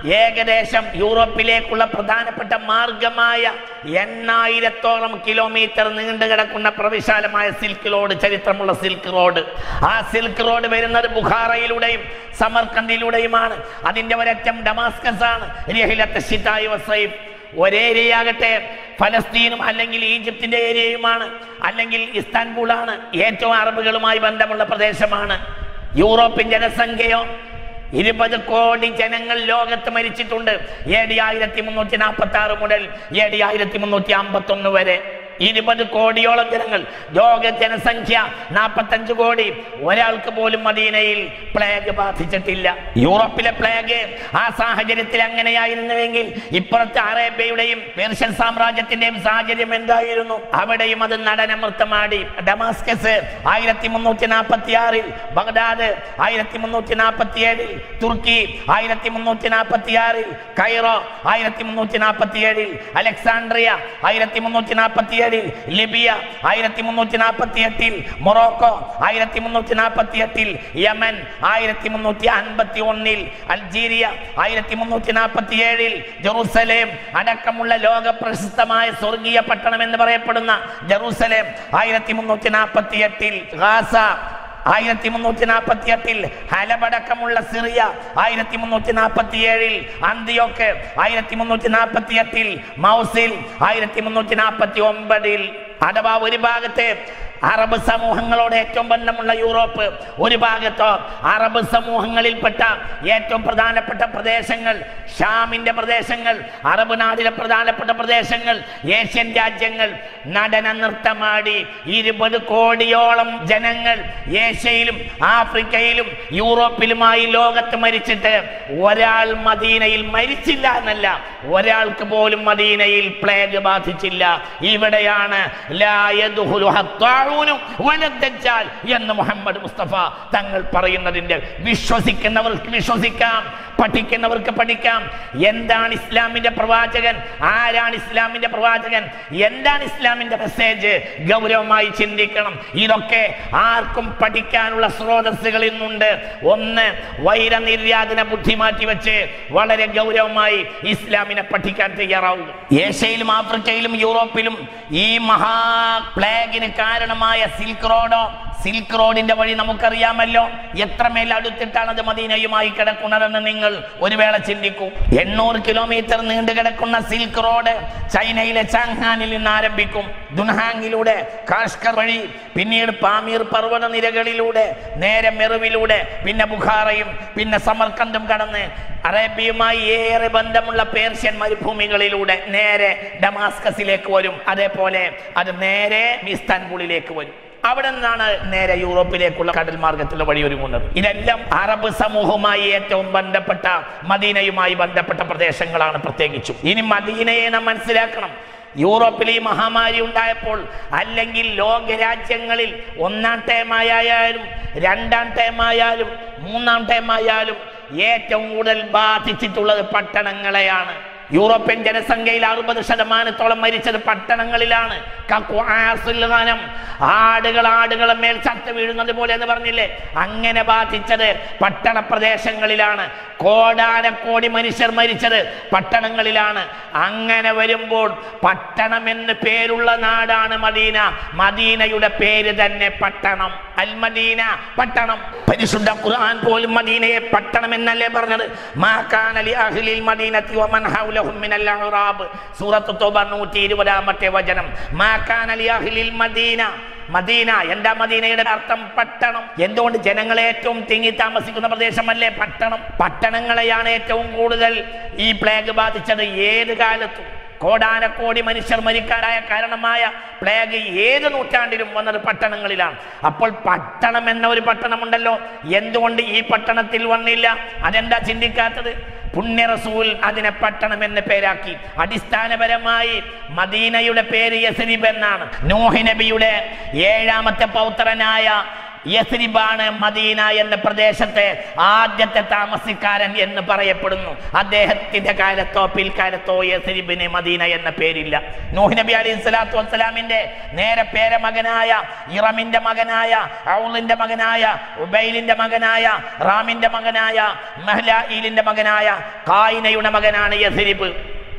B: ഏകദേശം യൂറോപ്പിലേക്കുള്ള പ്രധാനപ്പെട്ട മാർഗമായ എണ്ണായിരത്തോളം കിലോമീറ്റർ നീണ്ടു കിടക്കുന്ന പ്രവിശാലമായ സിൽക്ക് റോഡ് ചരിത്രമുള്ള സിൽക്ക് റോഡ് ആ സിൽക്ക് റോഡ് വരുന്നത് ബുഖാറയിലൂടെയും സമർക്കണ്ടിലൂടെയുമാണ് അതിന്റെ ഒരറ്റം ഡമാസ്കസ് ആണ് രഹിലത്ത് ഷിതായി വസൈഫ് ഒരേരിയയാകട്ടെ ഫലസ്തീനും അല്ലെങ്കിൽ ഈജിപ്തിന്റെ ഏരിയയുമാണ് അല്ലെങ്കിൽ ഇസ്താൻബുളാണ് ഏറ്റവും അറബുകളുമായി ബന്ധമുള്ള പ്രദേശമാണ് യൂറോപ്യൻ ജനസംഖ്യയോ ഇരുപത് കോടി ജനങ്ങൾ ലോകത്ത് മരിച്ചിട്ടുണ്ട് എ ഡി ആയിരത്തി മുന്നൂറ്റി നാൽപ്പത്തി ആറ് മുതൽ എ ഡി ആയിരത്തി മുന്നൂറ്റി അമ്പത്തി ഒന്ന് വരെ ഇരുപത് കോടിയോളം ജനങ്ങൾ ലോക ജനസംഖ്യ നാൽപ്പത്തഞ്ച് കോടി ഒരാൾക്ക് പോലും മദീനയിൽ പ്ലേഗ് ബാധിച്ചിട്ടില്ല യൂറോപ്പിലെ പ്ലേഗ് ആ സാഹചര്യത്തിൽ അങ്ങനെയായിരുന്നുവെങ്കിൽ ഇപ്പുറത്തെ അറേബ്യയുടെയും പേർഷ്യൻ സാമ്രാജ്യത്തിന്റെയും സാഹചര്യം എന്തായിരുന്നു അവിടെയും അത് നടനമൃത്തമാടി ഡമാസ്കസ് ആയിരത്തി മുന്നൂറ്റി നാൽപ്പത്തി ആറിൽ ബഗ്ദാദ് ആയിരത്തി മുന്നൂറ്റി നാൽപ്പത്തി ഏഴിൽ തുർക്കി ആയിരത്തി മുന്നൂറ്റി നാൽപ്പത്തി ആറിൽ കൈറോ ആയിരത്തി മുന്നൂറ്റി നാൽപ്പത്തി ഏഴിൽ അലക്സാണ്ട്രിയ ആയിരത്തി മുന്നൂറ്റി നാൽപ്പത്തി ഏഴിൽ ലിബിയ ആയിരത്തി മുന്നൂറ്റി നാൽപ്പത്തി എട്ടിൽ മൊറോക്കോ ആയിരത്തി മുന്നൂറ്റി നാൽപ്പത്തി എട്ടിൽ യമൻ ആയിരത്തി മുന്നൂറ്റി അൻപത്തി ഒന്നിൽ അൾജീരിയ ആയിരത്തി മുന്നൂറ്റി നാൽപ്പത്തി ഏഴിൽ ജെറൂസലേം അടക്കമുള്ള ലോക പ്രശസ്തമായ സ്വർഗീയ പട്ടണം എന്ന് പറയപ്പെടുന്ന ജെറൂസലേം ആയിരത്തി മുന്നൂറ്റി നാൽപ്പത്തി എട്ടിൽ ഗാസ ആയിരത്തി മുന്നൂറ്റി നാൽപ്പത്തി എട്ടിൽ ഹലബടക്കമുള്ള സിറിയ ആയിരത്തി മുന്നൂറ്റി നാൽപ്പത്തി ഏഴിൽ അന്തിയോക്ക് ആയിരത്തി മുന്നൂറ്റി നാൽപ്പത്തി എട്ടിൽ മൗസിൽ ആയിരത്തി മുന്നൂറ്റി നാൽപ്പത്തി ഒമ്പതിൽ അഥവാ ഒരു ഭാഗത്തെ അറബ് സമൂഹങ്ങളോട് ഏറ്റവും ബന്ധമുള്ള യൂറോപ്പ് ഒരു ഭാഗത്തോ അറബ് സമൂഹങ്ങളിൽപ്പെട്ട ഏറ്റവും പ്രധാനപ്പെട്ട പ്രദേശങ്ങൾ ഷാമിന്റെ പ്രദേശങ്ങൾ അറബ് നാടിലെ പ്രധാനപ്പെട്ട പ്രദേശങ്ങൾ ഏഷ്യൻ രാജ്യങ്ങൾ നടന നൃത്തമാടി ഇരുപത് കോടിയോളം ജനങ്ങൾ ഏഷ്യയിലും ആഫ്രിക്കയിലും യൂറോപ്പിലുമായി ലോകത്ത് മരിച്ചിട്ട് ഒരാൾ മദീനയിൽ മരിച്ചില്ല എന്നല്ല ഒരാൾക്ക് പോലും മദീനയിൽ പ്ലേഗ് ബാധിച്ചില്ല ഇവിടെയാണ് ലാ യദ്ഖുലുഹ ത്വാഊനു വലദ്ദജ്ജാൽ എന്ന് മുഹമ്മദ് മുസ്തഫ തങ്ങൾ പറയുന്നതിന്റെ വിശ്വസിക്കുന്നവർക്ക് വിശ്വസിക്കാം പഠിക്കുന്നവർക്ക് പഠിക്കാം എന്താണ് ഇസ്ലാമിന്റെ പ്രവാചകൻ ആരാണ് ഇസ്ലാമിന്റെ പ്രവാചകൻ എന്താണ് ഇസ്ലാമിന്റെ മെസ്സേജ് ഗൗരവമായി ചിന്തിക്കണം ഇതൊക്കെ ആർക്കും പഠിക്കാനുള്ള സ്രോതസ്സുകൾ ഇന്നുണ്ട് ഒന്ന് വൈരനിര്യാതന ബുദ്ധി മാറ്റി വെച്ച് വളരെ ഗൗരവമായി ഇസ്ലാമിനെ പഠിക്കാൻ തയ്യാറാവുക ഏഷ്യയിലും ആഫ്രിക്കയിലും യൂറോപ്പിലും ഈ മഹാ പ്ലേഗിന് കാരണമായ സിൽക്ക് റോഡോ സിൽക്ക് റോഡിന്റെ വഴി നമുക്കറിയാമല്ലോ എത്രമേൽ അടുത്തിട്ടാണ് അത് മദീനയുമായി കിടക്കുന്നതെന്ന് നിങ്ങൾ ഒരു വേള ചിന്തിക്കൂ എണ്ണൂറ് കിലോമീറ്റർ നീണ്ടു കിടക്കുന്ന സിൽക്ക് റോഡ് ചൈനയിലെ ചാങ്ഹാനിൽ നിന്ന് ആരംഭിക്കും ദുൻഹാങ്ങിലൂടെ കാഷ്കർ വഴി പിന്നീട് പാമീർ പർവ്വത നിരകളിലൂടെ നേരെ മെറുവിലൂടെ പിന്നെ ബുഖാറയും പിന്നെ സമർക്കന്തും കടന്ന് അറേബ്യയുമായി ഏറെ ബന്ധമുള്ള പേർഷ്യൻ മരുഭൂമികളിലൂടെ നേരെ ഡമാസ്കസിലേക്ക് വരും അതേപോലെ അത് നേരെ ഇസ്താൻബുളിലേക്ക് വരും അവിടെ നിന്നാണ് നേരെ യൂറോപ്പിലേക്കുള്ള കടൽ മാർഗത്തിലുള്ള വഴി ഒരുങ്ങുന്നത് ഇതെല്ലാം അറബ് സമൂഹവുമായി ഏറ്റവും ബന്ധപ്പെട്ട മദീനയുമായി ബന്ധപ്പെട്ട പ്രദേശങ്ങളാണ് പ്രത്യേകിച്ചും ഇനി മദീനയെ നാം മനസ്സിലാക്കണം യൂറോപ്പിൽ ഈ മഹാമാരി ഉണ്ടായപ്പോൾ അല്ലെങ്കിൽ ലോകരാജ്യങ്ങളിൽ ഒന്നാം ടൈമായാലും രണ്ടാം ടൈമായാലും മൂന്നാം ടൈമായാലും ഏറ്റവും കൂടുതൽ ബാധിച്ചിട്ടുള്ളത് പട്ടണങ്ങളെയാണ് യൂറോപ്യൻ ജനസംഖ്യയിൽ അറുപത് ശതമാനത്തോളം മരിച്ചത് പട്ടണങ്ങളിലാണ് കക്വാസുൽഗനം. ആടുകൾ ആടുകളെ മേൽ ചത്ത് വീഴുന്നത് പോലെ എന്ന് പറഞ്ഞില്ലേ അങ്ങനെ ബാധിച്ചത് പട്ടണ പ്രദേശങ്ങളിലാണ് കോടാനക്കോടി മനുഷ്യർ മരിച്ചത് പട്ടണങ്ങളിലാണ് അങ്ങനെ വരുമ്പോൾ പട്ടണം എന്ന് പേരുള്ള നാടാണ് മദീന മദീനയുടെ പേര് തന്നെ പട്ടണം അൽ മദീന പട്ടണം പരിശുദ്ധ ഖുർആൻ പോലും മദീനയെ പട്ടണം എന്നല്ലേ പറഞ്ഞത് മാ കാന ലി അഹ്ലിൽ മദീനത്തി വമൻ ഹൗലഹും മിനൽ അഅ്റാബ് സൂറത്ത് തൗബ 120 വചനം മാ കാന ലി അഹ്ലിൽ മദീന മദീന എന്താ മദീനയുടെ അർത്ഥം പട്ടണം എന്തുകൊണ്ട് ജനങ്ങളെ ഏറ്റവും തിങ്ങി താമസിക്കുന്ന പ്രദേശമല്ലേ പട്ടണം പട്ടണങ്ങളെയാണ് ഏറ്റവും കൂടുതൽ ഈ പ്ലേഗ് ബാധിച്ചത് ഏത് കാലത്തും കോടാനക്കോടി മനുഷ്യർ മരിക്കാനായ കാരണമായ പ്ലേഗ് ഏത് നൂറ്റാണ്ടിലും വന്നത് പട്ടണങ്ങളിലാണ് അപ്പോൾ പട്ടണം എന്ന ഒരു പട്ടണമുണ്ടല്ലോ എന്തുകൊണ്ട് ഈ പട്ടണത്തിൽ വന്നില്ല അതെന്താ ചിന്തിക്കാത്തത് പുണ്യ റസൂൽ അതിനെ പട്ടണം എന്ന് പേരാക്കി അടിസ്ഥാനപരമായി മദീനയുടെ പേര് യസരിബ് എന്നാണ് നോഹി നബിയുടെ ഏഴാമത്തെ പൗത്രനായ യസ്രിബാണ് മദീന എന്ന പ്രദേശത്തെ ആദ്യത്തെ താമസിക്കാരൻ എന്ന് പറയപ്പെടുന്നു അദ്ദേഹത്തിന്റെ കാലത്തോ പിൽക്കാലത്തോ യസ്രിബിന് മദീന എന്ന പേരില്ല നൂഹ് നബി അലൈഹി സ്വലാത്തു വസ്സലാമിന്റെ നേരെ പേരമകനായ ഇറമിന്റെ മകനായ ഔളിന്റെ മകനായ ഉബൈലിന്റെ മകനായ റാമിന്റെ മകനായ മഹ്ലായിലിന്റെ മകനായ കായിനയുടെ മകനാണ് യസ്രിബ്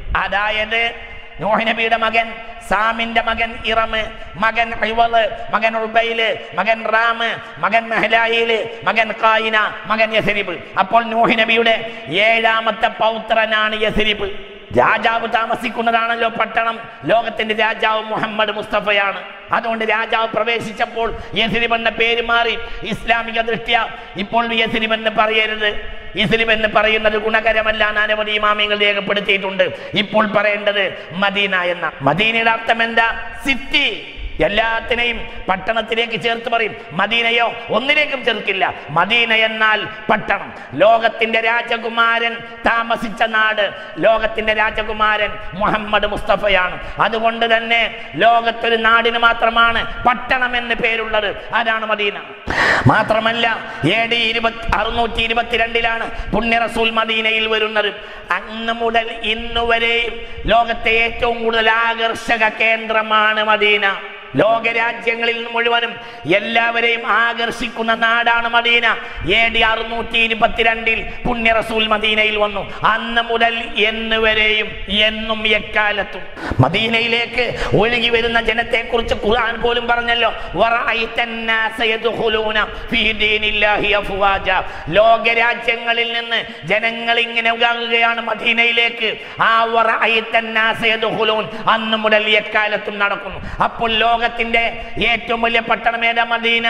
B: അതായത് നോഹ് നബിയുടെ മകൻ സാമിന്റെ മകൻ ഇറമ് മകൻ ഇവള് മകൻ ഉബൈല് മകൻ റാമ് മകൻ മെഹലായില് മകൻ കായിന മകൻ യസരിബ് അപ്പോൾ നോഹി നബിയുടെ ഏഴാമത്തെ പൗത്രനാണ് യസരിബ് രാജാവ് താമസിക്കുന്നതാണല്ലോ പട്ടണം ലോകത്തിന്റെ രാജാവ് മുഹമ്മദ് മുസ്തഫയാണ് അതുകൊണ്ട് രാജാവ് പ്രവേശിച്ചപ്പോൾ യസരിബ് എന്ന പേര് മാറി ഇസ്ലാമിക ദൃഷ്ട്യ ഇപ്പോൾ യസരിബ് എന്ന് പറയരുത് ഇസ്ലിം എന്ന് പറയുന്നത് ഗുണകരമല്ല എന്ന് അനവധി ഇമാമിങ്ങൾ രേഖപ്പെടുത്തിയിട്ടുണ്ട് ഇപ്പോൾ പറയേണ്ടത് മദീന എന്ന മദീനയുടെ അർത്ഥം എന്താ സിറ്റി എല്ലാത്തിനെയും പട്ടണത്തിലേക്ക് ചേർത്ത് പറയും മദീനയോ ഒന്നിലേക്കും ചേർക്കില്ല മദീന എന്നാൽ പട്ടണം ലോകത്തിന്റെ രാജകുമാരൻ താമസിച്ച നാട് ലോകത്തിന്റെ രാജകുമാരൻ മുഹമ്മദ് മുസ്തഫയാണ് അതുകൊണ്ട് തന്നെ ലോകത്തൊരു നാടിന് മാത്രമാണ് പട്ടണം എന്ന് പേരുള്ളത് അതാണ് മദീന മാത്രമല്ല എ ഡി ഇരുപത്തി അറുന്നൂറ്റി ഇരുപത്തിരണ്ടിലാണ് പുണ്യ റസൂൽ മദീനയിൽ വരുന്നത് അന്ന് മുതൽ ഇന്നു വരെയും ലോകത്തെ ഏറ്റവും കൂടുതൽ ആകർഷക കേന്ദ്രമാണ് മദീന ലോകരാജ്യങ്ങളിൽ നിന്ന് മുഴുവനും എല്ലാവരെയും ആകർഷിക്കുന്ന നാടാണ് മദീന എ ഡി അറുന്നൂറ്റി ഇരുപത്തിരണ്ടിൽ പുണ്യ റസൂൽ മദീനയിൽ വന്നു അന്ന് മുതൽ എന്ന് വരെയും എന്നും എക്കാലത്തും മദീനയിലേക്ക് ഒഴുകി വരുന്ന ജനത്തെ കുറിച്ച് ഖുർആൻ പോലും പറഞ്ഞല്ലോ വറഅയ്ത الناس يدخلون في دين الله أفواجا. ലോകരാജ്യങ്ങളിൽ നിന്ന് ജനങ്ങൾ ഇങ്ങനെ ഉകാകുകയാണ് മദീനയിലേക്ക് ആ വറഅയ്ത الناس يدخلون അന്ന് മുതൽ എക്കാലത്തും നടക്കുന്നു അപ്പോൾ ലോകത്തിന്റെ ഏറ്റവും വലിയ പട്ടണം ഏതാ മദീന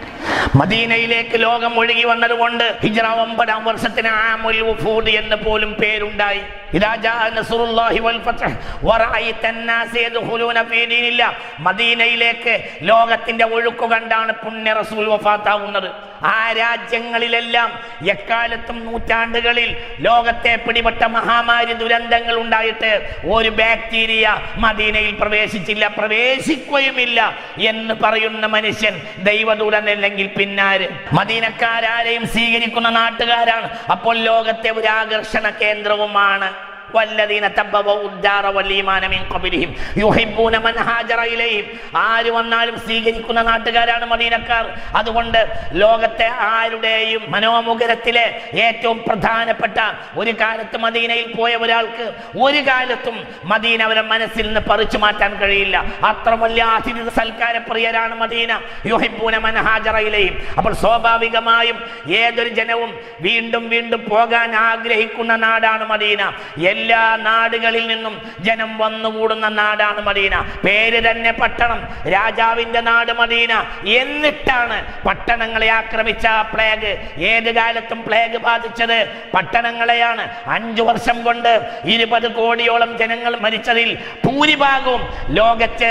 B: മദീനയിലേക്ക് ലോകം ഒഴുകി വന്നതുകൊണ്ട് ഹിജ്റ ഒമ്പതാം വർഷത്തിന് ആമുൽ വുഫൂദ് എന്ന് പോലും പേരുണ്ടായി ഇദാ ജാ നസ്റുല്ലാഹി വൽ ഫത്ഹ് വറഅയ്ത الناس يدخلون في دين الله മദീനയിലേക്ക് ലോകത്തിന്റെ ഒഴുക്ക് കണ്ടാണ് പുണ്യ റസൂൽ വഫാത്താവുന്നത് ആ രാജ്യങ്ങളിലെല്ലാം എക്കാലത്തും നൂറ്റാണ്ടുകളിൽ ലോകത്തെ പിടിപെട്ട മഹാമാരി ദുരന്തങ്ങൾ ഉണ്ടായിട്ട് ഒരു ബാക്ടീരിയ മദീനയിൽ പ്രവേശിച്ചില്ല പ്രവേശിക്കുകയുമില്ല എന്ന് പറയുന്ന മനുഷ്യൻ ദൈവദൂതനല്ലെങ്കിൽ പിന്നാര് മദീനക്കാരാരെയും സ്വീകരിക്കുന്ന നാട്ടുകാരാണ് അപ്പോൾ ലോകത്തെ ഒരു ആകർഷണ കേന്ദ്രവുമാണ് والذين تبوأوا الدار والإيمان من قبلهم يحبون من هاجر إليهم ആര് വന്നാലും സ്വീകരിക്കുന്ന നാട്ടുകാരാണ് മദീനക്കാർ അതുകൊണ്ട് ലോകത്തെ ആരുടെയും മനോമുഖരത്തിലെ ഏറ്റവും പ്രധാനപ്പെട്ട ഒരു കാലത്ത് മദീനയിൽ പോയ ഒരാൾക്ക് ഒരു കാലത്തും മദീന അവരെ മനസ്സിൽ നിന്ന് പറിച്ചു മാറ്റാൻ കഴിയില്ല അത്ര വലിയ ആതിഥ്യ സൽക്കാരപ്രിയരാണ് മദീന യുഹിബൂന മൻ ഹാജറ ഇലൈഹിം അപ്പോൾ സ്വാഭാവികമായും ഏതൊരു ജനവും വീണ്ടും വീണ്ടും പോകാൻ ആഗ്രഹിക്കുന്ന നാടാണ് മദീന എല്ലാ നാടുകളിൽ നിന്നും ജനം വന്നുകൂടുന്ന നാടാണ് മദീന പേര് തന്നെ പട്ടണം രാജാവിന്റെ നാട് മദീന എന്നിട്ടാണ് പട്ടണങ്ങളെ ആക്രമിച്ച ആ പ്ലേഗ് ഏത് കാലത്തും പ്ലേഗ് ബാധിച്ചത് പട്ടണങ്ങളെയാണ് അഞ്ചു വർഷം കൊണ്ട് ഇരുപത് കോടിയോളം ജനങ്ങൾ മരിച്ചതിൽ ഭൂരിഭാഗവും ലോകത്ത്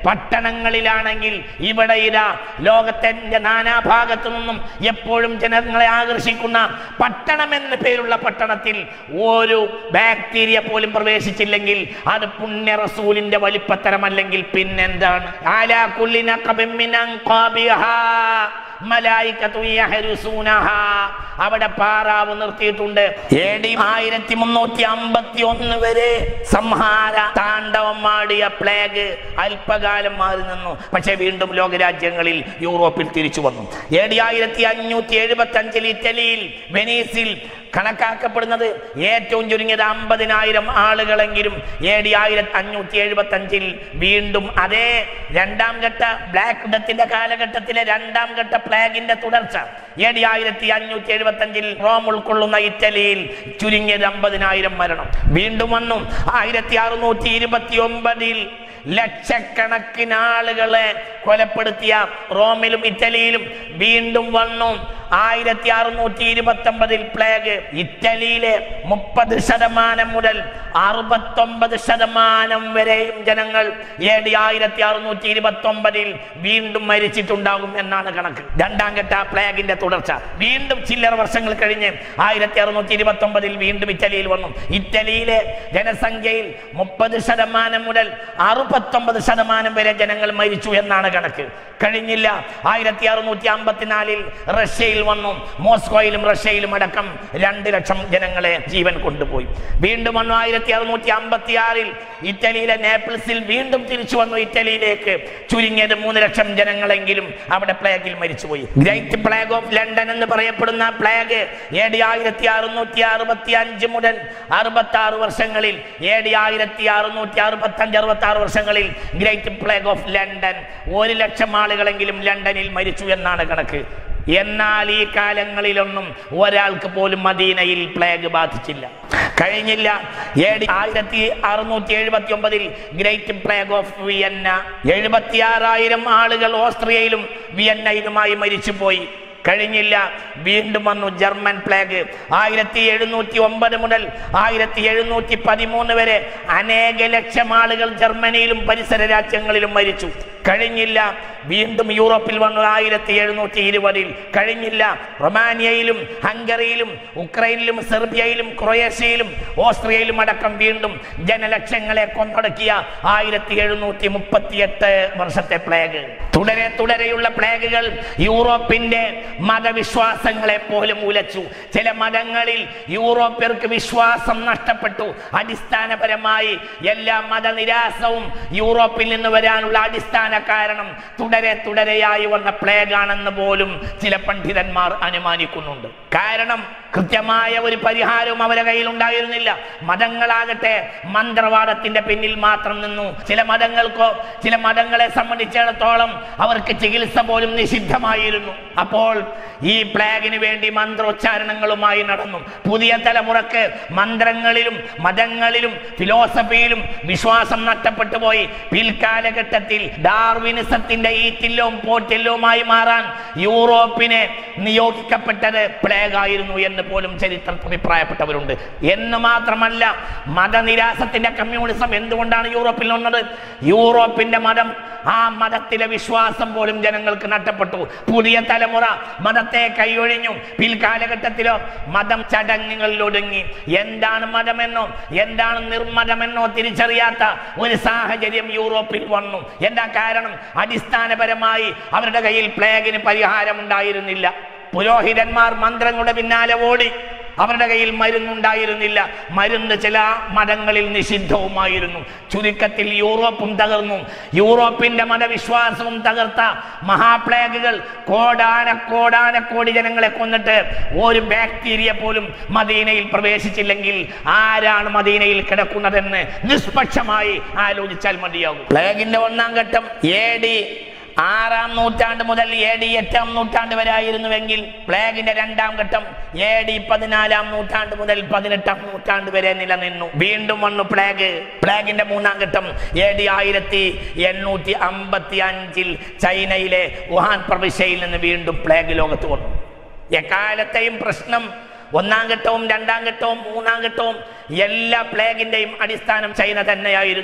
B: പട്ടണങ്ങളിലാണെങ്കിൽ ഇവിടെ ഇതാ ലോകത്തിന്റെ നാനാഭാഗത്തു നിന്നും എപ്പോഴും ജനങ്ങളെ ആകർഷിക്കുന്ന പട്ടണം എന്ന പേരുള്ള പട്ടണത്തിൽ ഒരു ബാക്ടീരിയ പോലും പ്രവേശിച്ചില്ലെങ്കിൽ അത് പുണ്യ റസൂലിന്റെ വലിപ്പത്തരമല്ലെങ്കിൽ പിന്നെന്താണ് ആലാ കുല്ലിന കബിമ്മിനൻ ഖാബിഹാ മലായിക്കത്തു യഹ്രുസൂനഹാ. അവിടെ പാറാവ് നിർത്തിയിട്ടുണ്ട് എ ഡി ആയിരത്തി മുന്നൂറ്റി അമ്പത്തി ഒന്ന് വരെ സംഹാര താണ്ഡവമാടിയ പ്ലേഗ് അല്പകാലം മാറി നിന്നു പക്ഷെ വീണ്ടും ലോകരാജ്യങ്ങളിൽ യൂറോപ്പിൽ തിരിച്ചു വന്നു എ ഡി ആയിരത്തി അഞ്ഞൂറ്റി എഴുപത്തി അഞ്ചിൽ ഇറ്റലിയിൽ വെനീസിൽ കണക്കാക്കപ്പെടുന്നത് ഏറ്റവും ചുരുങ്ങിയത് അമ്പതിനായിരം ആളുകളെങ്കിലും എ ഡി ആയിരത്തി അഞ്ഞൂറ്റി എഴുപത്തി അഞ്ചിൽ വീണ്ടും അതേ രണ്ടാം ഘട്ട ബ്ലാക്ക് ഡെത്തിന്റെ കാലഘട്ടത്തിലെ രണ്ടാം ഘട്ട പ്ലാഗിന്റെ തുടർച്ച എ ഡി ആയിരത്തി അഞ്ഞൂറ്റി എഴുപത്തി അഞ്ചിൽ റോം ഉൾക്കൊള്ളുന്ന ഇറ്റലിയിൽ ചുരുങ്ങിയത് അമ്പതിനായിരം മരണം വീണ്ടും വന്നു ആയിരത്തി അറുന്നൂറ്റി ഇരുപത്തി ഒമ്പതിൽ ലക്ഷക്കണക്കിന് ആളുകളെ കൊലപ്പെടുത്തിയ റോമിലും ഇറ്റലിയിലും വീണ്ടും വന്നു ആയിരത്തി അറുന്നൂറ്റി ഇരുപത്തി ഒമ്പതിൽ പ്ലേഗ് ഇറ്റലിയിലെ മുപ്പത് ശതമാനം മുതൽ അറുപത്തൊമ്പത് ശതമാനം വരെയും ജനങ്ങൾ എ ഡി ആയിരത്തി അറുന്നൂറ്റി ഇരുപത്തി ഒമ്പതിൽ വീണ്ടും മരിച്ചിട്ടുണ്ടാകും എന്നാണ് കണക്ക് രണ്ടാം ഘട്ട പ്ലേഗിന്റെ തുടർച്ച വീണ്ടും ചില്ലറ വർഷങ്ങൾ കഴിഞ്ഞ് ആയിരത്തി അറുന്നൂറ്റി ഇരുപത്തി ഒമ്പതിൽ വീണ്ടും ഇറ്റലിയിൽ വന്നു ഇറ്റലിയിലെ ജനസംഖ്യയിൽ മുപ്പത് ശതമാനം മുതൽ അറുപത്തൊമ്പത് ശതമാനം വരെ ജനങ്ങൾ മരിച്ചു എന്നാണ് കണക്ക് കഴിഞ്ഞില്ല ആയിരത്തി അറുന്നൂറ്റി അമ്പത്തിനാലിൽ റഷ്യയിൽ വന്നു മോസ്കോയിലും റഷ്യയിലും അടക്കം രണ്ട് ലക്ഷം ജനങ്ങളെ ജീവൻ കൊണ്ടുപോയി വീണ്ടും വന്നു ആയിരത്തി അറുന്നൂറ്റി അമ്പത്തി ആറിൽ ഇറ്റലിയിലെ നേപ്പിൾസിൽ വീണ്ടും തിരിച്ചു വന്നു ഇറ്റലിയിലേക്ക് ചുരുങ്ങിയത് മൂന്ന് ലക്ഷം ജനങ്ങളെങ്കിലും അവിടെ പ്ലേഗിൽ മരിച്ചുപോയി ഗ്രേറ്റ് പ്ലേഗ് ഓഫ് ലണ്ടൻ എന്ന് പറയപ്പെടുന്ന പ്ലേഗ് എ ഡി ആയിരത്തി അറുന്നൂറ്റി അറുപത്തി അഞ്ച് മുതൽ അറുപത്തി ആറ് വർഷങ്ങളിൽ എ ഡി ആയിരത്തി അറുന്നൂറ്റി അറുപത്തി അഞ്ച് അറുപത്തി ആറ് വർഷങ്ങളിൽ ഗ്രേറ്റ് പ്ലേഗ് ഓഫ് ലണ്ടൻ ഒരു ലക്ഷം ആളുകളെങ്കിലും ലണ്ടനിൽ മരിച്ചു എന്നാണ് കണക്ക് എന്നാൽ ഈ കാലങ്ങളിലൊന്നും ഒരാൾക്ക് പോലും മദീനയിൽ പ്ലേഗ് ബാധിച്ചില്ല കഴിഞ്ഞില്ല എ ഡി ആയിരത്തി അറുന്നൂറ്റി എഴുപത്തി ഒമ്പതിൽ ഗ്രേറ്റ് പ്ലേഗ് ഓഫ് വിയന്ന എഴുപത്തി ആറായിരം ആളുകൾ ഓസ്ട്രിയയിലും വിയന്നയിലുമായി മരിച്ചുപോയി കഴിഞ്ഞില്ല വീണ്ടും വന്നു ജർമ്മൻ പ്ലേഗ് ആയിരത്തി എഴുന്നൂറ്റി ഒമ്പത് മുതൽ ആയിരത്തി എഴുന്നൂറ്റി പതിമൂന്ന് വരെ അനേക ലക്ഷം ആളുകൾ ജർമ്മനിയിലും പരിസര രാജ്യങ്ങളിലും മരിച്ചു കഴിഞ്ഞില്ല വീണ്ടും യൂറോപ്പിൽ വന്നു ആയിരത്തി എഴുന്നൂറ്റി ഇരുപതിൽ കഴിഞ്ഞില്ല റൊമാനിയയിലും ഹംഗറിയിലും ഉക്രൈനിലും സെർബിയയിലും ക്രൊയേഷ്യയിലും ഓസ്ട്രിയയിലും അടക്കം വീണ്ടും ജനലക്ഷങ്ങളെ കൊന്നൊടുക്കിയ ആയിരത്തി എഴുന്നൂറ്റി മുപ്പത്തിയെട്ട് വർഷത്തെ പ്ലേഗ് തുടരെ തുടരെയുള്ള പ്ലേഗുകൾ യൂറോപ്പിന്റെ മതവിശ്വാസങ്ങളെ പോലും ഉലച്ചു ചില മതങ്ങളിൽ യൂറോപ്യർക്ക് വിശ്വാസം നഷ്ടപ്പെട്ടു അടിസ്ഥാനപരമായി എല്ലാ മതനിരാസവും യൂറോപ്പിൽ നിന്ന് വരാനുള്ള അടിസ്ഥാന കാരണം തുടരെ തുടരെയായി വന്ന പ്ലേഗ് ആണെന്ന് പോലും ചില പണ്ഡിതന്മാർ അനുമാനിക്കുന്നുണ്ട് കാരണം കൃത്യമായ ഒരു പരിഹാരവും അവരുടെ കയ്യിൽ ഉണ്ടായിരുന്നില്ല മതങ്ങളാകട്ടെ മന്ത്രവാദത്തിന്റെ പിന്നിൽ മാത്രം നിന്നു ചില മതങ്ങൾക്കോ ചില മതങ്ങളെ സംബന്ധിച്ചിടത്തോളം അവർക്ക് ചികിത്സ പോലും നിഷിദ്ധമായിരുന്നു അപ്പോൾ ഈ പ്ലേഗിന് വേണ്ടി മന്ത്രോച്ചാരണങ്ങളുമായി നടന്നു പുതിയ തലമുറക്ക് മന്ത്രങ്ങളിലും മതങ്ങളിലും ഫിലോസഫിയിലും വിശ്വാസം നഷ്ടപ്പെട്ടു പോയി പിൽക്കാലഘട്ടത്തിൽ ഡാർവിനിസത്തിന്റെ ഈറ്റില്ലവും പോറ്റില്ലവുമായി മാറാൻ യൂറോപ്പിനെ നിയോഗിക്കപ്പെട്ടത് പ്ലേഗ് ആയിരുന്നു എന്ന് പോലും ചരിത്രത്തിൽ അഭിപ്രായപ്പെട്ടവരുണ്ട് എന്ന് മാത്രമല്ല മതനിരാസത്തിന്റെ കമ്മ്യൂണിസം എന്തുകൊണ്ടാണ് യൂറോപ്പിൽ വന്നത് യൂറോപ്പിന്റെ മതം ആ മതത്തിലെ വിശ്വാസം പോലും ജനങ്ങൾക്ക് നഷ്ടപ്പെട്ടു പുതിയ തലമുറ മതത്തെ കൈയൊഴിഞ്ഞു പിൽക്കാലഘട്ടത്തിലോ മതം ചടങ്ങുകളിൽ ഒടുങ്ങി എന്താണ് മതമെന്നോ എന്താണ് നിർമ്മതമെന്നോ തിരിച്ചറിയാത്ത ഒരു സാഹചര്യം യൂറോപ്പിൽ വന്നു എന്താ കാരണം അടിസ്ഥാനപരമായി അവരുടെ കയ്യിൽ പ്ലേഗിന് പരിഹാരം ഉണ്ടായിരുന്നില്ല പുരോഹിതന്മാർ മന്ത്രങ്ങളുടെ പിന്നാലെ ഓടി അവരുടെ കയ്യിൽ മരുന്നുണ്ടായിരുന്നില്ല മരുന്ന് ചില മതങ്ങളിൽ നിഷിദ്ധവുമായിരുന്നു ചുരുക്കത്തിൽ യൂറോപ്പും തകർന്നു യൂറോപ്പിന്റെ മതവിശ്വാസവും തകർത്ത മഹാപ്ലേഗുകൾ കോടാന കോടാന കോടി ജനങ്ങളെ കൊന്നിട്ട് ഒരു ബാക്ടീരിയ പോലും മദീനയിൽ പ്രവേശിച്ചില്ലെങ്കിൽ ആരാണ് മദീനയിൽ കിടക്കുന്നതെന്ന് നിഷ്പക്ഷമായി ആലോചിച്ചാൽ മതിയാകും പ്ലേഗിന്റെ ഒന്നാം ഘട്ടം എ ഡി ആറാം നൂറ്റാണ്ട് മുതൽ എ ഡി എട്ടാം നൂറ്റാണ്ട് വരെ ആയിരുന്നുവെങ്കിൽ പ്ലേഗിന്റെ രണ്ടാം ഘട്ടം എ ഡി പതിനാലാം നൂറ്റാണ്ട് മുതൽ പതിനെട്ടാം നൂറ്റാണ്ട് വരെ നിലനിന്നു വീണ്ടും വന്നു പ്ലേഗ് പ്ലേഗിന്റെ മൂന്നാം ഘട്ടം എ ഡി ആയിരത്തി എണ്ണൂറ്റി അമ്പത്തി അഞ്ചിൽ ചൈനയിലെ വുഹാൻ പ്രവിശ്യയിൽ നിന്ന് വീണ്ടും പ്ലേഗ് ലോകത്ത് വന്നു എക്കാലത്തെയും പ്രശ്നം ഒന്നാം ഘട്ടവും രണ്ടാം ഘട്ടവും മൂന്നാം ഘട്ടവും എല്ലാ പ്ലേഗിന്റെയും അടിസ്ഥാനം ചൈന തന്നെയായിരുന്നു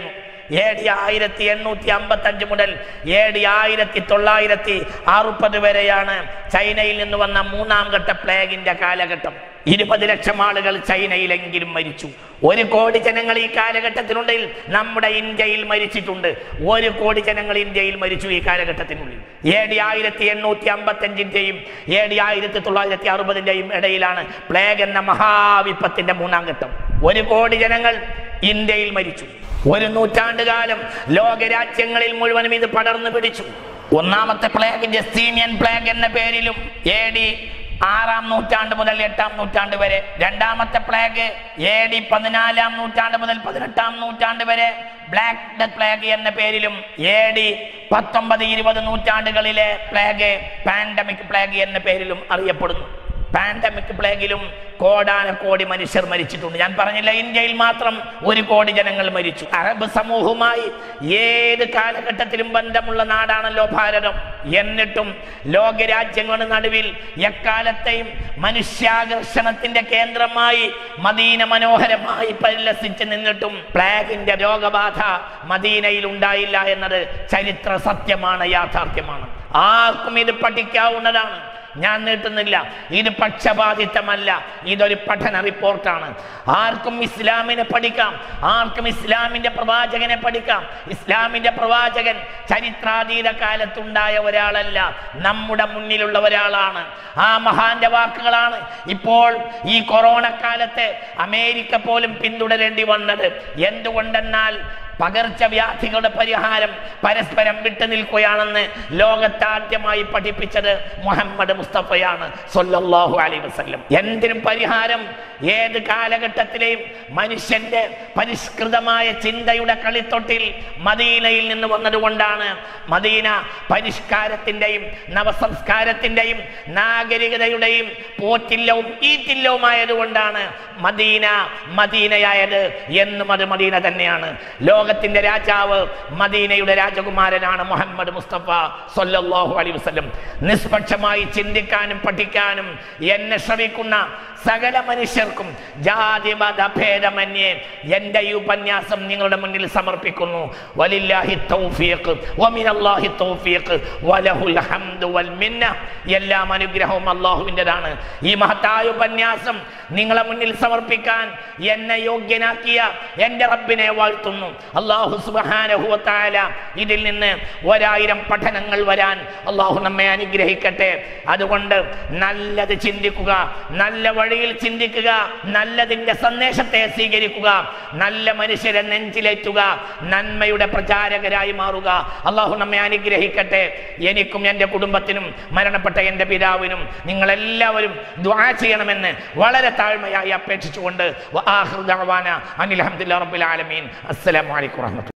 B: എ ഡി ആയിരത്തി എണ്ണൂറ്റി അമ്പത്തി അഞ്ച് മുതൽ എ ഡി ആയിരത്തി തൊള്ളായിരത്തി അറുപത് വരെയാണ് ചൈനയിൽ നിന്ന് വന്ന മൂന്നാം ഘട്ട പ്ലേഗിന്റെ കാലഘട്ടം ഇരുപത് ലക്ഷം ആളുകൾ ചൈനയിലെങ്കിലും മരിച്ചു ഒരു കോടി ജനങ്ങൾ ഈ കാലഘട്ടത്തിനുള്ളിൽ നമ്മുടെ ഇന്ത്യയിൽ മരിച്ചിട്ടുണ്ട് ഒരു കോടി ജനങ്ങൾ ഇന്ത്യയിൽ മരിച്ചു ഈ കാലഘട്ടത്തിനുള്ളിൽ എ ഡി ആയിരത്തി എണ്ണൂറ്റി അമ്പത്തി അഞ്ചിന്റെയും എ ഡി ആയിരത്തി തൊള്ളായിരത്തി അറുപതിന്റെയും ഇടയിലാണ് പ്ലേഗ് എന്ന മഹാവിപത്തിന്റെ മൂന്നാം ഘട്ടം ഒരു കോടി ജനങ്ങൾ ഇന്ത്യയിൽ മരിച്ചു ഒരു നൂറ്റാണ്ട് കാലം ലോകരാജ്യങ്ങളിൽ മുഴുവനും ഇത് പടർന്നു പിടിച്ചു
A: ഒന്നാമത്തെ പ്ലേഗ് ജസ്റ്റീനിയൻ പ്ലേഗ് എന്ന പേരിലും എ ഡി ആറാം നൂറ്റാണ്ട് മുതൽ എട്ടാം നൂറ്റാണ്ട് വരെ രണ്ടാമത്തെ പ്ലേഗ് എ ഡി പതിനാലാം നൂറ്റാണ്ട് മുതൽ പതിനെട്ടാം നൂറ്റാണ്ട് വരെ ബ്ലാക്ക് ഡെത്ത് പ്ലേഗ് എന്ന പേരിലും എ ഡി പത്തൊമ്പത് ഇരുപത് നൂറ്റാണ്ടുകളിലെ പ്ലേഗ് പാൻഡമിക് പ്ലേഗ് എന്ന പേരിലും അറിയപ്പെടുന്നു പാൻഡമിക് പ്ലേഗിലും കോടാന കോടി മനുഷ്യർ മരിച്ചിട്ടുണ്ട് ഞാൻ പറഞ്ഞില്ല ഇന്ത്യയിൽ മാത്രം ഒരു കോടി ജനങ്ങൾ മരിച്ചു അറബ് സമൂഹവുമായി ഏത് കാലഘട്ടത്തിലും ബന്ധമുള്ള നാടാണല്ലോ ഭാരതം എന്നിട്ടും ലോകരാജ്യങ്ങളുടെ നടുവിൽ എക്കാലത്തെയും മനുഷ്യാകർഷണത്തിന്റെ കേന്ദ്രമായി മദീന മനോഹരമായി പരിലസിച്ച് നിന്നിട്ടും പ്ലേഗിന്റെ രോഗബാധ മദീനയിൽ ഉണ്ടായില്ല എന്നത് ചരിത്ര സത്യമാണ് യാഥാർത്ഥ്യമാണ് ആർക്കും ഇത് പഠിക്കാവുന്നതാണ് ഞാൻ നീട്ടുന്നില്ല ഇത് പക്ഷപാതിത്വമല്ല ഇതൊരു പഠന റിപ്പോർട്ടാണ് ആർക്കും ഇസ്ലാമിനെ പഠിക്കാം ആർക്കും ഇസ്ലാമിന്റെ പ്രവാചകനെ പഠിക്കാം ഇസ്ലാമിന്റെ പ്രവാചകൻ ചരിത്രാതീത കാലത്തുണ്ടായ ഒരാളല്ല നമ്മുടെ മുന്നിലുള്ള ഒരാളാണ് ആ മഹാന്റെ വാക്കുകളാണ് ഇപ്പോൾ ഈ കൊറോണ കാലത്ത് അമേരിക്ക പോലും പിന്തുടരേണ്ടി വന്നത് എന്തുകൊണ്ടെന്നാൽ പകർച്ചവ്യാധികളുടെ പരിഹാരം പരസ്പരം വിട്ടുനിൽക്കുകയാണെന്ന് ലോകത്താദ്യമായി പഠിപ്പിച്ചത് മുഹമ്മദ് മുസ്തഫയാണ് സൊല്ലാഹു അലൈ വസല്ലം എന്തിനും പരിഹാരം ഏത് കാലഘട്ടത്തിലെയും മനുഷ്യന്റെ പരിഷ്കൃതമായ ചിന്തയുടെ കളിത്തൊട്ടിൽ മദീനയിൽ നിന്ന് വന്നതുകൊണ്ടാണ് മദീന പരിഷ്കാരത്തിന്റെയും നവസംസ്കാരത്തിന്റെയും നാഗരികതയുടെയും പോറ്റില്ലവും ഈറ്റില്ലവുമായതുകൊണ്ടാണ് മദീന മദീനയായത് എന്നും അത് മദീന തന്നെയാണ് ലോകത്തിന്റെ രാജാവ് മദീനയുടെ രാജകുമാരനാണ് മുഹമ്മദ് മുസ്തഫ സല്ലല്ലാഹു അലൈഹി വസല്ലം നിഷ്പക്ഷമായി ചിന്തിക്കാനും പഠിക്കാനും എന്നെ ശ്രമിക്കുന്ന സകല മനുഷ്യർക്കും ജാതി മത ഭേദമന്യേ എൻ്റെ ഈ ഉപന്യാസം നിങ്ങളുടെ മുന്നിൽ സമർപ്പിക്കുന്നു വലില്ലാഹി തൗഫീഖ് വമിനല്ലാഹി തൗഫീഖ് വലഹുൽ ഹംദു വൽ മിന്ന എല്ലാം അനുഗ്രഹവും അള്ളാഹുവിൻ്റെതാണ് ഈ മഹത്തായ ഉപന്യാസം നിങ്ങളെ മുന്നിൽ സമർപ്പിക്കാൻ എന്നെ യോഗ്യനാക്കിയ എൻ്റെ റബ്ബിനെ വാഴ്ത്തുന്നു അള്ളാഹു സുബാനഹുവത്തായ ഇതിൽ നിന്ന് ഒരായിരം പഠനങ്ങൾ വരാൻ അള്ളാഹു നമ്മെ അനുഗ്രഹിക്കട്ടെ അതുകൊണ്ട് നല്ലത് ചിന്തിക്കുക നല്ല വഴിയിൽ ചിന്തിക്കുക നല്ലതിൻ്റെ സന്ദേശത്തെ സ്വീകരിക്കുക നല്ല മനുഷ്യരെ നെഞ്ചിലേറ്റുക നന്മയുടെ പ്രചാരകരായി മാറുക അള്ളാഹു നമ്മെ അനുഗ്രഹിക്കട്ടെ എനിക്കും എൻ്റെ കുടുംബത്തിനും മരണപ്പെട്ട എൻ്റെ പിതാവിനും നിങ്ങളെല്ലാവരും ദ്വാ ചെയ്യണമെന്ന് വളരെ താഴ്മയായി അപേക്ഷിച്ചുകൊണ്ട് അനിൽ അഹമ്മദില്ല റബ്ബുൽ ആലമീൻ അസ്സലാമു അലൈക്കും വറഹ്മത്തുള്ളാഹി